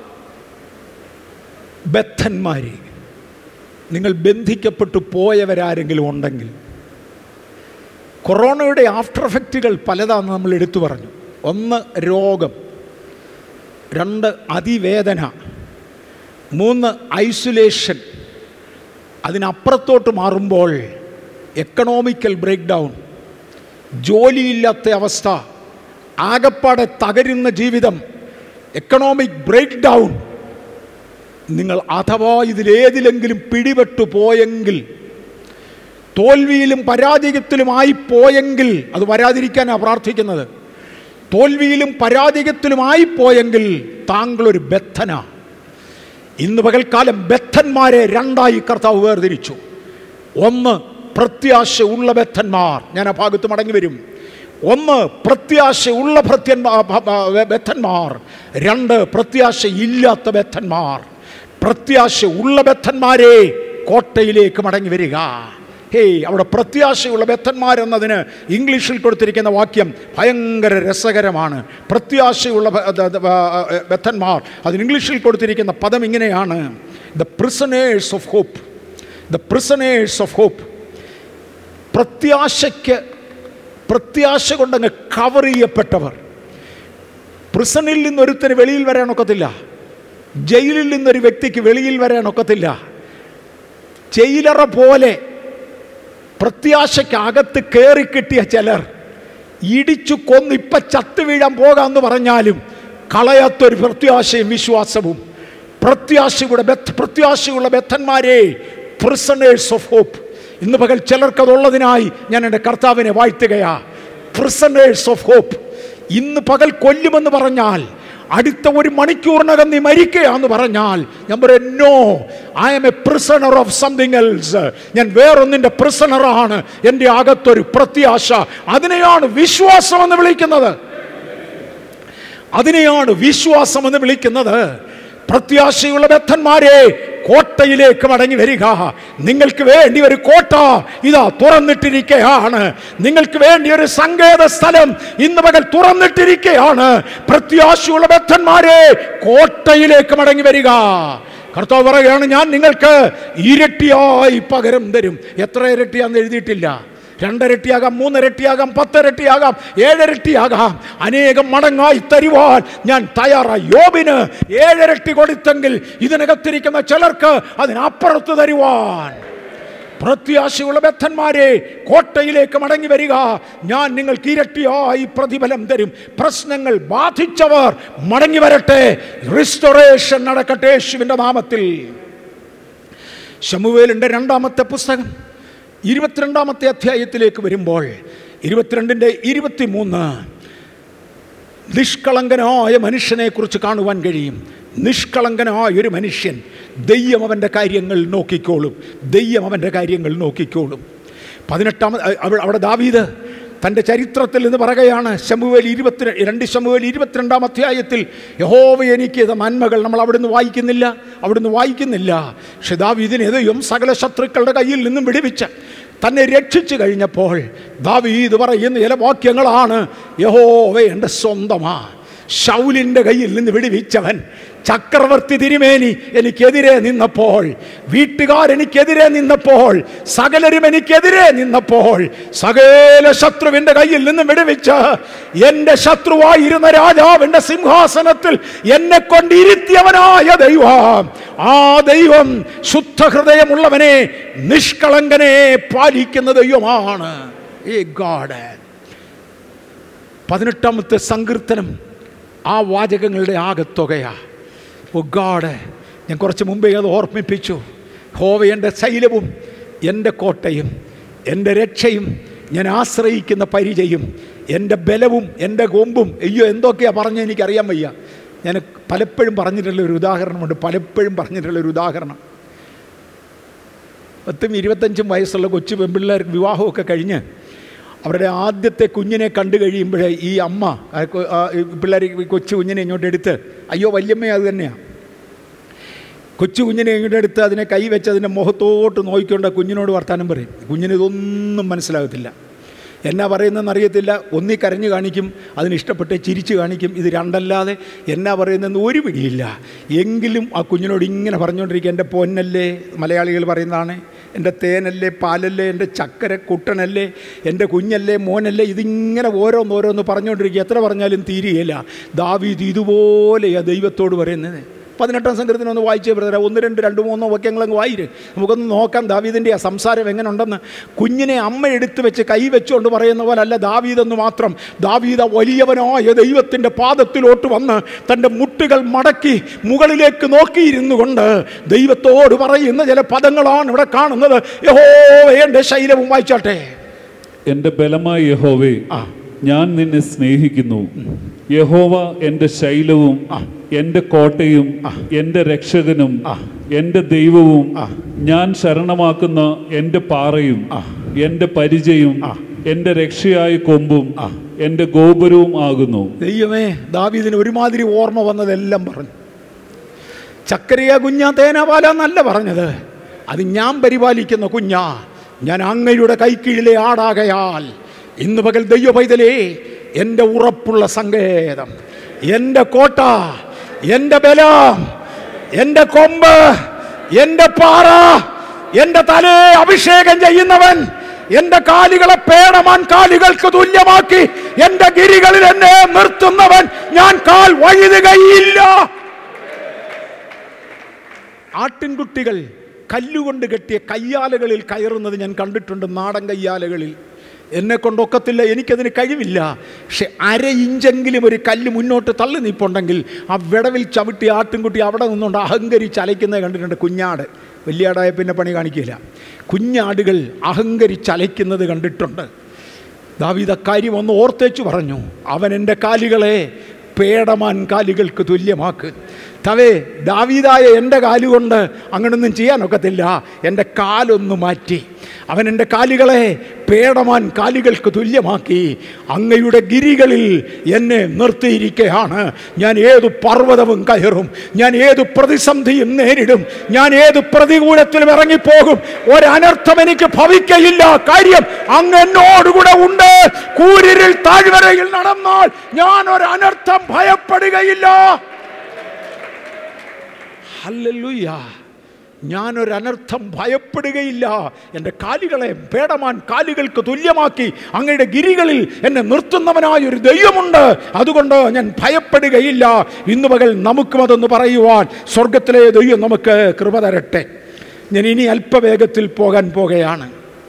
ബദ്ധന്മാരെ നിങ്ങൾ ബന്ധിക്കപ്പെട്ടു പോയവരാരെങ്കിലും ഉണ്ടെങ്കിൽ കൊറോണയുടെ ആഫ്റ്റർ എഫക്റ്റുകൾ പലതാണെന്ന് നമ്മൾ എടുത്തു പറഞ്ഞു ഒന്ന് രോഗം രണ്ട് അതിവേദന മൂന്ന് ഐസൊലേഷൻ അതിനപ്പുറത്തോട്ട് മാറുമ്പോൾ എക്കണോമിക്കൽ ബ്രേക്ക് ഡൗൺ ജോലിയില്ലാത്ത അവസ്ഥ ആകപ്പാടെ തകരുന്ന ജീവിതം എക്കണോമിക് ബ്രേക്ക് ഡൗൺ നിങ്ങൾ അഥവാ ഇതിലേതിലെങ്കിലും പിടിപെട്ടു പോയെങ്കിൽ തോൽവിയിലും പരാജയത്തിലുമായി പോയെങ്കിൽ അത് വരാതിരിക്കാനാണ് പ്രാർത്ഥിക്കുന്നത് തോൽവിയിലും പരാജയത്തിലുമായി പോയെങ്കിൽ താങ്കളൊരു ബദ്ധന ഇന്ന് പകൽക്കാലം ബദ്ധന്മാരെ രണ്ടായി കർത്താവ് വേർതിരിച്ചു ഒന്ന് പ്രത്യാശ ഉള്ള ബദ്ധന്മാർ ഞാൻ ആ ഭാഗത്ത് മടങ്ങി വരും ഒന്ന് പ്രത്യാശ ഉള്ള ഭൃത്യന്മാർ ബദ്ധന്മാർ രണ്ട് പ്രത്യാശ ഇല്ലാത്ത ബദ്ധന്മാർ പ്രത്യാശ ഉള്ള ബദ്ധന്മാരെ കോട്ടയിലേക്ക് മടങ്ങി വരിക ഹേയ് അവിടെ പ്രത്യാശയുള്ള ബദ്ധന്മാരെന്നതിന് ഇംഗ്ലീഷിൽ കൊടുത്തിരിക്കുന്ന വാക്യം ഭയങ്കര രസകരമാണ് പ്രത്യാശയുള്ള ബ- ദ- ദ- ബ- ബദ്ധന്മാർ അതിന് ഇംഗ്ലീഷിൽ കൊടുത്തിരിക്കുന്ന പദം ഇങ്ങനെയാണ് the prisoners of hope the prisoners of hope പ്രത്യാശയ്ക്ക് പ്രത്യാശ കൊണ്ടങ്ങ് കവർ ചെയ്യപ്പെട്ടവർ പ്രിസണിൽ നിന്നൊരുത്തന് വെളിയിൽ വരാൻ ഒക്കത്തില്ല ജയിലിൽ നിന്നൊരു വ്യക്തിക്ക് വെളിയിൽ വരാൻ ഒക്കത്തില്ല ജയിലറ പോലെ പ്രത്യാശയ്ക്കകത്ത് കയറി കിട്ടിയ ചിലർ ഇടിച്ചു കൊന്ന് ഇപ്പൊ ചത്തു വീഴാൻ പോകാമെന്ന് പറഞ്ഞാലും കളയാത്തൊരു പ്രത്യാശയും വിശ്വാസവും പ്രത്യാശയുടെ ബദ്ധ പ്രത്യാശയുള്ള ബദ്ധന്മാരെ പ്രിസണേഴ്സ് ഓഫ് ഹോപ്പ് ഇന്ന് പകൽ ചിലർക്കതുള്ളതിനായി ഞാൻ എൻ്റെ കർത്താവിനെ വാഴ്ത്തുകയാ പ്രിസണേഴ്സ് ഓഫ് ഹോപ്പ് ഇന്ന് പകൽ കൊല്ലുമെന്ന് പറഞ്ഞാൽ അടുത്ത ഒരു മണിക്കൂറിനകം നീ മരിക്കുകയാന്ന് പറഞ്ഞാൽ ഞാൻ പറയും no I'm a prisoner of something else ഞാൻ വേറൊന്നിൻ്റെ പ്രിസണറാണ് എൻ്റെ അകത്തൊരു പ്രത്യാശ അതിനെയാണ് വിശ്വാസം എന്ന് വിളിക്കുന്നത് അതിനെയാണ് വിശ്വാസം എന്ന് വിളിക്കുന്നത് പ്രത്യാശയുള്ള ബദ്ധന്മാരെ കോട്ടയിലേക്ക് മടങ്ങി വരിക നിങ്ങൾക്ക് വേണ്ടി ഒരു കോട്ട ഇതാ തുറന്നിട്ടിരിക്കുകയാണ് നിങ്ങൾക്ക് വേണ്ടി ഒരു സങ്കേത സ്ഥലം ഇന്ന് പകൽ തുറന്നിട്ടിരിക്കുകയാണ് പ്രത്യാശയുള്ള ബദ്ധന്മാരെ കോട്ടയിലേക്ക് മടങ്ങി വരിക കർത്താവ് പറയുകയാണ് ഞാൻ നിങ്ങൾക്ക് ഇരട്ടിയായി പകരം തരും എത്ര ഇരട്ടിയാന്ന് എഴുതിയിട്ടില്ല രണ്ടരട്ടിയാകാം മൂന്നിരട്ടിയാകാം പത്തിരട്ടിയാകാം ഏഴരട്ടിയാകാം അനേകം മടങ്ങായി തരുവാൻ ഞാൻ തയ്യാറായി യോബിന് ഏഴരട്ടി കൊടുത്തെങ്കിൽ ഇതിനകത്തിരിക്കുന്ന ചിലർക്ക് അതിനപ്പുറത്ത് തരുവാൻ പ്രത്യാശയുള്ള ബദ്ധന്മാരെ കോട്ടയിലേക്ക് മടങ്ങി വരിക ഞാൻ നിങ്ങൾക്ക് ഇരട്ടിയായി പ്രതിഫലം തരും പ്രശ്നങ്ങൾ ബാധിച്ചവർ മടങ്ങി വരട്ടെ റിസ്റ്റോറേഷൻ നടക്കട്ടെ യേശുവിൻ്റെ നാമത്തിൽ ശമുവേലിൻ്റെ രണ്ടാമത്തെ പുസ്തകം ഇരുപത്തിരണ്ടാമത്തെ അധ്യായത്തിലേക്ക് വരുമ്പോൾ ഇരുപത്തിരണ്ടിൻ്റെ ഇരുപത്തിമൂന്ന് നിഷ്കളങ്കനായ മനുഷ്യനെ കുറിച്ച് കാണുവാൻ കഴിയും നിഷ്കളങ്കനായ ഒരു മനുഷ്യൻ ദെയ്യം അവൻ്റെ കാര്യങ്ങൾ നോക്കിക്കോളും ദെയ്യം അവൻ്റെ കാര്യങ്ങൾ നോക്കിക്കോളും പതിനെട്ടാമത് അവ- അവിടെ ദാവീദ് തൻ്റെ ചരിത്രത്തിൽ നിന്ന് പറയുകയാണ് ശമുവേൽ ഇരുപത്തി രണ്ട് ശമുവേൽ ഇരുപത്തിരണ്ടാം അധ്യായത്തിൽ യഹോവ എനിക്ക് ഇത് നന്മകൾ നമ്മൾ അവിടുന്ന് വായിക്കുന്നില്ല അവിടുന്ന് വായിക്കുന്നില്ല പക്ഷെ ദാവീദിനെതിയും സകല ശത്രുക്കളുടെ കയ്യിൽ നിന്നും വിടുവിച്ച് തന്നെ രക്ഷിച്ചു കഴിഞ്ഞപ്പോൾ ദാവീദ് പറയുന്ന ചില വാക്യങ്ങളാണ് യഹോവ എൻ്റെ സ്വന്തമാ ഷൗലിൻ്റെ കയ്യിൽ നിന്ന് വിടുവിച്ചവൻ ചക്രവർത്തി തിരുമേനി എനിക്കെതിരെ നിന്നപ്പോൾ വീട്ടുകാർ എനിക്കെതിരെ നിന്നപ്പോൾ സകലരും എനിക്കെതിരെ നിന്നപ്പോൾ സകല ശത്രുവിൻ്റെ കയ്യിൽ നിന്ന് വിടുവിച്ച് എൻ്റെ ശത്രുവായിരുന്ന രാജാവിൻ്റെ സിംഹാസനത്തിൽ എന്നെ കൊണ്ടിരുത്തിയവനായ ദൈവം ആ ദൈവം ശുദ്ധ ഹൃദയമുള്ളവനെ നിഷ്കളങ്കനെ പാലിക്കുന്ന ദൈവമാണ് ഈ ഗാഡ് പതിനെട്ടാമത്തെ സങ്കീർത്തനം ആ വാചകങ്ങളുടെ ആകത്തുകയാ ഓ ഗാഡ് ഞാൻ കുറച്ച് മുമ്പേ അത് ഓർമ്മിപ്പിച്ചു ഹോവ എൻ്റെ ശൈലവും എൻ്റെ കോട്ടയും എൻ്റെ രക്ഷയും ഞാൻ ആശ്രയിക്കുന്ന പരിചയും എൻ്റെ ബലവും എൻ്റെ കൊമ്പും അയ്യോ എന്തൊക്കെയാണ് പറഞ്ഞ എനിക്കറിയാൻ വയ്യ ഞാൻ പലപ്പോഴും പറഞ്ഞിട്ടുള്ള ഒരു ഉദാഹരണമുണ്ട് പലപ്പോഴും പറഞ്ഞിട്ടുള്ള ഒരു ഉദാഹരണം പത്തും ഇരുപത്തഞ്ചും വയസ്സുള്ള കൊച്ചു പെൺപിള്ളേർക്ക് വിവാഹമൊക്കെ കഴിഞ്ഞ് അവരുടെ ആദ്യത്തെ കുഞ്ഞിനെ കണ്ടു കഴിയുമ്പോഴേ ഈ അമ്മ ആ കൊ- ആ ഈ പിള്ളേർ ഈ കൊച്ചു കുഞ്ഞിനെ ഇങ്ങോട്ട് എടുത്ത് അയ്യോ വല്യമ്മ അത് തന്നെയാണ് കൊച്ചു കുഞ്ഞിനെ ഇങ്ങോട്ട് എടുത്ത് അതിനെ കൈ വെച്ച് അതിൻ്റെ മുഖത്തോട്ട് നോക്കിക്കൊണ്ട് ആ കുഞ്ഞിനോട് വർത്താനം പറയും കുഞ്ഞിന് ഇതൊന്നും മനസ്സിലാകത്തില്ല എന്നാ പറയുന്നതെന്ന് അറിയത്തില്ല ഒന്നി കരഞ്ഞു കാണിക്കും അതിന് ഇഷ്ടപ്പെട്ട് ചിരിച്ചു കാണിക്കും ഇത് രണ്ടല്ലാതെ എന്നാ പറയുന്നതെന്ന് ഒരു പിടിയില്ല എങ്കിലും ആ കുഞ്ഞിനോട് ഇങ്ങനെ പറഞ്ഞുകൊണ്ടിരിക്കുക എൻ്റെ പൊന്നല്ലേ മലയാളികൾ പറയുന്നതാണ് എൻ്റെ തേനല്ലേ പാലല്ലേ എൻ്റെ ചക്കര കുട്ടനല്ലേ എൻ്റെ കുഞ്ഞല്ലേ മോനല്ലേ ഇതിങ്ങനെ ഓരോന്നോരോന്ന് പറഞ്ഞുകൊണ്ടിരിക്കുക എത്ര പറഞ്ഞാലും തീരുകയില്ല ദാവീദ് ഇതുപോലെയാ ദൈവത്തോട് പറയുന്നത് പതിനെട്ടാം സംഘത്തിന് ഒന്ന് വായിച്ചേ ബ്രദറെ ഒന്ന് രണ്ട് രണ്ട് മൂന്നോ വാക്യങ്ങളങ്ങ് വായിര് നമുക്കൊന്ന് നോക്കാം ദാവീദിൻ്റെ ആ സംസാരം എങ്ങനെ ഉണ്ടെന്ന് കുഞ്ഞിനെ അമ്മ എടുത്തു വെച്ച് കൈ വെച്ചുകൊണ്ട് പറയുന്ന പോലെ അല്ല ദാവീദെന്ന് മാത്രം ദാവീദ വലിയവനായ ദൈവത്തിൻ്റെ പാദത്തിലോട്ട് വന്ന് തൻ്റെ മുട്ടുകൾ മടക്കി മുകളിലേക്ക് നോക്കിയിരുന്നു കൊണ്ട് ദൈവത്തോട് പറയുന്ന ചില പദങ്ങളാണ് ഇവിടെ കാണുന്നത് യഹോ എൻ്റെ ശൈലവും വായിച്ചാട്ടെ
എൻ്റെ ബലമായ യഹോവേ
ആ.
ഞാൻ നിന്നെ സ്നേഹിക്കുന്നു യഹോവ എൻ്റെ ശൈലവും എൻ്റെ കോട്ടയും എൻ്റെ രക്ഷകനും എൻ്റെ ദൈവവും ഞാൻ ശരണമാക്കുന്ന എൻ്റെ പാറയും എൻ്റെ പരിചയും എൻ്റെ രക്ഷയായ കൊമ്പും എൻ്റെ ഗോപുരവും ആകുന്നു
ദൈവമേ ദാവീദിന് ഒരുമാതിരി ഓർമ്മ വന്നതെല്ലാം പറഞ്ഞു ചക്കരയ കുഞ്ഞ തേനപാല എന്നല്ല പറഞ്ഞത് അത് ഞാൻ പരിപാലിക്കുന്ന കുഞ്ഞ ഞാൻ അങ്ങയുടെ കൈക്കീഴിലെ ആടാകയാൽ ഇന്ന് പകൽ ദൈവ പൈതലേ എൻ്റെ ഉറപ്പുള്ള സങ്കേതം എൻ്റെ കോട്ട എൻ്റെ ബലം എൻ്റെ കൊമ്പ് എൻ്റെ പാറ എൻ്റെ തലയെ അഭിഷേകം ചെയ്യുന്നവൻ എന്റെ കാലുകളെ പേടമാൻ കാലുകൾക്ക് തുല്യമാക്കി എന്റെ ഗിരികളിൽ എന്നെ നിർത്തുന്നവൻ ഞാൻ കാൽ വഴുതുകയില്ല ആട്ടിൻകുട്ടികൾ കല്ലുകൊണ്ട് കെട്ടിയ കയ്യാലകളിൽ കയറുന്നത് ഞാൻ കണ്ടിട്ടുണ്ട് നാടൻ കയ്യാലകളിൽ എന്നെ കൊണ്ടൊക്കത്തില്ല എനിക്കതിന് കഴിവില്ല പക്ഷെ അര ഇഞ്ചെങ്കിലും ഒരു കല്ല് മുന്നോട്ട് തള്ളി നിൽപ്പുണ്ടെങ്കിൽ ആ വിടവിൽ ചവിട്ടി ആട്ടിൻകുട്ടി അവിടെ നിന്നുകൊണ്ട് അഹങ്കരിച്ച് അലയ്ക്കുന്നത് കണ്ടിട്ടുണ്ട് കുഞ്ഞാട് വലിയ ആടായ പിന്നെ പണി കാണിക്കില്ല കുഞ്ഞാടുകൾ അഹങ്കരിച്ച് അലയ്ക്കുന്നത് കണ്ടിട്ടുണ്ട് ദാവീദ് അക്കാര്യം ഒന്ന് ഓർത്തേച്ചു പറഞ്ഞു അവൻ എൻ്റെ കാലുകളെ പേടമാൻ കാലുകൾക്ക് തുല്യമാക്ക് തവേ ദാവീദായ എൻ്റെ കാലുകൊണ്ട് അങ്ങനൊന്നും ചെയ്യാനൊക്കത്തില്ല എൻ്റെ കാലൊന്ന് മാറ്റി അവൻ എൻ്റെ കാലുകളെ പേടമാൻ കാലുകൾക്ക് തുല്യമാക്കി അങ്ങയുടെ ഗിരികളിൽ എന്നെ നിർത്തിയിരിക്കുകയാണ് ഞാൻ ഏതു പർവ്വതവും കയറും ഞാൻ ഏതു പ്രതിസന്ധിയും നേരിടും ഞാൻ ഏത് പ്രതികൂലത്തിലും ഇറങ്ങിപ്പോകും ഒരനർത്ഥം എനിക്ക് ഭവിക്കയില്ല കാര്യം അങ്ങ് എന്നോടുകൂടെ ഉണ്ട് കൂരിരിൽ താഴ്വരയിൽ നടന്നാൽ ഞാൻ ഒരു അനർത്ഥം ഭയപ്പെടുകയില്ല ഹല്ലേലൂയ ഞാനൊരനർത്ഥം ഭയപ്പെടുകയില്ല എൻ്റെ കാലുകളെ പേടമാൻ കാലുകൾക്ക് തുല്യമാക്കി അങ്ങയുടെ ഗിരികളിൽ എന്നെ നിർത്തുന്നവനായ ഒരു ദൈവമുണ്ട് അതുകൊണ്ട് ഞാൻ ഭയപ്പെടുകയില്ല ഇന്ന് പകൽ നമുക്കും അതൊന്ന് പറയുവാൻ സ്വർഗത്തിലെ ദൈവം നമുക്ക് കൃപ തരട്ടെ ഞാൻ ഇനി അല്പവേഗത്തിൽ പോകാൻ പോകുകയാണ്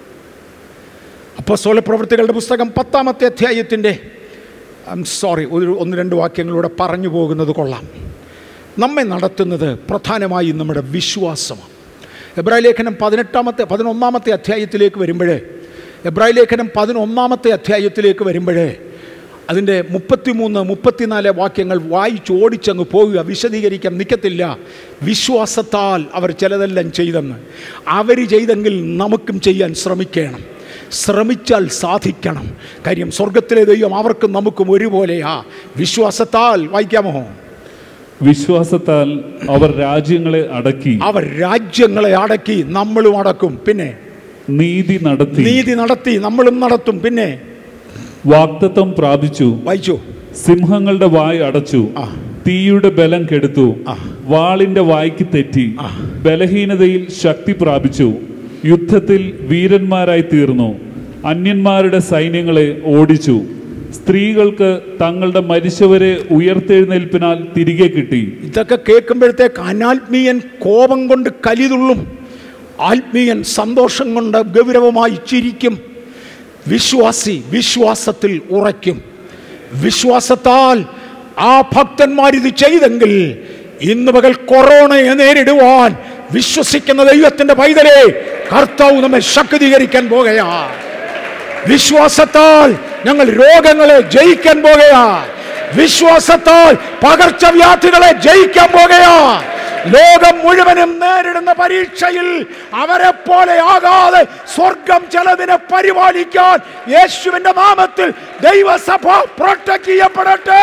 അപ്പോൾ പ്രവൃത്തികളുടെ പുസ്തകം പത്താമത്തെ അധ്യായത്തിൻ്റെ സോറി ഒരു ഒന്ന് രണ്ട് വാക്യങ്ങളിലൂടെ പറഞ്ഞു പോകുന്നത് കൊള്ളാം നമ്മെ നടത്തുന്നത് പ്രധാനമായും നമ്മുടെ വിശ്വാസമാണ് എബ്രായ ലേഖനം പതിനെട്ടാമത്തെ പതിനൊന്നാമത്തെ അധ്യായത്തിലേക്ക് വരുമ്പോഴേ എബ്രായ ലേഖനം പതിനൊന്നാമത്തെ അധ്യായത്തിലേക്ക് വരുമ്പോഴേ അതിൻ്റെ മുപ്പത്തിമൂന്ന് മുപ്പത്തിനാല് വാക്യങ്ങൾ വായിച്ചോടിച്ചങ്ങ് പോവുക വിശദീകരിക്കാൻ നിൽക്കത്തില്ല വിശ്വാസത്താൽ അവർ ചിലതെല്ലാം ചെയ്തെന്ന് അവർ ചെയ്തെങ്കിൽ നമുക്കും ചെയ്യാൻ ശ്രമിക്കണം ശ്രമിച്ചാൽ സാധിക്കണം കാര്യം സ്വർഗത്തിലെ ദൈവം അവർക്കും നമുക്കും ഒരുപോലെയാ വിശ്വാസത്താൽ വായിക്കാമോ
വിശ്വാസത്താൽ അവർ രാജ്യങ്ങളെ അടക്കി
അവർ രാജ്യങ്ങളെ അടക്കി നമ്മളും അടക്കും പിന്നെ
നീതി നടത്തി
നീതി നടത്തി നമ്മളും നടത്തും പിന്നെ
വാക്തത്വം പ്രാപിച്ചു
വായിച്ചു
സിംഹങ്ങളുടെ വായ് അടച്ചു
ആ.
തീയുടെ ബലം കെടുത്തു
ആ.
വാളിന്റെ വായ്ക്ക് തെറ്റി ബലഹീനതയിൽ ശക്തി പ്രാപിച്ചു യുദ്ധത്തിൽ വീരന്മാരായി തീർന്നു അന്യന്മാരുടെ സൈന്യങ്ങളെ ഓടിച്ചു സ്ത്രീകൾക്ക് തങ്ങളുടെ മരിച്ചവരെ ഉയർത്തെഴുന്നേൽപ്പിനാൽ തിരികെ കിട്ടി
ഇതൊക്കെ കേൾക്കുമ്പോഴത്തേക്ക് അനാത്മീയൻ കോപം കൊണ്ട് കലിതുള്ളും ആത്മീയൻ സന്തോഷം കൊണ്ട് ഗൗരവമായി ചിരിക്കും വിശ്വാസി വിശ്വാസത്തിൽ ഉറയ്ക്കും വിശ്വാസത്താൽ ആ ഭക്തന്മാരിത് ചെയ്തെങ്കിൽ ഇന്ന് പകൽ കൊറോണയെ നേരിടുവാൻ വിശ്വസിക്കുന്ന ദൈവത്തിന്റെ പൈതലെ കർത്താവ് നമ്മെ ശക്തീകരിക്കാൻ പോകുകയാ വിശ്വാസത്താൽ ഞങ്ങൾ രോഗങ്ങളെ ജയിക്കാൻ പോകുകയാ വിശ്വാസത്താൽ പകർച്ചവ്യാധികളെ ജയിക്കാൻ പോകുകയാ ലോകം മുഴുവനും നേരിടുന്ന പരീക്ഷയിൽ അവരെ പോലെ ആകാതെ സ്വർഗം ചിലതിനെ പരിപാലിക്കാൻ യേശുവിന്റെ നാമത്തിൽ ദൈവസഭ പ്രൊട്ടക്ട് ചെയ്യപ്പെടട്ടെ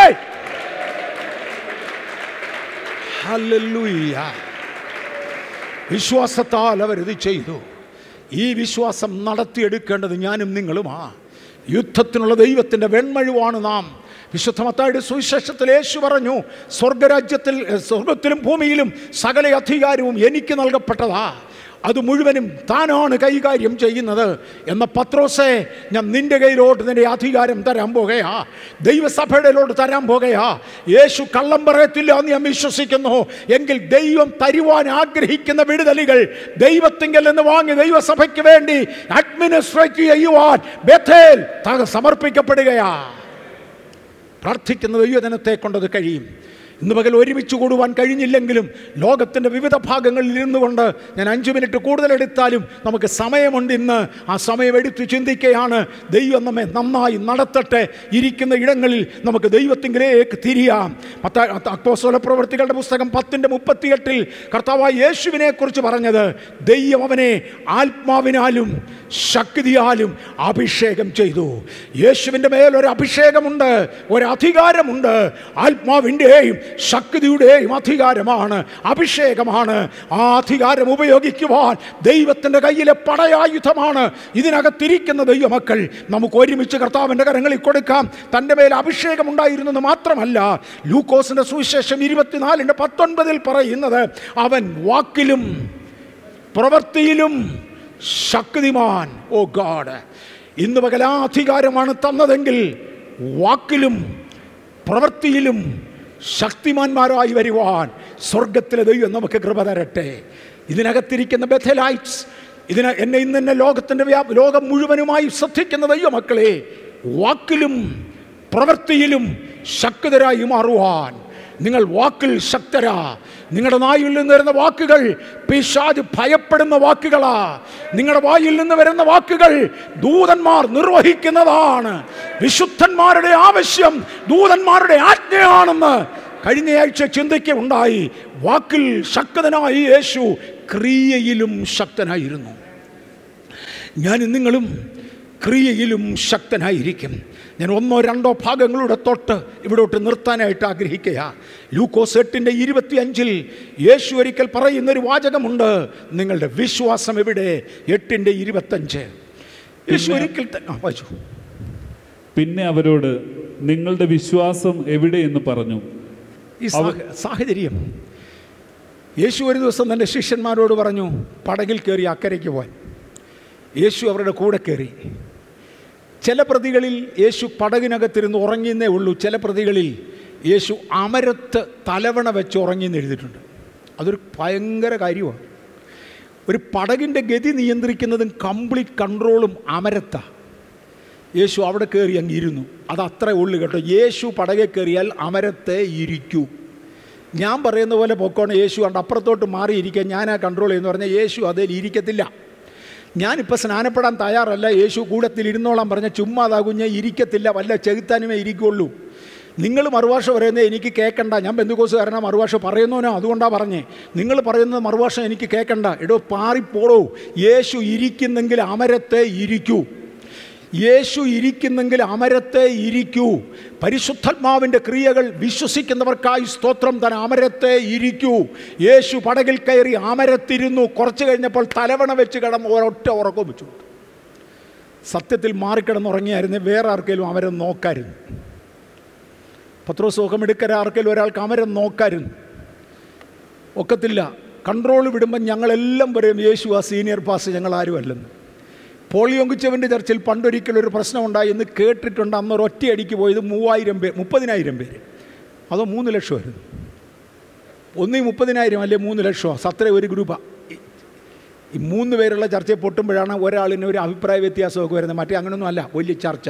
ഹല്ലേലൂയ വിശ്വാസത്താൽ അവരിത് ചെയ്തു ഈ വിശ്വാസം നടത്തിയെടുക്കേണ്ടത് ഞാനും നിങ്ങളുമാ യുദ്ധത്തിനുള്ള ദൈവത്തിൻ്റെ വെൺമഴുവാണ് നാം വിശുദ്ധമത്തായുടെ സുവിശേഷത്തിൽ യേശു പറഞ്ഞു സ്വർഗരാജ്യത്തിൽ സ്വർഗത്തിലും ഭൂമിയിലും സകല അധികാരവും എനിക്ക് നൽകപ്പെട്ടതാ അത് മുഴുവനും താനാണ് കൈകാര്യം ചെയ്യുന്നത് എന്ന പത്രോസെ ഞാൻ നിന്റെ കയ്യിലോട്ട് നിന്റെ അധികാരം തരാൻ പോകുകയാ ദൈവസഭയുടെയിലോട്ട് തരാൻ പോകുകയാ യേശു കള്ളം പറയത്തില്ല എന്ന് ഞാൻ വിശ്വസിക്കുന്നു എങ്കിൽ ദൈവം തരുവാൻ ആഗ്രഹിക്കുന്ന വിടുതലുകൾ ദൈവത്തിങ്കൽ നിന്ന് വാങ്ങി ദൈവസഭയ്ക്ക് വേണ്ടി അഡ്മിനിസ്ട്രേറ്റ് ചെയ്യുവാൻ ബഥേൽ ത- സമർപ്പിക്കപ്പെടുകയാ പ്രാർത്ഥിക്കുന്ന ദൈവജനത്തെ കൊണ്ടത് കഴിയും ഇന്ന് പകൽ ഒരുമിച്ച് കൂടുവാൻ കഴിഞ്ഞില്ലെങ്കിലും ലോകത്തിൻ്റെ വിവിധ ഭാഗങ്ങളിൽ ഇരുന്നു കൊണ്ട് ഞാൻ അഞ്ച് മിനിറ്റ് കൂടുതലെടുത്താലും നമുക്ക് സമയമുണ്ട് ഇന്ന് ആ സമയം എടുത്ത് ചിന്തിക്കുകയാണ് ദൈവം നമ്മെ നന്നായി നടത്തട്ടെ ഇരിക്കുന്ന ഇടങ്ങളിൽ നമുക്ക് ദൈവത്തിങ്കിലേക്ക് തിരിയാം അപ്പോസ്തല പ്രവൃത്തികളുടെ പുസ്തകം പത്തിൻ്റെ മുപ്പത്തിയെട്ടിൽ കർത്താവായ യേശുവിനെ കുറിച്ച് പറഞ്ഞത് ദൈവം അവനെ ആത്മാവിനാലും ശക്തിയാലും അഭിഷേകം ചെയ്തു യേശുവിൻ്റെ മേൽ ഒരു അഭിഷേകമുണ്ട് ഒരു അധികാരമുണ്ട് ആത്മാവിൻ്റെയും ശക്തിയുടെയും അധികാരമാണ് അഭിഷേകമാണ് ആ അധികാരം ഉപയോഗിക്കുവാൻ ദൈവത്തിൻ്റെ കയ്യിലെ പടയായുധമാണ് ഇതിനകത്തിരിക്കുന്ന ദൈവമക്കൾ നമുക്ക് ഒരുമിച്ച് കർത്താവിൻ്റെ കരങ്ങളിൽ കൊടുക്കാം തൻ്റെ മേൽ അഭിഷേകം ഉണ്ടായിരുന്നെന്ന് മാത്രമല്ല ലൂക്കോസിൻ്റെ സുവിശേഷം ഇരുപത്തിനാലിൻ്റെ പത്തൊൻപതിൽ പറയുന്നത് അവൻ വാക്കിലും പ്രവൃത്തിയിലും ശക്തിമാൻ ഓ ഗാഡ് ഇന്ന് പകൽ ആ അധികാരമാണ് തന്നതെങ്കിൽ വാക്കിലും പ്രവൃത്തിയിലും ശക്തിമാന്മാരായി വരുവാൻ സ്വർഗത്തിലെ ദൈവം നമുക്ക് കൃപ തരട്ടെ ഇതിനകത്തിരിക്കുന്ന ബethelites ഇതിന് എന്നെ ഇന്ന് എന്നെ ലോകത്തിൻ്റെ വ്യാ ലോകം മുഴുവനുമായി ശ്രദ്ധിക്കുന്ന ദൈവമക്കളെ വാക്കിലും പ്രവൃത്തിയിലും ശക്തരായി മാറുവാൻ നിങ്ങൾ വാക്കിൽ ശക്തരാ നിങ്ങളുടെ നായിൽ നിന്ന് വരുന്ന വാക്കുകൾ പിശാജ് ഭയപ്പെടുന്ന വാക്കുകളാ നിങ്ങളുടെ വായിൽ നിന്ന് വരുന്ന വാക്കുകൾ ദൂതന്മാർ നിർവഹിക്കുന്നതാണ് വിശുദ്ധന്മാരുടെ ആവശ്യം ദൂതന്മാരുടെ ആജ്ഞയാണെന്ന് കഴിഞ്ഞയാഴ്ച ചിന്തയ്ക്കുണ്ടായി വാക്കിൽ ശക്തനായി യേശു ക്രിയയിലും ശക്തനായിരുന്നു ഞാനും നിങ്ങളും ക്രിയയിലും ശക്തനായിരിക്കും ഞാൻ ഒന്നോ രണ്ടോ ഭാഗങ്ങളുടെ തൊട്ട് ഇവിടോട്ട് നിർത്താനായിട്ട് ആഗ്രഹിക്കുക ലൂക്കോസ് എട്ടിൻ്റെ ഇരുപത്തി അഞ്ചിൽ യേശു ഒരിക്കൽ പറയുന്നൊരു വാചകമുണ്ട് നിങ്ങളുടെ വിശ്വാസം എവിടെ എട്ടിൻ്റെ ഇരുപത്തഞ്ച് യേശു ഒരിക്കൽ ത- ആ, വായിച്ചു
പിന്നെ അവരോട് നിങ്ങളുടെ വിശ്വാസം എവിടെയെന്ന് പറഞ്ഞു
ഈ സാഹ- സാഹചര്യം യേശു ഒരു ദിവസം തൻ്റെ ശിഷ്യന്മാരോട് പറഞ്ഞു പടകിൽ കയറി അക്കരയ്ക്ക് പോകാൻ യേശു അവരുടെ കൂടെ കയറി ചില പ്രതികളിൽ യേശു പടകിനകത്തിരുന്ന് ഉറങ്ങിയെന്നേ ഉള്ളൂ ചില പ്രതികളിൽ യേശു അമരത്ത് തലവണ വെച്ച് ഉറങ്ങിയെന്ന് എഴുതിയിട്ടുണ്ട് അതൊരു ഭയങ്കര കാര്യമാണ് ഒരു പടകിൻ്റെ ഗതി നിയന്ത്രിക്കുന്നതും കംപ്ലീറ്റ് കൺട്രോളും അമരത്താണ് യേശു അവിടെ കയറി അങ്ങ് ഇരുന്നു അത് അത്രേ ഉള്ളു കേട്ടോ യേശു പടകെ കയറിയാൽ അമരത്തെ ഇരിക്കൂ ഞാൻ പറയുന്ന പോലെ പൊക്കോണം യേശു കണ്ട് അപ്പുറത്തോട്ട് മാറിയിരിക്കാൻ ഞാനാ കൺട്രോൾ ചെയ്യുന്നു പറഞ്ഞാൽ യേശു അതിൽ ഇരിക്കത്തില്ല ഞാനിപ്പോൾ സ്നാനപ്പെടാൻ തയ്യാറല്ല യേശു കൂടത്തിൽ ഇരുന്നോളാൻ പറഞ്ഞ ചുമ്മാതാ കുഞ്ഞെ ഇരിക്കത്തില്ല വല്ല ചെകുത്താനുമേ ഇരിക്കുള്ളൂ നിങ്ങൾ മറുഭാഷ പറയുന്നത് എനിക്ക് കേൾക്കണ്ട ഞാൻ ബന്ധുക്കോസുകാരനാ മറുഭാഷ പറയുന്നവനോ അതുകൊണ്ടാണ് പറഞ്ഞേ നിങ്ങൾ പറയുന്നത് മറുഭാഷ എനിക്ക് കേൾക്കണ്ട എടോ പാറിപ്പോടോ യേശു ഇരിക്കുന്നെങ്കിൽ അമരത്തെ ഇരിക്കൂ യേശു ഇരിക്കുന്നെങ്കിൽ അമരത്തെ ഇരിക്കൂ പരിശുദ്ധാത്മാവിൻ്റെ ക്രിയകൾ വിശ്വസിക്കുന്നവർക്കായി സ്തോത്രം താൻ അമരത്തെ ഇരിക്കൂ യേശു പടകിൽ കയറി അമരത്തിരുന്നു കുറച്ച് കഴിഞ്ഞപ്പോൾ തലവണ വെച്ച് കിടന്ന് ഒരൊറ്റ ഉറക്കം വെച്ചു സത്യത്തിൽ മാറിക്കിടന്നുറങ്ങിയായിരുന്നേ വേറെ ആർക്കെങ്കിലും അമരം നോക്കായിരുന്നു പത്രോസ് സുഖമെടുക്കര ആർക്കെങ്കിലും ഒരാൾക്ക് അമരം നോക്കായിരുന്നു ഒക്കത്തില്ല കൺട്രോൾ വിടുമ്പോൾ ഞങ്ങളെല്ലാം പറയും യേശു ആ സീനിയർ പാസ് ഞങ്ങൾ ആരും അല്ലെന്ന് പോളിയോങ്കിച്ചവൻ്റെ ചർച്ചിൽ പണ്ടൊരിക്കലും ഒരു പ്രശ്നമുണ്ടായി എന്ന് കേട്ടിട്ടുണ്ട് അന്ന് ഒരു ഒറ്റയടിക്ക് പോയത് മൂവായിരം പേര് മുപ്പതിനായിരം പേര് അതോ മൂന്ന് ലക്ഷമായിരുന്നു ഒന്നീ മുപ്പതിനായിരം അല്ലെ മൂന്ന് ലക്ഷമോ സത്ര ഒരു ഗ്രൂപ്പാണ് ഈ മൂന്ന് പേരുള്ള ചർച്ചയിൽ പൊട്ടുമ്പോഴാണ് ഒരാളിന് ഒരു അഭിപ്രായ വ്യത്യാസമൊക്കെ വരുന്നത് മറ്റേ അങ്ങനെയൊന്നും അല്ല വലിയ ചർച്ച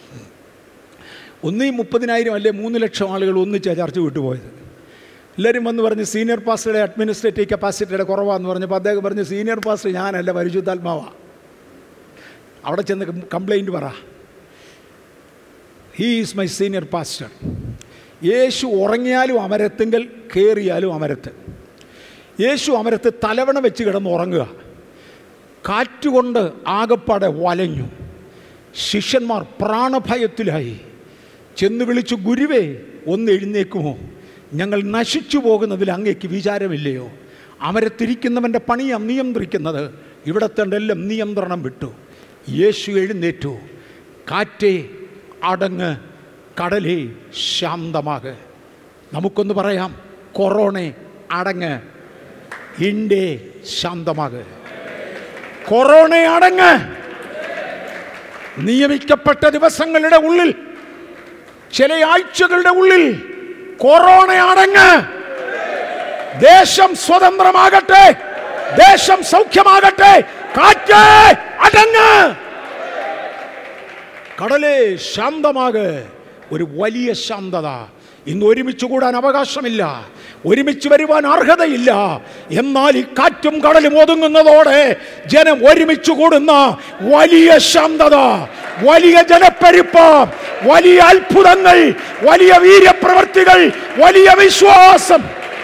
ഒന്നീ മുപ്പതിനായിരം അല്ലെ മൂന്ന് ലക്ഷം ആളുകൾ ഒന്നിച്ചാണ് ചർച്ച വിട്ടുപോയത് എല്ലാവരും വന്ന് പറഞ്ഞ് സീനിയർ പാസ്റ്ററുടെ അഡ്മിനിസ്ട്രേറ്റീവ് കപ്പാസിറ്റിയുടെ കുറവാന്ന് പറഞ്ഞപ്പോൾ അദ്ദേഹം പറഞ്ഞു സീനിയർ പാസ്റ്റർ ഞാനല്ല പരിശുദ്ധാത്മാവാ അവിടെ ചെന്ന് കംപ്ലൈൻറ്റ് പറ he is my senior pastor Yeshu ഉറങ്ങിയാലും അമരത്തെങ്കിൽ കയറിയാലും അമരത്ത് യേശു അമരത്ത് തലവണ വെച്ച് കിടന്ന് ഉറങ്ങുക കാറ്റുകൊണ്ട് ആകപ്പാടെ വലഞ്ഞു ശിഷ്യന്മാർ പ്രാണഭയത്തിലായി ചെന്ന് വിളിച്ചു ഗുരുവേ ഒന്ന് എഴുന്നേക്കുമോ ഞങ്ങൾ നശിച്ചു പോകുന്നതിൽ അങ്ങേക്ക് വിചാരമില്ലയോ അമരത്തിരിക്കുന്നവൻ്റെ പണിയാം നിയന്ത്രിക്കുന്നത് ഇവിടത്തെ എല്ലാം നിയന്ത്രണം വിട്ടു യേശു എഴുന്നേറ്റു കാറ്റേ അടങ്ങ് കടലേ ശാന്തമാക് നമുക്കൊന്ന് പറയാം കൊറോണ അടങ്ങ് ഇണ്ടേ ശാന്തമാക് കൊറോണ അടങ്ങ് നിയമിക്കപ്പെട്ട ദിവസങ്ങളുടെ ഉള്ളിൽ ചില ആഴ്ചകളുടെ ഉള്ളിൽ കൊറോണ അടങ്ങ് ദേശം സ്വതന്ത്രമാകട്ടെ ദേശം സൗഖ്യമാകട്ടെ കാറ്റ് അടങ്ങ് കടലേ ശാന്തമാക് ഒരു വലിയ ശാന്തത ഇന്ന് ഒരുമിച്ച് കൂടാൻ അവകാശമില്ല ഒരുമിച്ച് വരുവാൻ അർഹതയില്ല എന്നാൽ ഈ കാറ്റും കടലും ഒതുങ്ങുന്നതോടെ ജനം ഒരുമിച്ച് കൂടുന്ന വലിയ ശാന്തത വലിയ ജനപ്പെരുപ്പം വലിയ അത്ഭുതങ്ങൾ വലിയ വീര്യപ്രവർത്തികൾ വലിയ വിശ്വാസം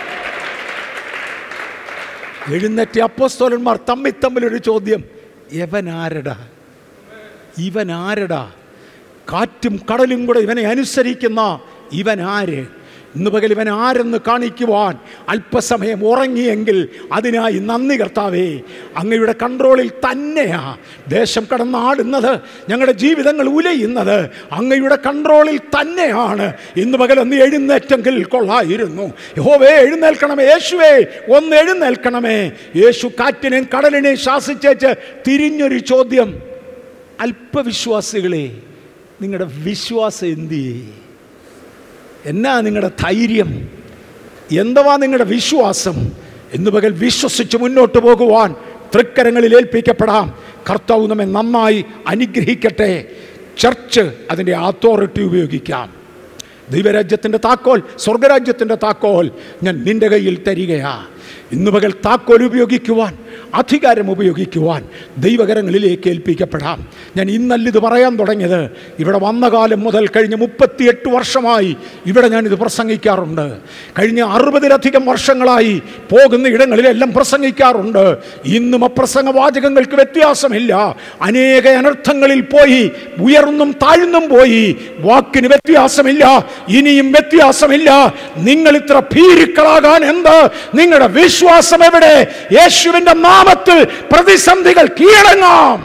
എഴുന്നേറ്റ അപ്പോസ്തോലന്മാർ തമ്മിൽ തമ്മിലൊരു ചോദ്യം ഇവൻ ആരടാ ഇവൻ ആരടാ കാറ്റും കടലും കൂടെ ഇവനെ അനുസരിക്കുന്ന ഇവൻ ആര് ഇന്ന് പകൽ ഇവൻ ആരെന്ന് കാണിക്കുവാൻ അല്പസമയം ഉറങ്ങിയെങ്കിൽ അതിനായി നന്ദി കർത്താവേ അങ്ങയുടെ കൺട്രോളിൽ തന്നെയാ ദേശം കടന്നാടുന്നത് ഞങ്ങളുടെ ജീവിതങ്ങൾ ഉലയുന്നത് അങ്ങയുടെ കൺട്രോളിൽ തന്നെയാണ് ഇന്ന് പകൽ ഒന്ന് എഴുന്നേറ്റെങ്കിൽ കൊള്ളായിരുന്നു യഹോവേ എഴുന്നേൽക്കണമേ യേശുവേ ഒന്ന് എഴുന്നേൽക്കണമേ യേശു കാറ്റിനെയും കടലിനെയും ശാസിച്ചേച്ച് തിരിഞ്ഞൊരു ചോദ്യം അല്പവിശ്വാസികളെ നിങ്ങളുടെ വിശ്വാസം എന്ത് ചെയ്യേ എന്നാ നിങ്ങളുടെ ധൈര്യം എന്തുവാ നിങ്ങളുടെ വിശ്വാസം ഇന്ന് പകൽ വിശ്വസിച്ച് മുന്നോട്ട് പോകുവാൻ തൃക്കരങ്ങളിൽ ഏൽപ്പിക്കപ്പെടാം കർത്താവ് നമ്മെ നന്നായി അനുഗ്രഹിക്കട്ടെ ചർച്ച് അതിൻ്റെ അതോറിറ്റി ഉപയോഗിക്കാം ദൈവരാജ്യത്തിൻ്റെ താക്കോൽ സ്വർഗരാജ്യത്തിൻ്റെ താക്കോൽ ഞാൻ നിന്റെ കയ്യിൽ തരികയാ ഇന്ന് പകൽ താക്കോൽ ഉപയോഗിക്കുവാൻ അധികാരം ഉപയോഗിക്കുവാൻ ദൈവകരങ്ങളിലേക്ക് ഏൽപ്പിക്കപ്പെടാം ഞാൻ ഇന്നല്ല ഇത് പറയാൻ തുടങ്ങിയത് ഇവിടെ വന്ന കാലം മുതൽ കഴിഞ്ഞ മുപ്പത്തിയെട്ട് വർഷമായി ഇവിടെ ഞാനിത് പ്രസംഗിക്കാറുണ്ട് കഴിഞ്ഞ അറുപതിലധികം വർഷങ്ങളായി പോകുന്ന ഇടങ്ങളിലെല്ലാം പ്രസംഗിക്കാറുണ്ട് ഇന്നും അപ്രസംഗ വാചകങ്ങൾക്ക് വ്യത്യാസമില്ല അനേക അനർത്ഥങ്ങളിൽ പോയി ഉയർന്നും താഴ്ന്നും പോയി വാക്കിന് വ്യത്യാസമില്ല ഇനിയും വ്യത്യാസമില്ല നിങ്ങൾ ഇത്ര ഭീരുക്കളാകാൻ എന്ത് നിങ്ങളുടെ വിശ്വാസം എവിടെ യേശുവിന്റെ നാമത്തിൽ പ്രതിസന്ധികൾ കീഴടങ്ങാം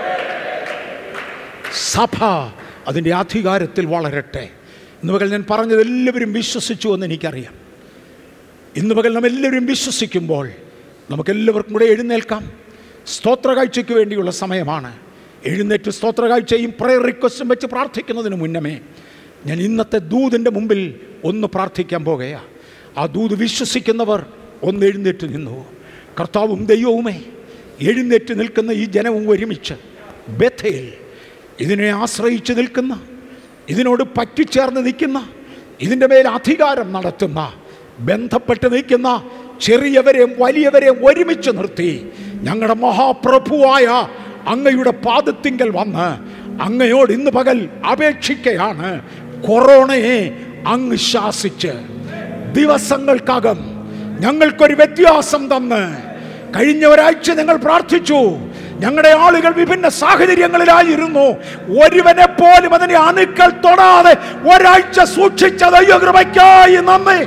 സഭ അതിൻ്റെ അധികാരത്തിൽ വളരട്ടെ ഇന്ന് പകൽ ഞാൻ പറഞ്ഞത് എല്ലാവരും വിശ്വസിച്ചു എന്ന് എനിക്കറിയാം ഇന്ന് പകൽ നാം എല്ലാവരും വിശ്വസിക്കുമ്പോൾ നമുക്കെല്ലാവർക്കും കൂടെ എഴുന്നേൽക്കാം സ്തോത്ര കാഴ്ചയ്ക്ക് വേണ്ടിയുള്ള സമയമാണ് എഴുന്നേറ്റ് സ്തോത്ര കാഴ്ചയും പ്രയർ റിക്വസ്റ്റും വെച്ച് പ്രാർത്ഥിക്കുന്നതിന് മുന്നമേ ഞാൻ ഇന്നത്തെ ദൂതിൻ്റെ മുമ്പിൽ ഒന്ന് പ്രാർത്ഥിക്കാൻ പോകുകയാ ആ ദൂത് വിശ്വസിക്കുന്നവർ ഒന്ന് എഴുന്നേറ്റ് നിന്നു കർത്താവും ദൈവവുമേ എഴുന്നേറ്റ് നിൽക്കുന്ന ഈ ജനവും ഒരുമിച്ച് ബഥയിൽ ഇതിനെ ആശ്രയിച്ച് നിൽക്കുന്ന ഇതിനോട് പറ്റിച്ചേർന്ന് നിൽക്കുന്ന ഇതിൻ്റെ മേൽ അധികാരം നടത്തുന്ന ബന്ധപ്പെട്ട് നിൽക്കുന്ന ചെറിയവരെയും വലിയവരെയും ഒരുമിച്ച് നിർത്തി ഞങ്ങളുടെ മഹാപ്രഭുവായ അങ്ങയുടെ പാദത്തിങ്കൽ വന്ന് അങ്ങയോട് ഇന്ന് പകൽ അപേക്ഷിക്കയാണ് കൊറോണയെ അങ്ങ് ശാസിച്ച് ദിവസങ്ങൾക്കകം ഞങ്ങൾക്കൊരു വ്യത്യാസം തന്ന് കഴിഞ്ഞ ഒരാഴ്ച ഞങ്ങൾ പ്രാർത്ഥിച്ചു ഞങ്ങളുടെ ആളുകൾ വിഭിന്ന സാഹചര്യങ്ങളിലായിരുന്നു ഒരുവനെ പോലും അതിനെ അണുക്കൾ തൊടാതെ ഒരാഴ്ച സൂക്ഷിച്ച ദൈവകൃപയ്ക്കായി നന്ദി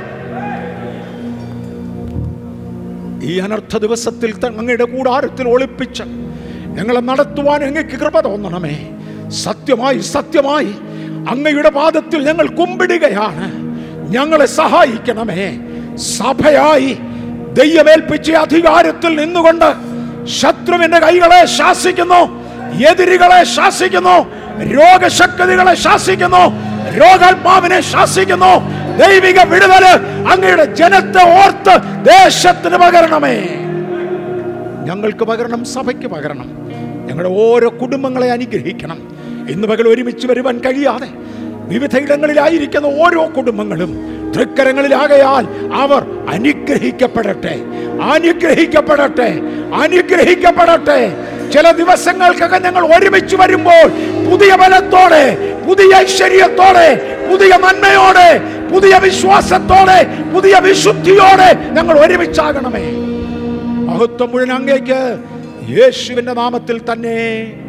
ഈ അനർത്ഥ ദിവസത്തിൽ ത- അങ്ങയുടെ കൂടാരത്തിൽ ഒളിപ്പിച്ച് ഞങ്ങളെ നടത്തുവാൻ അങ്ങക്ക് കൃപ തോന്നണമേ സത്യമായി സത്യമായി അങ്ങയുടെ പാദത്തിൽ ഞങ്ങൾ കുമ്പിടുകയാണ് ഞങ്ങളെ സഹായിക്കണമേ സഭയായി ദൈവമേൽപ്പിച്ച അധികാരത്തിൽ നിന്നുകൊണ്ട് ശത്രുവിന്റെ കൈകളെ ശാസിക്കുന്നു എതിരികളെ ശാസിക്കുന്നു രോഗശക്തികളെ ശാസിക്കുന്നു രോഗാത്മാവിനെ ശാസിക്കുന്നു ദൈവിക വിടുതല് അങ്ങയുടെ ജനത്തെ ഓർത്ത് ദേശത്തിന് പകരണമേ ഞങ്ങൾക്ക് പകരണം സഭയ്ക്ക് പകരണം ഞങ്ങളുടെ ഓരോ കുടുംബങ്ങളെ അനുഗ്രഹിക്കണം ഇന്ന് പകൽ ഒരുമിച്ച് വരുവാൻ കഴിയാതെ വിവിധ ഇടങ്ങളിലായിരിക്കുന്ന ഓരോ കുടുംബങ്ങളും തൃക്കരങ്ങളിലാകയാൽ അവർ അനുഗ്രഹിക്കപ്പെടട്ടെ അനുഗ്രഹിക്കപ്പെടട്ടെ അനുഗ്രഹിക്കപ്പെടട്ടെ ചില ദിവസങ്ങൾക്കകം ഞങ്ങൾ ഒരുമിച്ച് വരുമ്പോൾ പുതിയ ബലത്തോടെ പുതിയ ഐശ്വര്യത്തോടെ പുതിയ നന്മയോടെ പുതിയ വിശ്വാസത്തോടെ പുതിയ വിശുദ്ധിയോടെ ഞങ്ങൾ ഒരുമിച്ചാകണമേ മഹത്വം മുഴുവൻ അങ്ങേക്ക് യേശുവിന്റെ നാമത്തിൽ തന്നെ